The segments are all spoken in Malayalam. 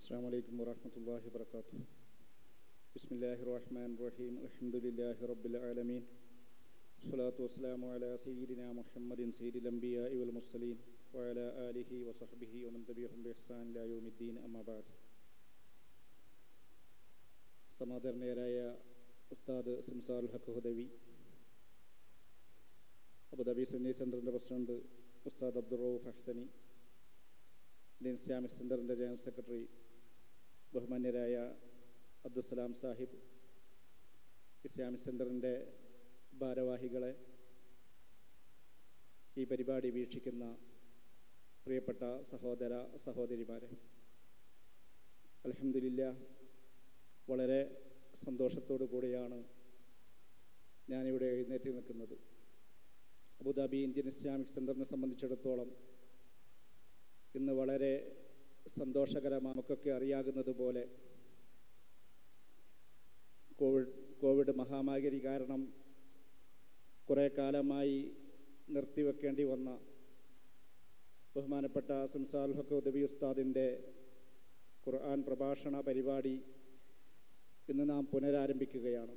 السلام عليكم ورحمة الله وبركاته بسم الله الرحمن الرحيم الحمد لله رب العالمين والصلاة والسلام على سيدنا محمد سيد الأنبياء والمرسلين وعلى آله وصحبه ومن تبعهم بإحسان إلى يوم الدين أما بعد സമാദരണീയരായ ഉസ്താദ് സിംസാറുൽ ഹക്ക് ഹുദവി അബുദാബി സുന്നി സെൻറ്ററിൻ്റെ പ്രസിഡന്റ് ഉസ്താദ് അബ്ദുൾ റൌഫ് ഹസനി ഇന്ത്യൻ ഇസ്ലാമിക് സെൻറ്ററിൻ്റെ ജനറൽ സെക്രട്ടറി ബഹുമാന്യരായ അബ്ദുസലാം സാഹിബ് ഇസ്ലാമിക് സെൻറ്ററിൻ്റെ ഭാരവാഹികളെ ഈ പരിപാടി വീക്ഷിക്കുന്ന പ്രിയപ്പെട്ട സഹോദര സഹോദരിമാരെ അലഹമില്ല വളരെ സന്തോഷത്തോടു കൂടിയാണ് ഞാനിവിടെ എഴുന്നേറ്റ് നിൽക്കുന്നത് അബുദാബി ഇന്ത്യൻ ഇസ്ലാമിക് സെൻറ്ററിനെ സംബന്ധിച്ചിടത്തോളം ഇന്ന് വളരെ സന്തോഷകരമാണ് നമുക്കൊക്കെ അറിയാകുന്നത് പോലെ കോവിഡ് കോവിഡ് മഹാമാരി കാരണം കുറേ കാലമായി നിർത്തിവെക്കേണ്ടി വന്ന ബഹുമാനപ്പെട്ട സംസാൽ ഹക്ക് ഉദവി ഉസ്താദിൻ്റെ ഖുർആൻ പ്രഭാഷണ പരിപാടി ഇന്ന് നാം പുനരാരംഭിക്കുകയാണ്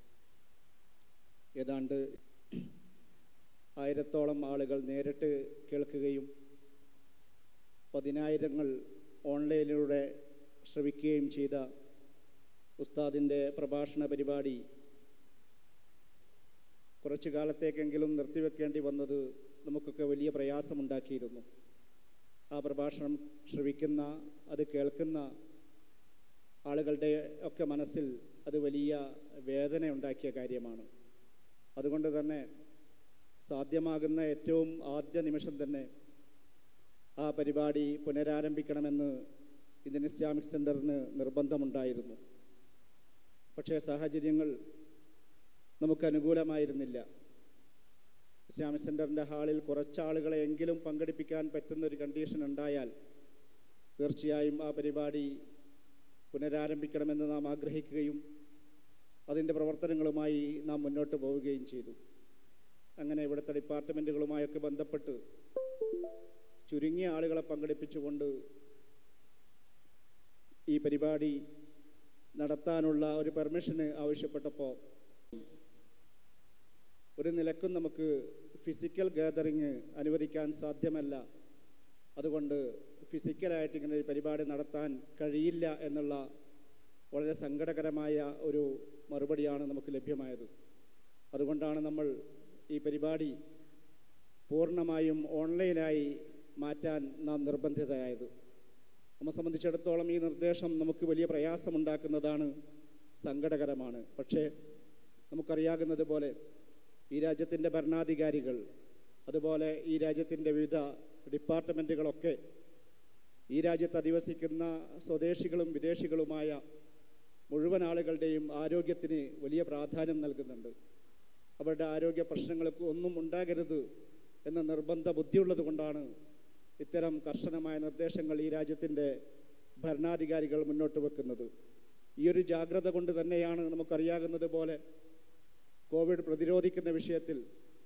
ഏതാണ്ട് ആയിരത്തോളം ആളുകൾ നേരിട്ട് കേൾക്കുകയും പതിനായിരങ്ങൾ ഓൺലൈനിലൂടെ ശ്രവിക്കുകയും ചെയ്ത ഉസ്താദിൻ്റെ പ്രഭാഷണ പരിപാടി കുറച്ചു കാലത്തേക്കെങ്കിലും നിർത്തിവെക്കേണ്ടി വന്നത് നമുക്കൊക്കെ വലിയ പ്രയാസമുണ്ടാക്കിയിരുന്നു ആ പ്രഭാഷണം ശ്രവിക്കുന്ന അത് കേൾക്കുന്ന ആളുകളുടെ ഒക്കെ മനസ്സിൽ അത് വലിയ വേദന ഉണ്ടാക്കിയ കാര്യമാണ് അതുകൊണ്ട് തന്നെ സാധ്യമാകുന്ന ഏറ്റവും ആദ്യ നിമിഷം തന്നെ ആ പരിപാടി പുനരാരംഭിക്കണമെന്ന് ഇന്ത്യൻ ഇസ്ലാമിക് സെൻറ്ററിന് നിർബന്ധമുണ്ടായിരുന്നു പക്ഷേ സാഹചര്യങ്ങൾ നമുക്ക് അനുകൂലമായിരുന്നില്ല ഇസ്ലാമിക് സെൻറ്ററിൻ്റെ ഹാളിൽ കുറച്ചാളുകളെ എങ്കിലും പങ്കെടുപ്പിക്കാൻ പറ്റുന്ന ഒരു കണ്ടീഷൻ ഉണ്ടായാൽ തീർച്ചയായും ആ പരിപാടി പുനരാരംഭിക്കണമെന്ന് നാം ആഗ്രഹിക്കുകയും അതിൻ്റെ പ്രവർത്തനങ്ങളുമായി നാം മുന്നോട്ട് പോവുകയും ചെയ്തു അങ്ങനെ ഇവിടുത്തെ ഡിപ്പാർട്ട്മെൻറ്റുകളുമായൊക്കെ ബന്ധപ്പെട്ട് ചുരുങ്ങിയ ആളുകളെ പങ്കെടുപ്പിച്ചുകൊണ്ട് ഈ പരിപാടി നടത്താനുള്ള ഒരു പെർമിഷന് ആവശ്യപ്പെട്ടപ്പോൾ ഒരു നിലക്കും നമുക്ക് ഫിസിക്കൽ ഗാദറിങ് അനുവദിക്കാൻ സാധ്യമല്ല അതുകൊണ്ട് ഫിസിക്കലായിട്ട് ഇങ്ങനെ ഒരു പരിപാടി നടത്താൻ കഴിയില്ല എന്നുള്ള വളരെ സങ്കടകരമായ ഒരു മറുപടിയാണ് നമുക്ക് ലഭ്യമായത് അതുകൊണ്ടാണ് നമ്മൾ ഈ പരിപാടി പൂർണ്ണമായും ഓൺലൈനായി മാറ്റാൻ നാം നിർബന്ധിതരായത് നമ്മെ സംബന്ധിച്ചിടത്തോളം ഈ നിർദ്ദേശം നമുക്ക് വലിയ പ്രയാസമുണ്ടാക്കുന്നതാണ് സങ്കടകരമാണ് പക്ഷേ നമുക്കറിയാകുന്നത് പോലെ ഈ രാജ്യത്തിൻ്റെ ഭരണാധികാരികൾ അതുപോലെ ഈ രാജ്യത്തിൻ്റെ വിവിധ ഡിപ്പാർട്ട്മെൻറ്റുകളൊക്കെ ഈ രാജ്യത്ത് അധിവസിക്കുന്ന സ്വദേശികളും വിദേശികളുമായ മുഴുവൻ ആളുകളുടെയും ആരോഗ്യത്തിന് വലിയ പ്രാധാന്യം നൽകുന്നുണ്ട് അവരുടെ ആരോഗ്യ പ്രശ്നങ്ങൾക്ക് ഒന്നും ഉണ്ടാകരുത് എന്ന നിർബന്ധ ബുദ്ധിയുള്ളത് കൊണ്ടാണ് ഇത്തരം കർശനമായ നിർദ്ദേശങ്ങൾ ഈ രാജ്യത്തിൻ്റെ ഭരണാധികാരികൾ മുന്നോട്ട് വെക്കുന്നത് ഈ ഒരു ജാഗ്രത കൊണ്ട് തന്നെയാണ് നമുക്കറിയാകുന്നത് പോലെ കോവിഡ് പ്രതിരോധിക്കുന്ന വിഷയത്തിൽ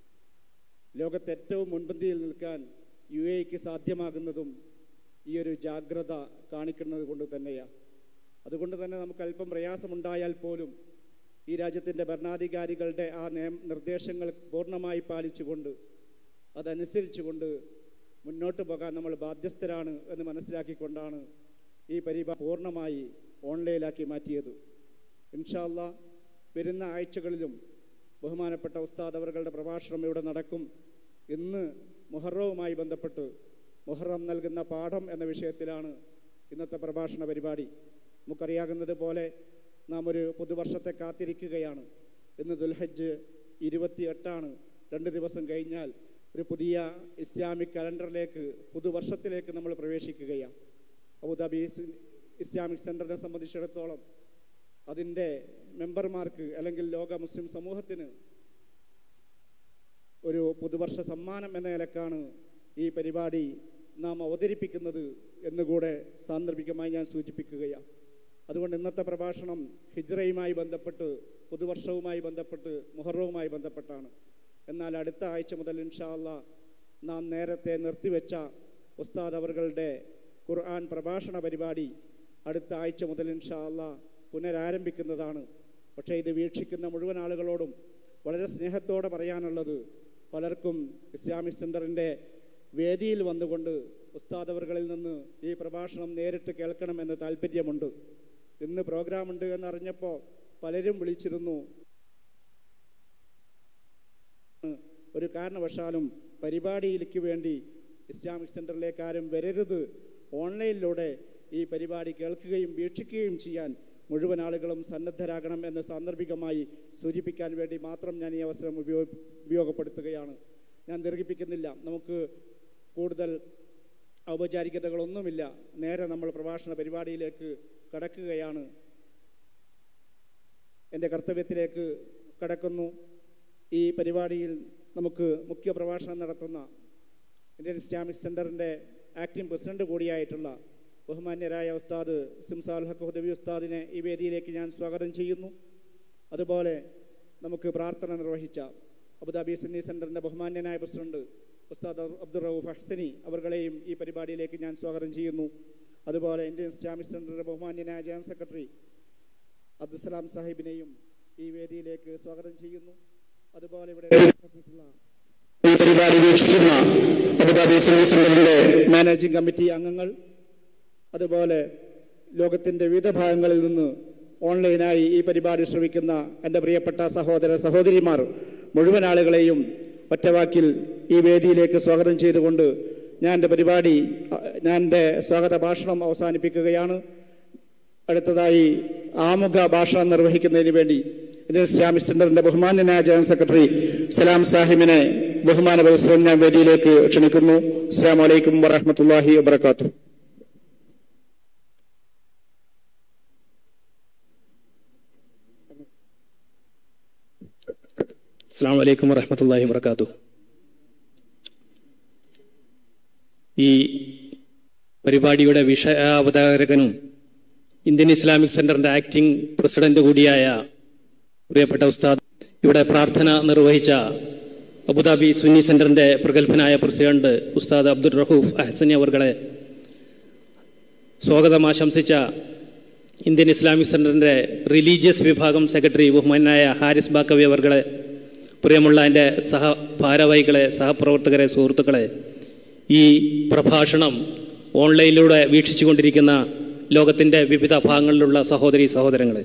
ലോകത്ത് ഏറ്റവും മുൻപന്തിയിൽ നിൽക്കാൻ യു എക്ക് സാധ്യമാകുന്നതും ഈ ഒരു ജാഗ്രത കാണിക്കുന്നത് കൊണ്ട് തന്നെയാണ് അതുകൊണ്ട് തന്നെ നമുക്ക് അല്പം പ്രയാസമുണ്ടായാൽ പോലും ഈ രാജ്യത്തിൻ്റെ ഭരണാധികാരികളുടെ ആ നിയം നിർദ്ദേശങ്ങൾ പൂർണ്ണമായി പാലിച്ചുകൊണ്ട് അതനുസരിച്ചുകൊണ്ട് മുന്നോട്ട് പോകാൻ നമ്മൾ ബാധ്യസ്ഥരാണ് എന്ന് മനസ്സിലാക്കിക്കൊണ്ടാണ് ഈ പരിപാടി പൂർണ്ണമായി ഓൺലൈനാക്കി മാറ്റിയത് ഇൻഷാല്ല വരുന്ന ആഴ്ചകളിലും ബഹുമാനപ്പെട്ട ഉസ്താദ് അവர்களுടെ പ്രഭാഷണം ഇവിടെ നടക്കും ഇന്ന് മുഹറവുമായി ബന്ധപ്പെട്ട് മുഹറം നൽകുന്ന പാഠം എന്ന വിഷയത്തിലാണ് ഇന്നത്തെ പ്രഭാഷണ പരിപാടി നമുക്കറിയാകുന്നത് പോലെ നാം ഒരു പുതുവർഷത്തെ കാത്തിരിക്കുകയാണ് ഇന്ന് ദുൽഹജ്ജ് ഇരുപത്തി എട്ടാണ് രണ്ട് ദിവസം കഴിഞ്ഞാൽ ഒരു പുതിയ ഇസ്ലാമിക് കലണ്ടറിലേക്ക് പുതുവർഷത്തിലേക്ക് നമ്മൾ പ്രവേശിക്കുകയാണ് അബുദാബി ഇസ്ലാമിക് സെൻറ്ററിനെ സംബന്ധിച്ചിടത്തോളം അതിൻ്റെ മെമ്പർമാർക്ക് അല്ലെങ്കിൽ ലോക മുസ്ലിം സമൂഹത്തിന് ഒരു പുതുവർഷ സമ്മാനം എന്ന നിലക്കാണ് ഈ പരിപാടി നാം അവതരിപ്പിക്കുന്നത് എന്നുകൂടെ സാന്ദർഭികമായി ഞാൻ സൂചിപ്പിക്കുകയാണ് അതുകൊണ്ട് ഇന്നത്തെ പ്രഭാഷണം ഹിജ്റയുമായി ബന്ധപ്പെട്ട് പുതുവർഷവുമായി ബന്ധപ്പെട്ട് മുഹറവുമായി ബന്ധപ്പെട്ടാണ് എന്നാൽ അടുത്ത ആഴ്ച മുതൽ ഇൻഷാ അല്ലാ നാം നേരത്തെ നിർത്തിവെച്ച ഉസ്താദ് അവറുകളുടെ ഖുർആൻ പ്രഭാഷണ പരിപാടി അടുത്ത ആഴ്ച മുതൽ ഇൻഷാ അള്ളാ പുനരാരംഭിക്കുന്നതാണ് പക്ഷേ ഇത് വീക്ഷിക്കുന്ന മുഴുവൻ ആളുകളോടും വളരെ സ്നേഹത്തോടെ പറയാനുള്ളത് പലർക്കും ഇസ്ലാമിക് സെൻറ്ററിൻ്റെ വേദിയിൽ വന്നുകൊണ്ട് ഉസ്താദവറുകളിൽ നിന്ന് ഈ പ്രഭാഷണം നേരിട്ട് കേൾക്കണമെന്ന് താല്പര്യമുണ്ട് ഇന്ന് പ്രോഗ്രാമുണ്ട് എന്നറിഞ്ഞപ്പോൾ പലരും വിളിച്ചിരുന്നു ഒരു കാരണവശാലും പരിപാടിയിലേക്ക് വേണ്ടി ഇസ്ലാമിക് സെൻറ്ററിലേക്ക് ആരും വരരുത് ഓൺലൈനിലൂടെ ഈ പരിപാടി കേൾക്കുകയും വീക്ഷിക്കുകയും ചെയ്യാൻ മുഴുവൻ ആളുകളും സന്നദ്ധരാകണം എന്ന് സാന്ദർഭികമായി സൂചിപ്പിക്കാൻ വേണ്ടി മാത്രം ഞാൻ ഈ അവസരം ഉപയോഗ ഉപയോഗപ്പെടുത്തുകയാണ് ഞാൻ ദീർഘിപ്പിക്കുന്നില്ല നമുക്ക് കൂടുതൽ ഔപചാരികതകളൊന്നുമില്ല നേരെ നമ്മൾ പ്രഭാഷണ പരിപാടിയിലേക്ക് കടക്കുകയാണ് എൻ്റെ കർത്തവ്യത്തിലേക്ക് കടക്കുന്നു ഈ പരിപാടിയിൽ നമുക്ക് മുഖ്യ പ്രഭാഷണം നടത്തുന്ന ഇന്ത്യൻ ഇസ്ലാമിക് സെൻറ്ററിൻ്റെ ആക്ടിംഗ് പ്രസിഡന്റ് കൂടിയായിട്ടുള്ള ബഹുമാന്യരായ ഉസ്താദ് സിംസാൽ ഹക്ക് ഹുദവി ഉസ്താദിനെ ഈ വേദിയിലേക്ക് ഞാൻ സ്വാഗതം ചെയ്യുന്നു അതുപോലെ നമുക്ക് പ്രാർത്ഥന നിർവഹിച്ച അബുദാബി സുന്നി സെൻറ്ററിൻ്റെ ബഹുമാന്യനായ പ്രസിഡന്റ് ഉസ്താദ് അബ്ദുൾ റൌഫ് അഹ്സനി അവർകളെയും ഈ പരിപാടിയിലേക്ക് ഞാൻ സ്വാഗതം ചെയ്യുന്നു അതുപോലെ ഇന്ത്യൻ ഇസ്ലാമിക് സെൻറ്ററിൻ്റെ ബഹുമാന്യനായ ജനറൽ സെക്രട്ടറി അബ്ദുസലാം സാഹിബിനെയും ഈ വേദിയിലേക്ക് സ്വാഗതം ചെയ്യുന്നു അതുപോലെ ഇവിടെ ഈ പരിപാടി വീക്ഷിക്കുന്ന അബുദാബി സർവീസ് സെന്ററിന്റെ മാനേജിംഗ് കമ്മിറ്റി അംഗങ്ങൾ അതുപോലെ ലോകത്തിന്റെ വിവിധ ഭാഗങ്ങളിൽ നിന്ന് ഓൺലൈനായി ഈ പരിപാടി ശ്രമിക്കുന്ന എൻ്റെ പ്രിയപ്പെട്ട സഹോദര സഹോദരിമാർ മുഴുവൻ ആളുകളെയും ഒറ്റവാക്കിൽ ഈ വേദിയിലേക്ക് സ്വാഗതം ചെയ്തുകൊണ്ട് ഞാൻ എൻ്റെ പരിപാടി അഹ്, ഞാൻ എൻ്റെ സ്വാഗത ഭാഷണം അവസാനിപ്പിക്കുകയാണ് അടുത്തതായി ആമുഖ ഭാഷണം നിർവഹിക്കുന്നതിന് വേണ്ടി ഇന്ത്യൻ ഇസ്ലാമിക് സെന്ററിന്റെ ബഹുമാന്യനായ ജനറൽ സെക്രട്ടറി സലാം സാഹിബിനെ ബഹുമാന പുരസ്സരം ഞാൻ വേദിയിലേക്ക് ക്ഷണിക്കുന്നു അസ്സാം വലൈക്കും വറഹമത്തല്ലാഹി വബർക്കാത്തു അസ്സാം വലൈക്കും വറഹമത്തല്ലാഹി വർക്കാത്തു ഈ പരിപാടിയുടെ വിഷയാവതാരകനും ഇന്ത്യൻ ഇസ്ലാമിക് സെന്ററിന്റെ ആക്ടിംഗ് പ്രസിഡന്റ് കൂടിയായ പ്രിയപ്പെട്ട ഉസ്താദ് ഇവിടെ പ്രാർത്ഥന നിർവഹിച്ച അബുദാബി സുന്നി സെന്ററിന്റെ പ്രഗത്ഭനായ പ്രസിഡന്റ് ഉസ്താദ് അബ്ദുൾ റഹൂഫ് അഹസനി അവർകളെ സ്വാഗതം ആശംസിച്ച ഇന്ത്യൻ ഇസ്ലാമിക് സെന്ററിന്റെ റിലീജിയസ് വിഭാഗം സെക്രട്ടറി ബഹുമാനായ ഹാരിസ് ബാക്കവി അവർകളെ പ്രിയമുള്ള എൻ്റെ സഹ ഭാരവാഹികളെ സഹപ്രവർത്തകരെ സുഹൃത്തുക്കളെ ഈ പ്രഭാഷണം ഓൺലൈനിലൂടെ വീക്ഷിച്ചുകൊണ്ടിരിക്കുന്ന ലോകത്തിൻ്റെ വിവിധ ഭാഗങ്ങളിലുള്ള സഹോദരി സഹോദരങ്ങളെ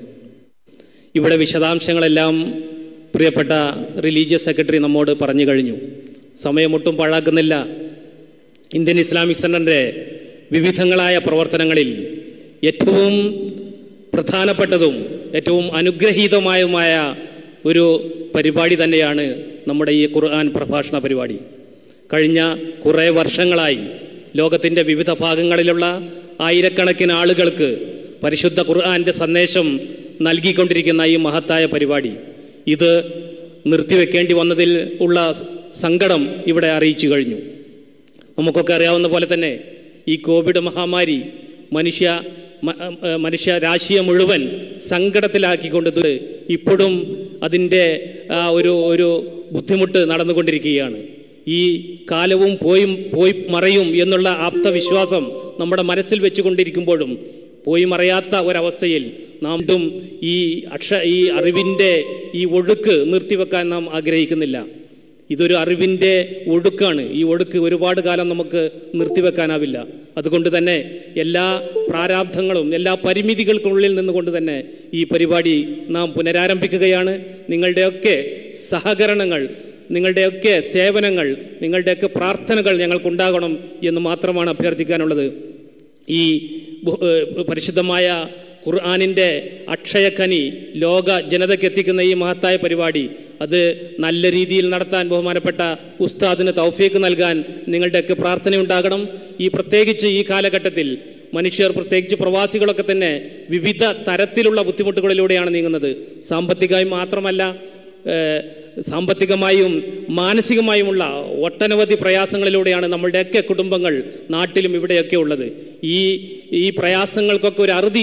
ഇവിടെ വിശദാംശങ്ങളെല്ലാം പ്രിയപ്പെട്ട റിലീജിയസ് സെക്രട്ടറി നമ്മോട് പറഞ്ഞു കഴിഞ്ഞു സമയമൊട്ടും പാഴാക്കുന്നില്ല ഇന്ത്യൻ ഇസ്ലാമിക് സെന്ററിൻ്റെ വിവിധങ്ങളായ പ്രവർത്തനങ്ങളിൽ ഏറ്റവും പ്രധാനപ്പെട്ടതും ഏറ്റവും അനുഗ്രഹീതമായുമായ ഒരു പരിപാടി തന്നെയാണ് നമ്മുടെ ഈ ഖുർആൻ പ്രഭാഷണ പരിപാടി കഴിഞ്ഞ കുറേ വർഷങ്ങളായി ലോകത്തിൻ്റെ വിവിധ ഭാഗങ്ങളിലുള്ള ആയിരക്കണക്കിന് ആളുകൾക്ക് പരിശുദ്ധ ഖുർആന്റെ സന്ദേശം നൽകിക്കൊണ്ടിരിക്കുന്ന ഈ മഹത്തായ പരിപാടി ഇത് നിർത്തിവെക്കേണ്ടി വന്നതിൽ ഉള്ള സങ്കടം ഇവിടെ അറിയിച്ചു കഴിഞ്ഞു നമുക്കൊക്കെ അറിയാവുന്ന പോലെ തന്നെ ഈ കോവിഡ് മഹാമാരി മനുഷ്യ മ- ഏഹ് മനുഷ്യ രാശിയെ മുഴുവൻ സങ്കടത്തിലാക്കിക്കൊണ്ട് ഇത് ഇപ്പോഴും അതിൻ്റെ ആ ഒരു ഒരു ബുദ്ധിമുട്ട് നടന്നുകൊണ്ടിരിക്കുകയാണ് ഈ കാലവും പോയും പോയി മറയും എന്നുള്ള ആപ്തവിശ്വാസം നമ്മുടെ മനസ്സിൽ വെച്ചുകൊണ്ടിരിക്കുമ്പോഴും പോയി മറയാത്ത ഒരവസ്ഥയിൽ നാം ഇതും ഈ അക്ഷ ഈ അറിവിൻ്റെ ഈ ഒഴുക്ക് നിർത്തിവെക്കാൻ നാം ആഗ്രഹിക്കുന്നില്ല ഇതൊരു അറിവിൻ്റെ ഒഴുക്കാണ് ഈ ഒഴുക്ക് ഒരുപാട് കാലം നമുക്ക് നിർത്തിവെക്കാനാവില്ല അതുകൊണ്ട് തന്നെ എല്ലാ പ്രാരാബ്ധങ്ങളും എല്ലാ പരിമിതികൾക്കുള്ളിൽ നിന്നുകൊണ്ട് തന്നെ ഈ പരിപാടി നാം പുനരാരംഭിക്കുകയാണ് നിങ്ങളുടെയൊക്കെ സഹകരണങ്ങൾ നിങ്ങളുടെയൊക്കെ സേവനങ്ങൾ നിങ്ങളുടെയൊക്കെ പ്രാർത്ഥനകൾ ഞങ്ങൾക്കുണ്ടാകണം എന്ന് മാത്രമാണ് അഭ്യർത്ഥിക്കാനുള്ളത് ഈ ബഹു- ഏഹ് പരിശുദ്ധമായ ഖുർആാനിൻ്റെ അക്ഷയഖനി ലോക ജനതയ്ക്ക് എത്തിക്കുന്ന ഈ മഹത്തായ പരിപാടി അത് നല്ല രീതിയിൽ നടത്താൻ ബഹുമാനപ്പെട്ട ഉസ്താദിന് തൗഫീക്ക് നൽകാൻ നിങ്ങളുടെയൊക്കെ പ്രാർത്ഥനയുണ്ടാകണം ഈ പ്രത്യേകിച്ച് ഈ കാലഘട്ടത്തിൽ മനുഷ്യർ പ്രത്യേകിച്ച് പ്രവാസികളൊക്കെ തന്നെ വിവിധ തരത്തിലുള്ള ബുദ്ധിമുട്ടുകളിലൂടെയാണ് നീങ്ങുന്നത് സാമ്പത്തികമായി മാത്രമല്ല ഏഹ് സാമ്പത്തികമായും മാനസികമായുമുള്ള ഒട്ടനവധി പ്രയാസങ്ങളിലൂടെയാണ് നമ്മളുടെയൊക്കെ കുടുംബങ്ങൾ നാട്ടിലും ഇവിടെയൊക്കെ ഉള്ളത് ഈ ഈ പ്രയാസങ്ങൾക്കൊക്കെ ഒരു അറുതി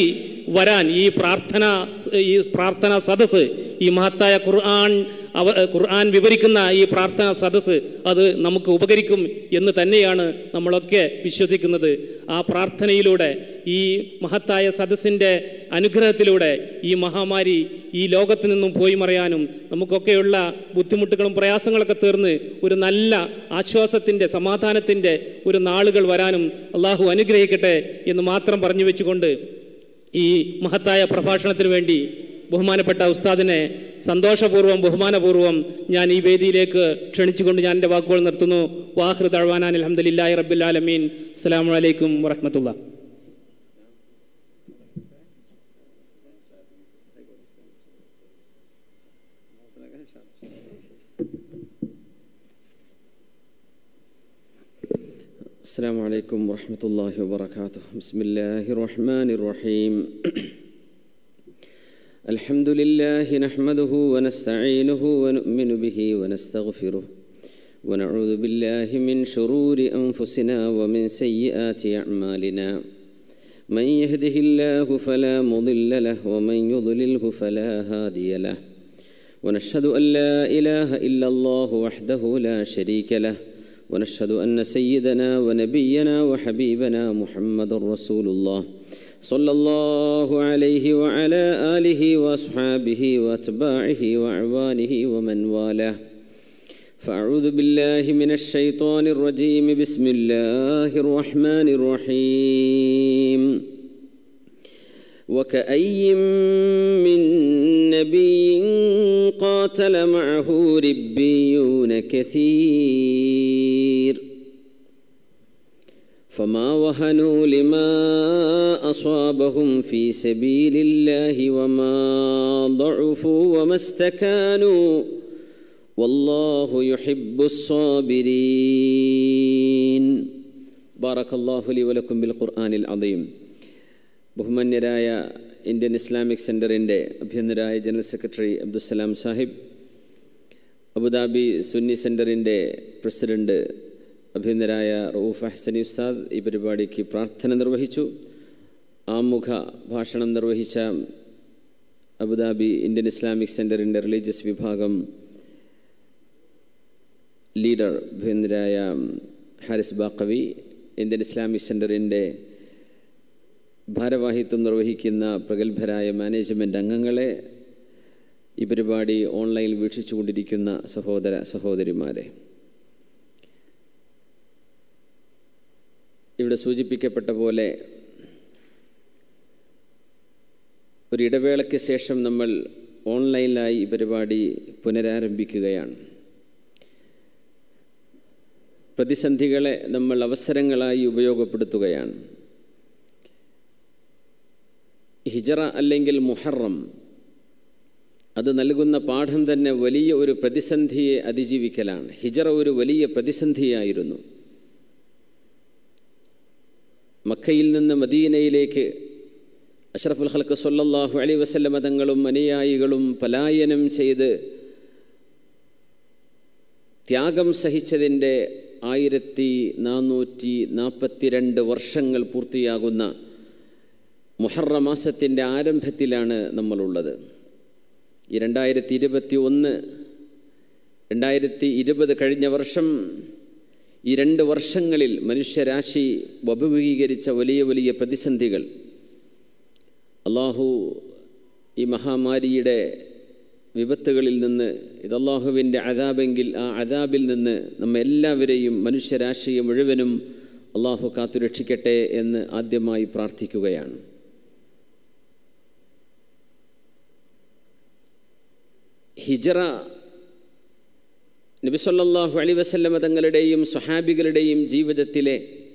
വരാൻ ഈ പ്രാർത്ഥന ഈ പ്രാർത്ഥന സദസ്സ് ഈ മഹത്തായ ഖുർആൻ അവ ഖുർആൻ വിവരിക്കുന്ന ഈ പ്രാർത്ഥന സദസ്സ് അത് നമുക്ക് ഉപകരിക്കും എന്ന് തന്നെയാണ് നമ്മളൊക്കെ വിശ്വസിക്കുന്നത് ആ പ്രാർത്ഥനയിലൂടെ ഈ മഹത്തായ സദസ്സിൻ്റെ അനുഗ്രഹത്തിലൂടെ ഈ മഹാമാരി ഈ ലോകത്ത് നിന്നും പോയി മറയാനും നമുക്കൊക്കെയുള്ള ബുദ്ധിമുട്ടുകളും പ്രയാസങ്ങളൊക്കെ തീർന്ന് ഒരു നല്ല ആശ്വാസത്തിൻ്റെ സമാധാനത്തിൻ്റെ ഒരു നാളുകൾ വരാനും അള്ളാഹു അനുഗ്രഹിക്കട്ടെ എന്ന് മാത്രം പറഞ്ഞു വെച്ചുകൊണ്ട് ഈ മഹത്തായ പ്രഭാഷണത്തിന് വേണ്ടി ബഹുമാനപ്പെട്ട ഉസ്താദിനെ സന്തോഷപൂർവ്വം ബഹുമാനപൂർവ്വം ഞാൻ ഈ വേദിയിലേക്ക് ക്ഷണിച്ചുകൊണ്ട് ഞാൻ എൻ്റെ വാക്കുകൾ നിർത്തുന്നു വാഹൃ തഴവാനാൻ അലഹമ്മദില്ലാഹി റബ്ബുലാലമീൻ അസ്സാം വലൈക്കും വറഹമത്തുള്ള السلام عليكم ورحمة الله وبركاته بسم الله الرحمن الرحيم الحمد لله نحمده ونستعينه ونؤمن به ونستغفره ونعوذ بالله من شرور أنفسنا ومن سيئات أعمالنا من يهده الله فلا مضل له ومن يضلله فلا هادي له ونشهد أن لا إله إلا الله وحده لا شريك له ونشهد أن سيدنا ونبينا وحبيبنا محمد رسول الله صلى الله عليه وعلى آله وأصحابه وأتباعه وأعوانه ومن والاه فأعوذ بالله من الشيطان الرجيم بسم الله الرحمن الرحيم وكأي من نبي قاتل معه ربيون كثير فما وهنوا لما أصابهم في سبيل الله وما ضعفوا وما استكانوا والله يحب الصابرين بارك الله لي ولكم بالقرآن العظيم ബഹുമാന്യരായ ഇന്ത്യൻ ഇസ്ലാമിക് സെൻറ്ററിൻ്റെ അഭ്യന്തരായ general secretary Abdussalam Sahib Abu Dhabi Sunni സെൻറ്ററിൻ്റെ പ്രസിഡന്റ് അഭ്യന്തരായ റൌഫ് അഹ്സനി ഉസ്താദ് ഈ പരിപാടിക്ക് പ്രാർത്ഥന നിർവഹിച്ചു ആമുഖ ഭാഷണം നിർവഹിച്ച അബുദാബി ഇന്ത്യൻ ഇസ്ലാമിക് സെൻറ്ററിൻ്റെ റിലീജിയസ് വിഭാഗം ലീഡർ അഭ്യന്തരായ ഹാരിസ് ബാക്കവി ഇന്ത്യൻ ഇസ്ലാമിക് സെൻറ്ററിൻ്റെ ഭാരവാഹിത്വം നിർവഹിക്കുന്ന പ്രഗത്ഭരായ മാനേജ്മെൻറ്റ് അംഗങ്ങളെ ഈ പരിപാടി ഓൺലൈനിൽ വീക്ഷിച്ചുകൊണ്ടിരിക്കുന്ന സഹോദര സഹോദരിമാരെ ഇവിടെ സൂചിപ്പിക്കപ്പെട്ട പോലെ ഒരു ഇടവേളയ്ക്ക് ശേഷം നമ്മൾ ഓൺലൈനിലായി ഈ പരിപാടി പുനരാരംഭിക്കുകയാണ് പ്രതിസന്ധികളെ നമ്മൾ അവസരങ്ങളായി ഉപയോഗപ്പെടുത്തുകയാണ് ഹിജറ അല്ലെങ്കിൽ മുഹറം അത് നൽകുന്ന പാഠം തന്നെ വലിയ ഒരു പ്രതിസന്ധിയെ അതിജീവിക്കലാണ് ഹിജറ ഒരു വലിയ പ്രതിസന്ധിയായിരുന്നു മക്കയിൽ നിന്ന് മദീനയിലേക്ക് അഷ്റഫുൽ ഹൽക്ക് സൊല്ലാഹു അലി വസല്ലമ തങ്ങളും അനുയായികളും പലായനം ചെയ്ത് ത്യാഗം സഹിച്ചതിൻ്റെ ആയിരത്തി നാനൂറ്റി നാൽപ്പത്തിരണ്ട് വർഷങ്ങൾ പൂർത്തിയാകുന്ന മുഹറ മാസത്തിൻ്റെ ആരംഭത്തിലാണ് നമ്മളുള്ളത് ഈ രണ്ടായിരത്തി ഇരുപത്തി ഒന്ന് രണ്ടായിരത്തി ഇരുപത് കഴിഞ്ഞ വർഷം ഈ രണ്ട് വർഷങ്ങളിൽ മനുഷ്യരാശി അഭിമുഖീകരിച്ച വലിയ വലിയ പ്രതിസന്ധികൾ അള്ളാഹു ഈ മഹാമാരിയുടെ വിപത്തുകളിൽ നിന്ന് ഇത് അള്ളാഹുവിൻ്റെ അതാബെങ്കിൽ ആ അതാബിൽ നിന്ന് നമ്മെ എല്ലാവരെയും മനുഷ്യരാശിയെ മുഴുവനും അള്ളാഹു കാത്തുരക്ഷിക്കട്ടെ എന്ന് ആദ്യമായി പ്രാർത്ഥിക്കുകയാണ് ഹിജറ നബിസൊല്ലാഹു അലി വസല്ലമ തങ്ങളുടെയും സ്വഹാബികളുടെയും ജീവിതത്തിലെ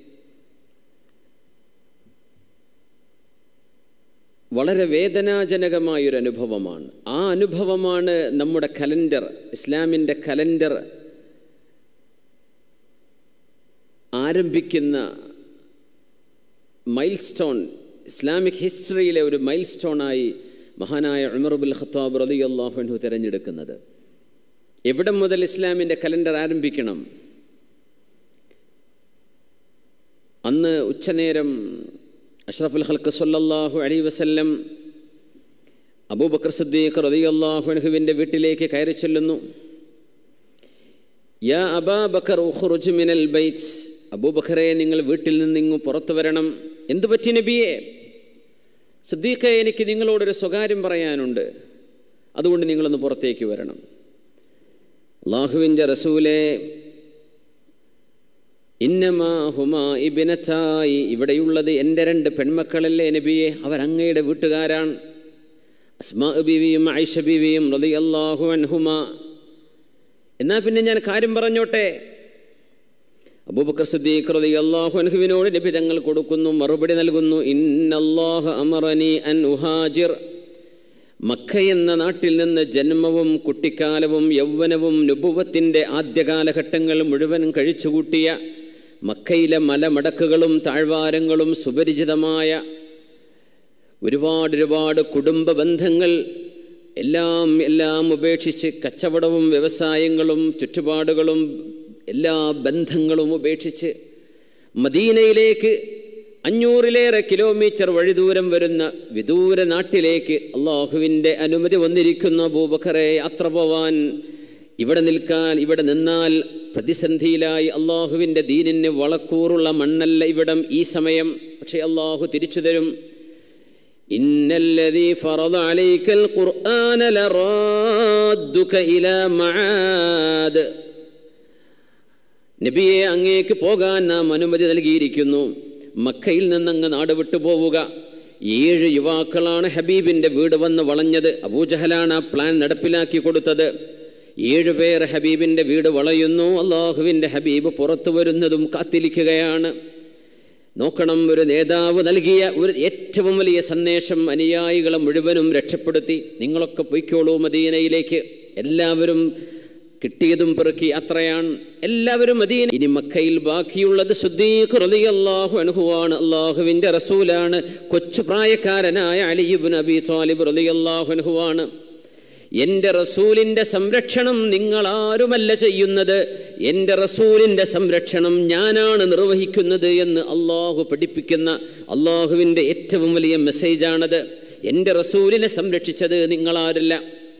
വളരെ വേദനാജനകമായൊരു അനുഭവമാണ് ആ അനുഭവമാണ് നമ്മുടെ കലണ്ടർ ഇസ്ലാമിൻ്റെ കലണ്ടർ ആരംഭിക്കുന്ന മൈൽ സ്റ്റോൺ ഇസ്ലാമിക് ഹിസ്റ്ററിയിലെ ഒരു മൈൽ സ്റ്റോണായി മഹാനായ ഉമറുബുൽ ഖത്താബ് റതി അള്ളാഹുഹു തിരഞ്ഞെടുക്കുന്നത് എവിടെ മുതൽ ഇസ്ലാമിൻ്റെ കലണ്ടർ ആരംഭിക്കണം അന്ന് ഉച്ചനേരം അഷ്റഫുൽ ഖൽക്ക് സല്ലല്ലാഹു അലൈഹി വസല്ലം അബൂബക്കർ സിദ്ദീഖ് റളിയല്ലാഹു അൻഹുവിൻ്റെ വീട്ടിലേക്ക് കയറി ചെല്ലുന്നു യാ അബാബക്കർ ഉഖ്റുജ് മിനൽ ബൈറ്റ്സ് അബൂബക്കറെ നിങ്ങൾ വീട്ടിൽ നിന്ന് ഇങ്ങ് പുറത്തു വരണം എന്തു പറ്റി നബിയെ സിദ്ദീഖെ എനിക്ക് നിങ്ങളോടൊരു സ്വകാര്യം പറയാനുണ്ട് അതുകൊണ്ട് നിങ്ങളൊന്ന് പുറത്തേക്ക് വരണം അള്ളാഹുവിൻ്റെ റസൂലെ ഇന്നമാ ഹുമാ ഇബിനത്തായി ഇവിടെയുള്ളത് എൻ്റെ രണ്ട് പെൺമക്കളല്ലേ നബിയെ അവരങ്ങയുടെ വീട്ടുകാരാണ് അസ്മാ ബീവിയും ഐഷ ബീവിയും റതി അള്ളാഹു അൻഹുമ എന്നാൽ പിന്നെ ഞാൻ കാര്യം പറഞ്ഞോട്ടെ അബൂബക്കർ സിദ്ദീഖ് റളി അള്ളാഹു അൻഹുവിനോട് നബി തങ്ങൾ കൊടുക്കുന്നു മറുപടി നൽകുന്നു ഇന്നല്ലാഹ അമറനി അൻ ഉഹാജിർ മക്ക എന്ന നാട്ടിൽ നിന്ന് ജന്മവും കുട്ടിക്കാലവും യൗവനവും നുബുവത്തിൻ്റെ ആദ്യ കാലഘട്ടങ്ങൾ മുഴുവൻ കഴിച്ചുകൂട്ടിയ മക്കയിലെ മലമടക്കുകളും താഴ്വാരങ്ങളും സുപരിചിതമായ ഒരുപാട് ഒരുപാട് കുടുംബ ബന്ധങ്ങൾ എല്ലാം എല്ലാം ഉപേക്ഷിച്ച് കച്ചവടവും വ്യവസായങ്ങളും ചുറ്റുപാടുകളും എല്ലാ ബന്ധങ്ങളും ഉപേക്ഷിച്ച് മദീനയിലേക്ക് അഞ്ഞൂറിലേറെ കിലോമീറ്റർ വഴി ദൂരം വരുന്ന വിദൂര നാട്ടിലേക്ക് അള്ളാഹുവിൻ്റെ അനുമതി വന്നിരിക്കുന്ന അബൂബക്കറെ യാത്ര പോവാൻ ഇവിടെ നിൽക്കാൻ ഇവിടെ നിന്നാൽ പ്രതിസന്ധിയിലായി അള്ളാഹുവിൻ്റെ ദീനിന് വളക്കൂറുള്ള മണ്ണല്ല ഇവിടം ഈ സമയം പക്ഷേ അള്ളാഹു തിരിച്ചു തരും إن الذي فرض عليك القرآن لرادك إلى معاد നബിയെ അങ്ങേക്ക് പോകാൻ നാം അനുമതി നൽകിയിരിക്കുന്നു മക്കയിൽ നിന്നങ്ങ് നാട് വിട്ടു പോവുക ഏഴ് യുവാക്കളാണ് ഹബീബിൻ്റെ വീട് വന്ന് വളഞ്ഞത് അബൂജഹലാണ് ആ പ്ലാൻ നടപ്പിലാക്കി കൊടുത്തത് ഏഴു പേർ ഹബീബിൻ്റെ വീട് വളയുന്നു അള്ളാഹുവിൻ്റെ ഹബീബ് പുറത്തു വരുന്നതും കാത്തിരിക്കുകയാണ് നോക്കണം ഒരു നേതാവ് നൽകിയ ഒരു ഏറ്റവും വലിയ സന്ദേശം അനുയായികളെ മുഴുവനും രക്ഷപ്പെടുത്തി നിങ്ങളൊക്കെ പൊയ്ക്കോളൂ മദീനയിലേക്ക് എല്ലാവരും കിട്ടിയതും പെറുക്കി അത്രയാണ് എല്ലാവരും മദീന ഇനി മക്കയിൽ ബാക്കിയുള്ളത് സുദ്ദീഖ് റളിയല്ലാഹു അൻഹുവാണ് അള്ളാഹുവിൻ്റെ റസൂലാണ് കൊച്ചു പ്രായക്കാരനായ അലിയുബിൻ അബി താലിബ് റളിയല്ലാഹു അൻഹുവാണ് എൻ്റെ റസൂലിൻ്റെ സംരക്ഷണം നിങ്ങളാരുമല്ല ചെയ്യുന്നത് എൻ്റെ റസൂലിൻ്റെ സംരക്ഷണം ഞാനാണ് നിർവഹിക്കുന്നത് എന്ന് അള്ളാഹു പഠിപ്പിക്കുന്ന അള്ളാഹുവിൻ്റെ ഏറ്റവും വലിയ മെസ്സേജാണത് എൻ്റെ റസൂലിനെ സംരക്ഷിച്ചത് നിങ്ങളാരല്ല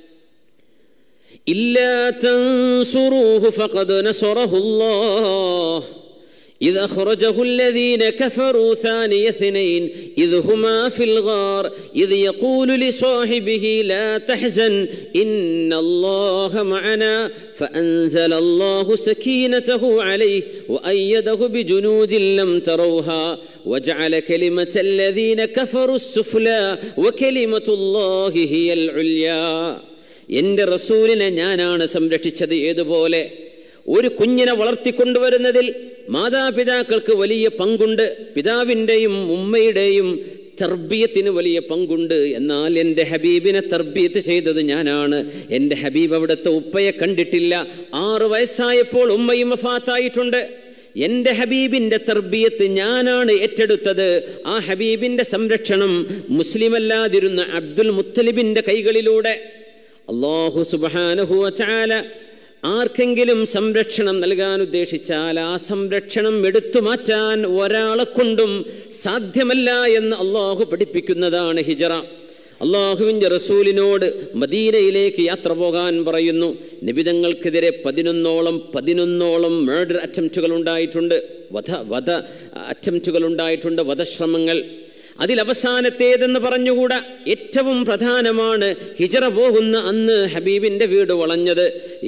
إلا تنصروه فقد نصره الله إذ أخرجه الذين كفروا ثاني اثنين إذ هما في الغار إذ يقول لصاحبه لا تحزن إن الله معنا فأنزل الله سكينته عليه وأيده بجنود لم تروها وجعل كلمة الذين كفروا السفلى وكلمة الله هي العليا എൻ്റെ റസൂലിനെ ഞാനാണ് സംരക്ഷിച്ചത് ഏതുപോലെ ഒരു കുഞ്ഞിനെ വളർത്തിക്കൊണ്ടുവരുന്നതിൽ മാതാപിതാക്കൾക്ക് വലിയ പങ്കുണ്ട് പിതാവിൻ്റെയും ഉമ്മയുടെയും തർബീയത്തിന് വലിയ പങ്കുണ്ട് എന്നാൽ എൻ്റെ ഹബീബിനെ തർബീയത്ത് ചെയ്തത് ഞാനാണ് എൻ്റെ ഹബീബ് അവിടുത്തെ ഉപ്പയെ കണ്ടിട്ടില്ല ആറ് വയസ്സായപ്പോൾ ഉമ്മയും വഫാത്തായിട്ടുണ്ട് എൻ്റെ ഹബീബിൻ്റെ തർബീയത്ത് ഞാനാണ് ഏറ്റെടുത്തത് ആ ഹബീബിൻ്റെ സംരക്ഷണം മുസ്ലിമല്ലാതിരുന്ന അബ്ദുൽ മുത്തലിബിൻ്റെ കൈകളിലൂടെ അള്ളാഹു സുബാനഹു ചാല ആർക്കെങ്കിലും സംരക്ഷണം നൽകാൻ ഉദ്ദേശിച്ചാൽ ആ സംരക്ഷണം എടുത്തു മാറ്റാൻ ഒരാളെ കൊണ്ടും സാധ്യമല്ല എന്ന് അള്ളാഹു പഠിപ്പിക്കുന്നതാണ് ഹിജറ അള്ളാഹുവിൻ്റെ റസൂലിനോട് മദീനയിലേക്ക് യാത്ര പോകാൻ പറയുന്നു നിബിതങ്ങൾക്കെതിരെ പതിനൊന്നോളം പതിനൊന്നോളം മേർഡർ അറ്റംപ്റ്റുകൾ ഉണ്ടായിട്ടുണ്ട് വധ വധ അറ്റംപ്റ്റുകൾ ഉണ്ടായിട്ടുണ്ട് വധശ്രമങ്ങൾ അതിലവസാനത്തേതെന്ന് പറഞ്ഞുകൂടാ ഏറ്റവും പ്രധാനമാണ് ഹിജറ പോകുന്ന അന്ന് ഹബീബിന്റെ വീട് വളഞ്ഞത്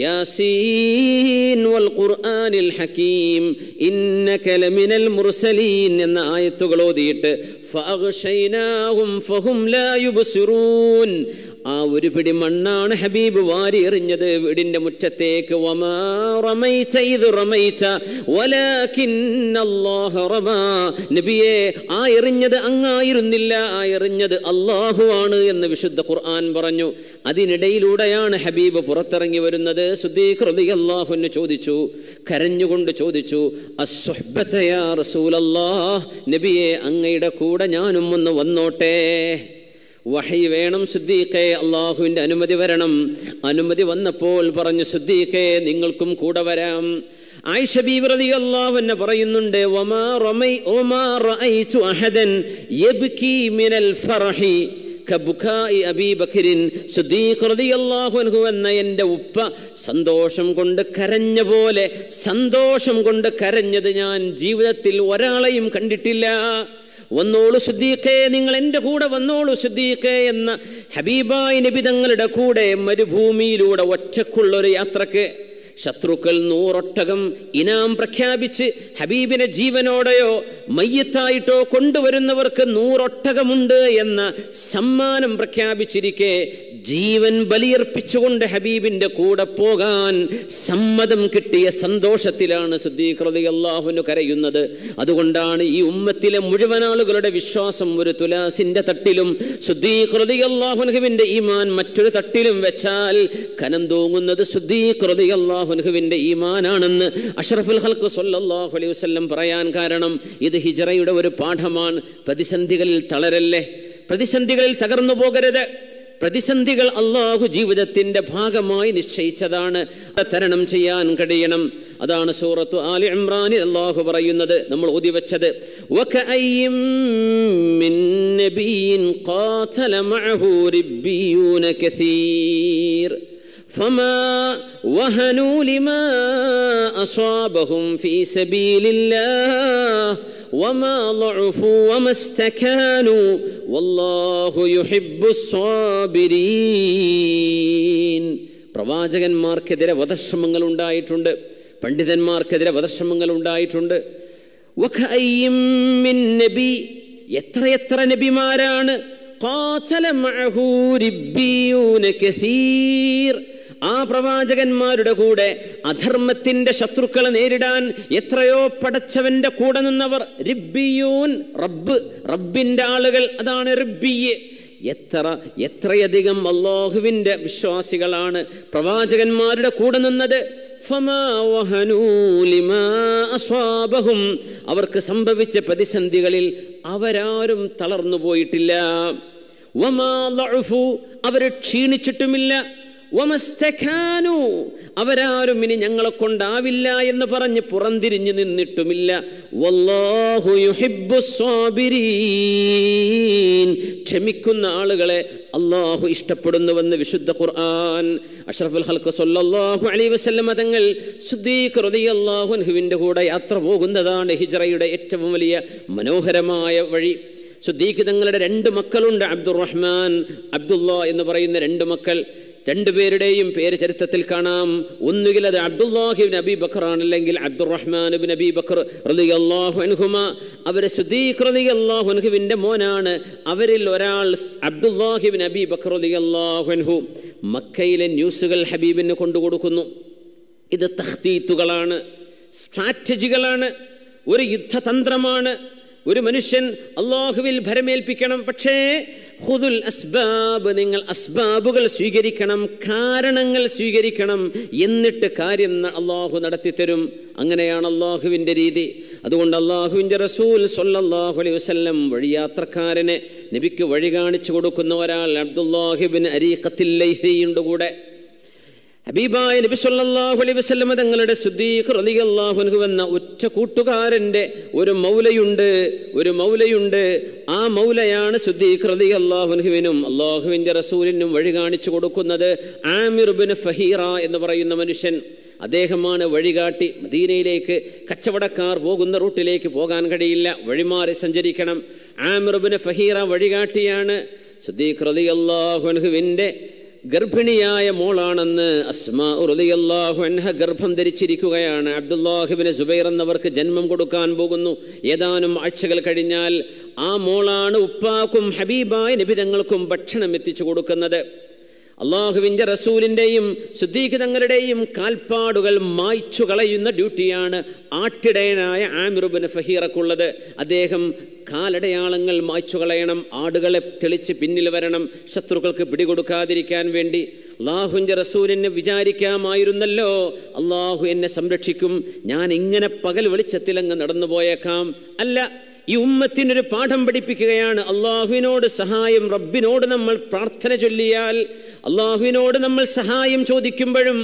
യാസീൻ വൽ ഖുർആനിൽ ഹകീം ഇന്നക ലമിനൽ മുർസലീൻ എന്ന ആയത്തുകൾ ഓതിയിട്ട് ഫഅഗ്ശൈനാഹും ഫഹും ലാ യുബ്സിറൂൻ ആ ഒരു പിടി മണ്ണാണ് ഹബീബ് വാരി എറിഞ്ഞത് വീടിന്റെ മുറ്റത്തേക്ക് വമാ റമൈത ഇത് റമൈത വലാകിന്നല്ലാഹ റമാ നബിയെ ആ എറിഞ്ഞത് അങ്ങായിരുന്നില്ല ആ എറിഞ്ഞത് അള്ളാഹുവാണ് എന്ന് വിശുദ്ധ ഖുർആൻ പറഞ്ഞു അതിനിടയിലൂടെയാണ് ഹബീബ് പുറത്തിറങ്ങി വരുന്നത് സുദ്ദീഖ് റളിയല്ലാഹുവിന് ചോദിച്ചു കരഞ്ഞുകൊണ്ട് ചോദിച്ചു അസ്സുഹ്ബത യാ റസൂലല്ലാഹ് നബിയെ അങ്ങയുടെ കൂടെ ഞാനും ഒന്ന് വന്നോട്ടെ വഹി വേണം സുദ്ദീഖെ അള്ളാഹുവിൻ്റെ അനുമതി വരണം അനുമതി വന്നപ്പോൾ പറഞ്ഞു സുദ്ദീഖെ നിങ്ങൾക്കും കൂടെ വരാം ആയിഷ ബീവി റളിയല്ലാഹു അൻഹ പറയുന്നുണ്ട് വമാ റമൈ വമാ റഅയ്തു അഹദൻ യബ്കി മിനൽ ഫർഹി കബുഖായി അബീ ബക്കറിൻ സിദ്ദീഖ് റളിയല്ലാഹു അൻഹു എന്ന എൻ്റെ ഉപ്പ സന്തോഷം കൊണ്ട് കരഞ്ഞ പോലെ സന്തോഷം കൊണ്ട് കരഞ്ഞത് ഞാൻ ജീവിതത്തിൽ ഒരാളെയും കണ്ടിട്ടില്ല വന്നോളൂ സുദ്ദീഖേ നിങ്ങൾ എൻ്റെ കൂടെ വന്നോളൂ സുദ്ദീഖേ എന്ന ഹബീബായി നബി തങ്ങളുടെ കൂടെ മരുഭൂമിയിലൂടെ ഒറ്റക്കുള്ളൊരു യാത്രക്ക് ശത്രുക്കൾ നൂറൊട്ടകം ഇനാം പ്രഖ്യാപിച്ച് ഹബീബിനെ ജീവനോടെയോ മയ്യത്തായിട്ടോ കൊണ്ടുവരുന്നവർക്ക് നൂറൊട്ടകമുണ്ട് എന്ന സമ്മാനം പ്രഖ്യാപിച്ചിരിക്കെ ജീവൻ ബലിയർപ്പിച്ചുകൊണ്ട് ഹബീബിന്റെ കൂടെ പോകാൻ സമ്മതം കിട്ടിയ സന്തോഷത്തിലാണ് സുദ്ദീഖ്രതി അള്ളാഹുവിന് കരയുന്നത് അതുകൊണ്ടാണ് ഈ ഉമ്മത്തിലെ മുഴുവൻ ആളുകളുടെ വിശ്വാസം ഒരു തുലാസിന്റെ തട്ടിലും സുദ്ദീഖ്രതി അള്ളാഹുനുഹുവിന്റെ ഈമാൻ മറ്റൊരു തട്ടിലും വെച്ചാൽ കനം തൂങ്ങുന്നത് സുദ്ദീഖ്രതി അള്ളാഹുനുഹുവിന്റെ ഈമാനാണെന്ന് അഷറഫുൽ ഹൽക്ക് സല്ലല്ലാഹു അലൈഹി വസല്ലം പറയാൻ കാരണം ഇത് ഹിജറയുടെ ഒരു പാഠമാണ് പ്രതിസന്ധികളിൽ തളരല്ലേ പ്രതിസന്ധികളിൽ തകർന്നു പോകരുത് പ്രതിസന്ധികൾ അള്ളാഹു ജീവിതത്തിന്റെ ഭാഗമായി നിശ്ചയിച്ചതാണ് അത് തരണം ചെയ്യാൻ കഴിയണം അതാണ് സൂറത്തു ആലി ഇമ്രാനിൽ അള്ളാഹു പറയുന്നത് നമ്മൾ ഒതിവെച്ചത് وَكَأَيٍّ مِّن نَّبِيٍّ قَاتَلَ مَعَهُ رِبِّيُّونَ كَثِيرٌ فما وهنوا لما أصابهم في سبيل الله وما ضعفوا وما استكانوا والله يحب الصابرين പ്രവാചകന്മാർക്കെതിരെ വധശ്രമങ്ങൾ ഉണ്ടായിട്ടുണ്ട് പണ്ഡിതന്മാർക്കെതിരെ വധശ്രമങ്ങൾ ഉണ്ടായിട്ടുണ്ട് വഖഅയ്യിം മിൻ നബി എത്രയെത്ര നബിമാരാണ് ഖാതല മഅഹു റിബ്ബിയൂന കസീർ ആ പ്രവാചകന്മാരുടെ കൂടെ അധർമ്മത്തിന്റെ ശത്രുക്കളെ നേരിടാൻ എത്രയോ പടച്ചവന്റെ കൂടെ നിന്നവർ റിബ്ബിയൂൻ റബ്ബ് റബ്ബിന്റെ ആളുകൾ അതാണ് റിബ്ബിയ് എത്ര എത്രയധികം അള്ളാഹുവിൻ്റെ വിശ്വാസികളാണ് പ്രവാചകന്മാരുടെ കൂടെ നിന്നത് ഫമാ വഹനൂ ലിമാ അസ്വാബഹും അവർക്ക് സംഭവിച്ച പ്രതിസന്ധികളിൽ അവരാരും തളർന്നു പോയിട്ടില്ല വമാ ളഉഫു അവർ ക്ഷീണിച്ചിട്ടുമില്ല വമസ്തഖാനു അവരാരും ഇനി ഞങ്ങളെ കൊണ്ടാവില്ല എന്ന് പറഞ്ഞ് പുറംതിരിഞ്ഞു നിന്നിട്ടുമില്ല വല്ലാഹു യുഹിബ്ബു സ്വാബിരീൻ ക്ഷമിക്കുന്ന ആളുകളെ അള്ളാഹു ഇഷ്ടപ്പെടുന്നുവെന്ന് വിശുദ്ധ ഖുർആൻ അഷ്റഫുൽ ഹൽക്ക് സല്ലല്ലാഹു അലൈഹി വസല്ലം തങ്ങൾ സുദ്ദീഖ് റളിയല്ലാഹു അൻഹുവിൻ്റെ കൂടെ യാത്ര പോകുന്നതാണ് ഹിജ്റയുടെ ഏറ്റവും വലിയ മനോഹരമായ വഴി സുദ്ദീഖ് തങ്ങളുടെ രണ്ട് മക്കളുണ്ട് അബ്ദുറഹ്മാൻ അബ്ദുള്ള എന്ന് പറയുന്ന രണ്ട് മക്കൾ രണ്ടുപേരുടെയും പേര് ചരിത്രത്തിൽ കാണാം ഒന്നുകിൽ അത് അബ്ദുല്ലാഹിബിൻ അബി ബക്കറാണ് അല്ലെങ്കിൽ അബ്ദുറഹ്മാൻ ബിൻ അബി ബക്കർ റളിയല്ലാഹു അൻഹുമ അവരെ സുദീഖ് റളിയല്ലാഹു അൻഹുവിൻ്റെ മോനാണ് അവരിൽ ഒരാൾ അബ്ദുല്ലാഹിബിൻ അബി ബക്കർ റളിയല്ലാഹു അൻഹു മക്കയിലെ ന്യൂസുകൾ ഹബീബിന് കൊണ്ടുകൊടുക്കുന്നു ഇത് തഖ്തീത്തുകളാണ് സ്ട്രാറ്റജികളാണ് ഒരു യുദ്ധതന്ത്രമാണ് ഒരു മനുഷ്യൻ അള്ളാഹുവിൽ ഭരമേൽപ്പിക്കണം പക്ഷേ ഹുദുൽ അസ്ബാബ് നിങ്ങൾ അസ്ബാബുകൾ സ്വീകരിക്കണം കാരണങ്ങൾ സ്വീകരിക്കണം എന്നിട്ട് കാര്യം ന- അള്ളാഹു നടത്തിത്തരും അങ്ങനെയാണ് അള്ളാഹുവിൻ്റെ രീതി അതുകൊണ്ട് അള്ളാഹുവിൻ്റെ റസൂൽ സല്ലല്ലാഹു അലൈഹി വസല്ലം വഴിയാത്രക്കാരനെ നബിക്ക് വഴി കാണിച്ചു കൊടുക്കുന്ന ഒരാൾ അബ്ദുല്ലാഹിബിൻ അരീഖത്തിൽ ലൈഹിയുണ്ട് കൂടെ ഹബീബായ നബി സല്ലല്ലാഹു അലൈഹി വസല്ലം തങ്ങളുടെ സുദ്ദീഖ് റളിയല്ലാഹു അൻഹു എന്ന ഒറ്റ കൂട്ടുകാരൻ്റെ ഒരു മൗലയുണ്ട് ഒരു മൗലയുണ്ട് ആ മൗലയാണ് സുദ്ദീഖ് റളിയല്ലാഹു അൻഹുവിനും അള്ളാഹുവിൻ്റെ റസൂലിനും വഴി കാണിച്ചു കൊടുക്കുന്നത് ആമിർ ബിൻ ഫഹീറ എന്ന് പറയുന്ന മനുഷ്യൻ അദ്ദേഹമാണ് വഴികാട്ടി മദീനയിലേക്ക് കച്ചവടക്കാർ പോകുന്ന റൂട്ടിലേക്ക് പോകാൻ കഴിയില്ല വഴിമാറി സഞ്ചരിക്കണം ആമിർ ബിൻ ഫഹീറ വഴികാട്ടിയാണ് സുദ്ദീഖ് റളിയല്ലാഹു അൻഹുവിൻ്റെ ഗർഭിണിയായ മോളാണെന്ന് അസ്മാ ഉറുദിയല്ലാഹു അൻഹ ഗർഭം ധരിച്ചിരിക്കുകയാണ് അബ്ദുല്ലാഹിബിന് സുബൈർ എന്നവർക്ക് ജന്മം കൊടുക്കാൻ പോകുന്നു ഏതാനും ആഴ്ചകൾ കഴിഞ്ഞാൽ ആ മോളാണ് ഉപ്പാക്കും ഹബീബായ നിബിതങ്ങൾക്കും ഭക്ഷണം എത്തിച്ചു കൊടുക്കുന്നത് അള്ളാഹുവിൻ്റെ റസൂലിൻ്റെയും ശുദ്ധീക് തങ്ങളുടെയും കാൽപ്പാടുകൾ മായ്ച്ചു കളയുന്ന ഡ്യൂട്ടിയാണ് ആട്ടിടയനായ ആമിറുബിൻ ഫഹീറക്കുള്ളത് അദ്ദേഹം കാലടയാളങ്ങൾ മായ്ച്ചു കളയണം ആടുകളെ തെളിച്ച് പിന്നിൽ വരണം ശത്രുക്കൾക്ക് പിടികൊടുക്കാതിരിക്കാൻ വേണ്ടി അള്ളാഹുവിൻ്റെ റസൂലിനെ വിചാരിക്കാമായിരുന്നല്ലോ അള്ളാഹു എന്നെ സംരക്ഷിക്കും ഞാൻ ഇങ്ങനെ പകൽ വെളിച്ചത്തിൽ അങ്ങ് നടന്നു പോയേക്കാം അല്ല ഈ ഉമ്മത്തിനൊരു പാഠം പഠിപ്പിക്കുകയാണ് അള്ളാഹുവിനോട് സഹായം റബ്ബിനോട് നമ്മൾ പ്രാർത്ഥന ചൊല്ലിയാൽ അള്ളാഹുവിനോട് നമ്മൾ സഹായം ചോദിക്കുമ്പോഴും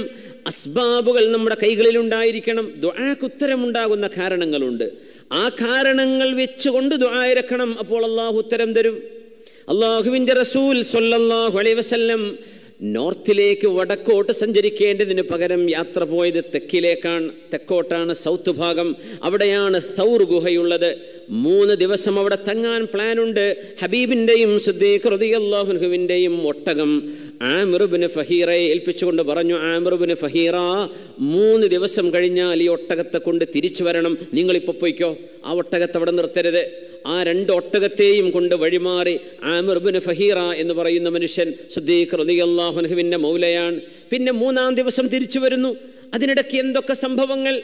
അസ്ബാബുകൾ നമ്മുടെ കൈകളിൽ ഉണ്ടായിരിക്കണം ദുആക്ക് ഉത്തരമുണ്ടാകുന്ന കാരണങ്ങളുണ്ട് ആ കാരണങ്ങൾ വെച്ചുകൊണ്ട് ദുആ ഇറക്കണം അപ്പോൾ അള്ളാഹു ഉത്തരം തരും അള്ളാഹുവിൻ്റെ റസൂൽ സൊല്ലാഹു അലൈ വസല്ലം നോർത്തിലേക്ക് വടക്കോട്ട് സഞ്ചരിക്കേണ്ടതിന് പകരം യാത്ര പോയത് തെക്കിലേക്കാണ് തെക്കോട്ടാണ് സൗത്ത് ഭാഗം അവിടെയാണ് സൗർ ഗുഹയുള്ളത് മൂന്ന് ദിവസം അവിടെ തങ്ങാൻ പ്ലാനുണ്ട് ഹബീബിൻ്റെയും സുദ്ദീഖ് റതിയല്ലാഹുവിൻ്റെയും ഒട്ടകം ആമിറുബിന് ഫഹീറയെ ഏൽപ്പിച്ചുകൊണ്ട് പറഞ്ഞു ആമിറുബിന് ഫഹീറ മൂന്ന് ദിവസം കഴിഞ്ഞാൽ ഈ ഒട്ടകത്തെ കൊണ്ട് തിരിച്ചു വരണം നിങ്ങളിപ്പോൾ പോയിക്കോ ആ ഒട്ടകത്തെ അവിടെ നിർത്തരുത് ആ രണ്ട് ഒട്ടകത്തെയും കൊണ്ട് വഴിമാറി ആമിർബിന് ഫഹീറ എന്ന് പറയുന്ന മനുഷ്യൻ സുദ്ദീഖ് റതിയല്ലാഹുനുഹുവിൻ്റെ മൗലയാണ് പിന്നെ മൂന്നാം ദിവസം തിരിച്ചു വരുന്നു അതിനിടയ്ക്ക് എന്തൊക്കെ സംഭവങ്ങൾ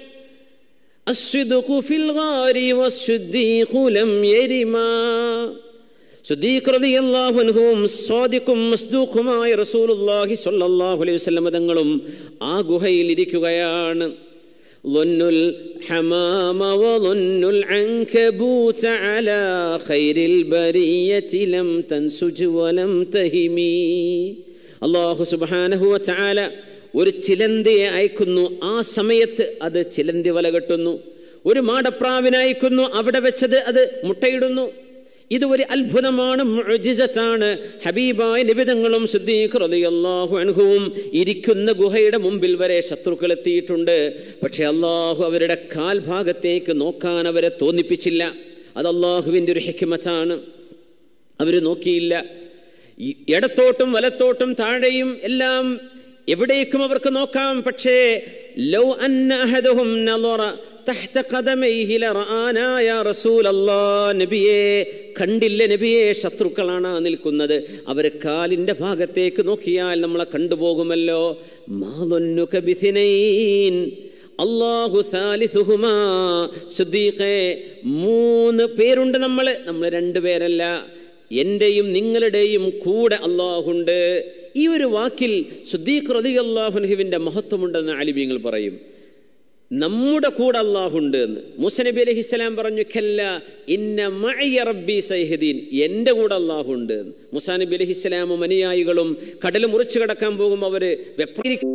الصدق في الغار والصديق لم يرما സുദ്ദീഖ് റളിയല്ലാഹു അൻഹുവും സ്വാദിഖും മസ്ദൂഖുമായ റസൂലുള്ളാഹി സ്വല്ലല്ലാഹു അലൈഹി വസല്ലം തങ്ങളും ആ ഗുഹയിൽ ഇരിക്കുകയാണ് ظن الحمام وظن العنكبوت على خير البرية لم تنسج ولم تهمي അള്ളാഹു സുബ്ഹാനഹു വതആല ഒരു ചിലന്തിയെ അയക്കുന്നു ആ സമയത്ത് അത് ചിലന്തി വല കെട്ടുന്നു ഒരു മാടപ്രാവിനെ അയക്കുന്നു അവിടെ വെച്ചത് അത് മുട്ടയിടുന്നു ഇത് ഒരു അത്ഭുതമാണ് മുഅ്ജിസത്താണ് ഹബീബായ നിബിതങ്ങളും സിദ്ദീഖ് റളിയല്ലാഹു അൻഹുവും ഇരിക്കുന്ന ഗുഹയുടെ മുമ്പിൽ വരെ ശത്രുക്കൾ എത്തിയിട്ടുണ്ട് പക്ഷെ അള്ളാഹു അവരുടെ കാൽഭാഗത്തേക്ക് നോക്കാൻ അവരെ തോന്നിപ്പിച്ചില്ല അത് അള്ളാഹുവിൻ്റെ ഒരു ഹിക്മത്താണ് അവർ നോക്കിയില്ല ഈ ഇടത്തോട്ടും വലത്തോട്ടും താഴെയും എല്ലാം എവിടേക്കും അവർക്ക് നോക്കാം പക്ഷേ ലൗ അന്ന അഹദഹും നളറ തഹ്ത ഖദമൈഹി ലറആനാ യാ റസൂലല്ലാഹ് നബിയേ കണ്ടില്ല നബിയേ ശത്രുക്കളാണ് ആ നിൽക്കുന്നത് അവർ കാലിൻ്റെ ഭാഗത്തേക്ക് നോക്കിയാൽ നമ്മളെ കണ്ടുപോകുമല്ലോ മാലൊന്നുക ബിഥിനൈൻ അള്ളാഹു സാലിസുഹുമാ സുദ്ദീഖേ മൂന്ന് പേരുണ്ട് നമ്മൾ നമ്മൾ രണ്ടുപേരല്ല എൻ്റെയും നിങ്ങളുടെയും കൂടെ അള്ളാഹുണ്ട് ഈ ഒരു വാക്കിൽ സുദ്ദീഖ് റതി അള്ളാഹുനുഹുവിൻ്റെ മഹത്വമുണ്ടെന്ന് അലിബീങ്ങൾ പറയും നമ്മുടെ കൂടെ അള്ളാഹുണ്ട് എന്ന് മുസനബി അലഹിസ്സലാം പറഞ്ഞു ഖല്ല ഇന്ന മഅയ റബ്ബി സൈഹദീൻ എൻ്റെ കൂടെ അള്ളാഹുണ്ട് എന്ന് മുസാ നബി അലഹിസ്സലാമും അനുയായികളും കടൽ മുറിച്ചു കടക്കാൻ പോകുമ്പോൾ അവർ വെപ്രിക്കും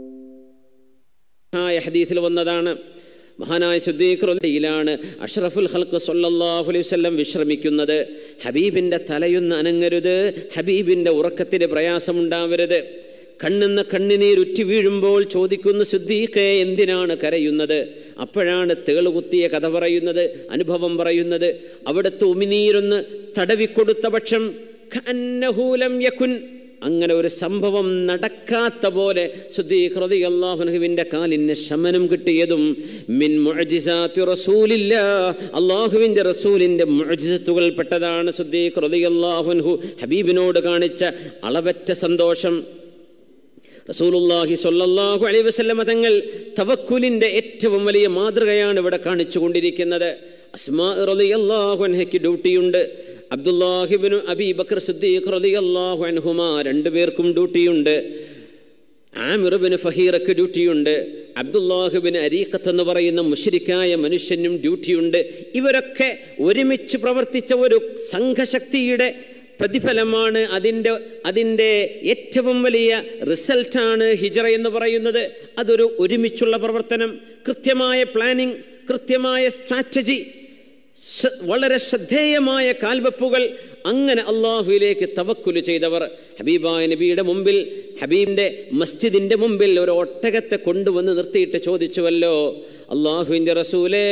ഹദീസിൽ വന്നതാണ് മഹാനായ സുദ്ദീഖ്റയിലാണ് അഷ്റഫുൽ ഹൽക്ക് സൊല്ലാഹു അലൈഹി വല്ലം വിശ്രമിക്കുന്നത് ഹബീബിൻ്റെ തലയൊന്ന് അനങ്ങരുത് ഹബീബിൻ്റെ ഉറക്കത്തിന് പ്രയാസമുണ്ടാവരുത് കണ്ണെന്ന് കണ്ണിനീരുറ്റി വീഴുമ്പോൾ ചോദിക്കുന്ന സുദ്ദീഖെ എന്തിനാണ് കരയുന്നത് അപ്പോഴാണ് തേളുകുത്തിയ കഥ പറയുന്നത് അനുഭവം പറയുന്നത് അവിടുത്തെ ഉമിനീരൊന്ന് തടവിക്കൊടുത്ത പക്ഷം ഖന്നഹൂലം യക്കുൻ അങ്ങനെ ഒരു സംഭവം നടക്കാത്ത പോലെ സുദ്ദീഖ്റതി അള്ളാഹുനുഹുവിൻ്റെ കാലിന് ശമനം കിട്ടിയതും മിൻ മുഅജിസാത്തി റസൂലില്ല അള്ളാഹുവിൻ്റെ റസൂലിൻ്റെ മുഅജിസത്തുകൾ പെട്ടതാണ് സുദ്ദീഖ്റതി അള്ളാഹുൻഹു ഹബീബിനോട് കാണിച്ച അളവറ്റ സന്തോഷം റസൂലുല്ലാഹി സ്വല്ലല്ലാഹു അലൈഹി വസല്ലമ തങ്ങൾ തവക്കുലിൻ്റെ ഏറ്റവും വലിയ മാതൃകയാണ് ഇവിടെ കാണിച്ചു കൊണ്ടിരിക്കുന്നത് അസ്മാ റളിയല്ലാഹു അൻഹയ്ക്ക് ഡ്യൂട്ടിയുണ്ട് അബ്ദുല്ലാഹിബിന് അബി ബക്കർ സിദ്ദീഖ് റളിയല്ലാഹു അൻഹുമാ രണ്ടുപേർക്കും ഡ്യൂട്ടിയുണ്ട് ആമിറുബിന് ഫഹീറക്ക് ഡ്യൂട്ടിയുണ്ട് അബ്ദുല്ലാഹിബിന് അരീഖത്ത് എന്ന് പറയുന്ന മുഷരിക്കായ മനുഷ്യനും ഡ്യൂട്ടിയുണ്ട് ഇവരൊക്കെ ഒരുമിച്ച് പ്രവർത്തിച്ച ഒരു സംഘശക്തിയുടെ പ്രതിഫലമാണ് അതിൻ്റെ അതിൻ്റെ ഏറ്റവും വലിയ റിസൾട്ടാണ് ഹിജറ എന്ന് പറയുന്നത് അതൊരു ഒരുമിച്ചുള്ള പ്രവർത്തനം കൃത്യമായ പ്ലാനിങ് കൃത്യമായ സ്ട്രാറ്റജി വളരെ ശ്രദ്ധേയമായ കാൽവെപ്പുകൾ അങ്ങനെ അള്ളാഹുവിലേക്ക് തവക്കുല് ചെയ്തവർ ഹബീബായ നബിയുടെ മുമ്പിൽ ഹബീബിൻ്റെ മസ്ജിദിൻ്റെ മുമ്പിൽ ഒരു ഒട്ടകത്തെ കൊണ്ടുവന്ന് നിർത്തിയിട്ട് ചോദിച്ചുവല്ലോ അള്ളാഹുവിൻ്റെ റസൂലെ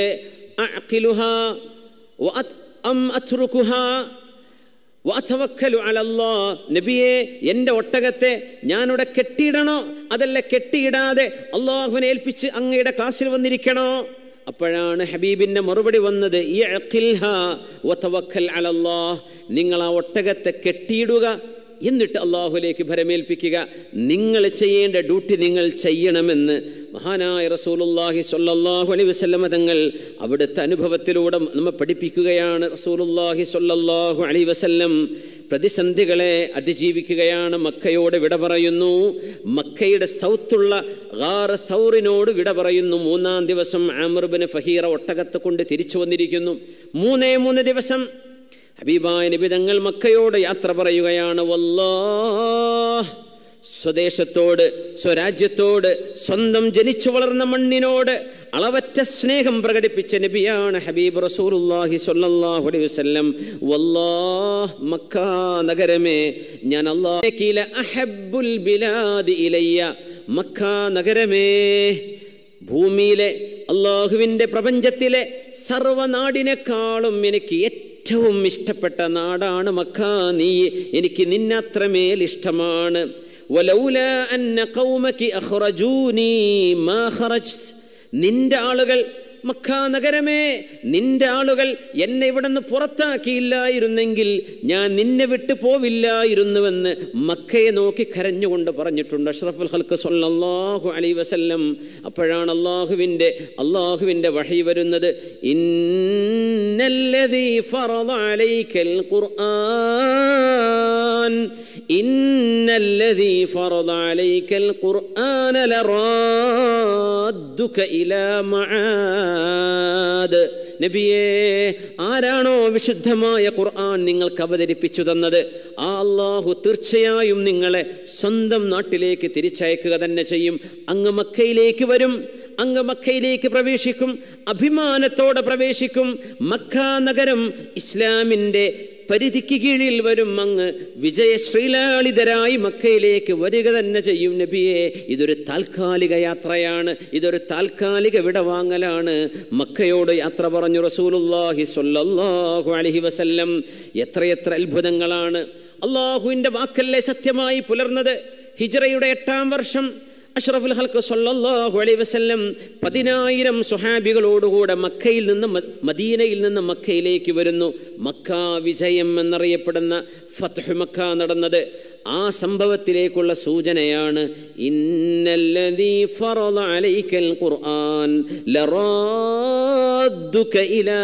നബിയെ എൻ്റെ ഒട്ടകത്തെ ഞാനിവിടെ കെട്ടിയിടണോ അതല്ല കെട്ടിയിടാതെ അള്ളാഹുവിനെ ഏൽപ്പിച്ച് അങ്ങയുടെ ക്ലാസ്സിൽ വന്നിരിക്കണോ അപ്പോഴാണ് ഹബീബിൻ്റെ മറുപടി വന്നത് നിങ്ങൾ ആ ഒട്ടകത്തെ കെട്ടിയിടുക എന്നിട്ട് അള്ളാഹുലേക്ക് ഭരമേൽപ്പിക്കുക നിങ്ങൾ ചെയ്യേണ്ട ഡ്യൂട്ടി നിങ്ങൾ ചെയ്യണമെന്ന് മഹാനായ റസൂലുല്ലാഹി സ്വല്ലല്ലാഹു അലൈഹി വസല്ലമ തങ്ങൾ അവിടുത്തെ അനുഭവത്തിലൂടെ നമ്മെ പഠിപ്പിക്കുകയാണ് റസൂലുല്ലാഹി സ്വല്ലല്ലാഹു അലൈഹി വസല്ലം പ്രതിസന്ധികളെ അതിജീവിക്കുകയാണ് മക്കയോട് വിട പറയുന്നു മക്കയുടെ സൗത്തുള്ള ഗാർ സൗറിനോട് വിട പറയുന്നു മൂന്നാം ദിവസം ആമർബിന് ഫഹീറ ഒട്ടകത്തെ കൊണ്ട് തിരിച്ചു വന്നിരിക്കുന്നു മൂന്നേ മൂന്ന് ദിവസം ഹബീബായ നിബിതങ്ങൾ മക്കയോട് യാത്ര പറയുകയാണ് വല്ലാ സ്വദേശത്തോട് സ്വരാജ്യത്തോട് സ്വന്തം ജനിച്ചു വളർന്ന മണ്ണിനോട് അളവറ്റ സ്നേഹം പ്രകടിപ്പിച്ച നബിയാണ് ഹബീബ് റസൂലുള്ളാഹി സ്വല്ലല്ലാഹു അലൈഹി വസല്ലം വല്ലാഹ് മക്ക നഗരമേ ഞാൻ അല്ലാഹ് അഹബ്ബുൽ ബിലാദി ഇലയ്യ മക്ക നഗരമേ ഭൂമിയിലെ അള്ളാഹുവിൻ്റെ പ്രപഞ്ചത്തിലെ സർവനാടിനേക്കാളും എനിക്ക് ഏറ്റവും ഇഷ്ടപ്പെട്ട നാടാണ് മക്ക നീ എനിക്ക് നിന്നത്രമേൽ ഇഷ്ടമാണ് ولولا أن قومك أخرجوني ما خرجت നിന്റെ ആളുകൾ മക്ക നഗരമേ നിന്റെ ആളുകൾ എന്നെ ഇവിടെ നിന്ന് പുറത്താക്കിയില്ലായിരുന്നെങ്കിൽ ഞാൻ നിന്നെ വിട്ടു പോവില്ലായിരുന്നുവെന്ന് മക്കയെ നോക്കി കരഞ്ഞുകൊണ്ട് പറഞ്ഞിട്ടുണ്ട് അഷ്റഫുൽ ഹൽക്ക് സല്ലല്ലാഹു അലൈഹി വസല്ലം അപ്പോഴാണ് അള്ളാഹുവിൻ്റെ അള്ളാഹുവിൻ്റെ വഹി വരുന്നത് ഇന്നല്ലദീ ഫറദ അലൈക്കൽ ഖുർആൻ ഇന്നല്ലദീ ഫറദ അലൈക്കൽ ഖുർആന ലറാദ്ദുക ഇലാ മആദ് നബിയേ ആരാണോ വിശുദ്ധമായ ഖുർആൻ നിങ്ങൾക്ക് അവതരിപ്പിച്ചു തന്നത് ആ അള്ളാഹു തീർച്ചയായും നിങ്ങളെ സ്വന്തം നാട്ടിലേക്ക് തിരിച്ചയക്കുക തന്നെ ചെയ്യും അങ്ങ് മക്കയിലേക്ക് വരും അങ്ങ് മക്കയിലേക്ക് പ്രവേശിക്കും അഭിമാനത്തോടെ പ്രവേശിക്കും മക്ക നഗരം ഇസ്ലാമിൻ്റെ പരിധിക്ക് കീഴിൽ വരും അങ്ങ് വിജയശ്രീലാളിതരായി മക്കയിലേക്ക് വരിക തന്നെ ചെയ്യും നബിയെ ഇതൊരു താൽക്കാലിക യാത്രയാണ് ഇതൊരു താൽക്കാലിക വിടവാങ്ങലാണ് മക്കയോട് യാത്ര പറഞ്ഞു റസൂലുല്ലാഹി സ്വല്ലല്ലാഹു അലൈഹി വസല്ലം എത്രയെത്ര അത്ഭുതങ്ങളാണ് അള്ളാഹുവിൻ്റെ വാക്കല്ലേ സത്യമായി പുലർന്നത് ഹിജ്റയുടെ എട്ടാം വർഷം അഷ്റഫുൽ ഹൽക്ക് സല്ലല്ലാഹു അലൈഹി വസല്ലം പതിനായിരം സുഹാബികളോടുകൂടെ മക്കയിൽ നിന്ന് മ- മദീനയിൽ നിന്ന് മക്കയിലേക്ക് വരുന്നു മക്ക വിജയം എന്നറിയപ്പെടുന്ന ഫത്ഹ് മക്ക നടന്നത് ആ സംഭവത്തിലേക്കുള്ള സൂചനയാണ് ഇന്നല്ലദീ ഫറദ അലൈക്കൽ ഖുർആൻ ലറാദ്ദുക ഇലാ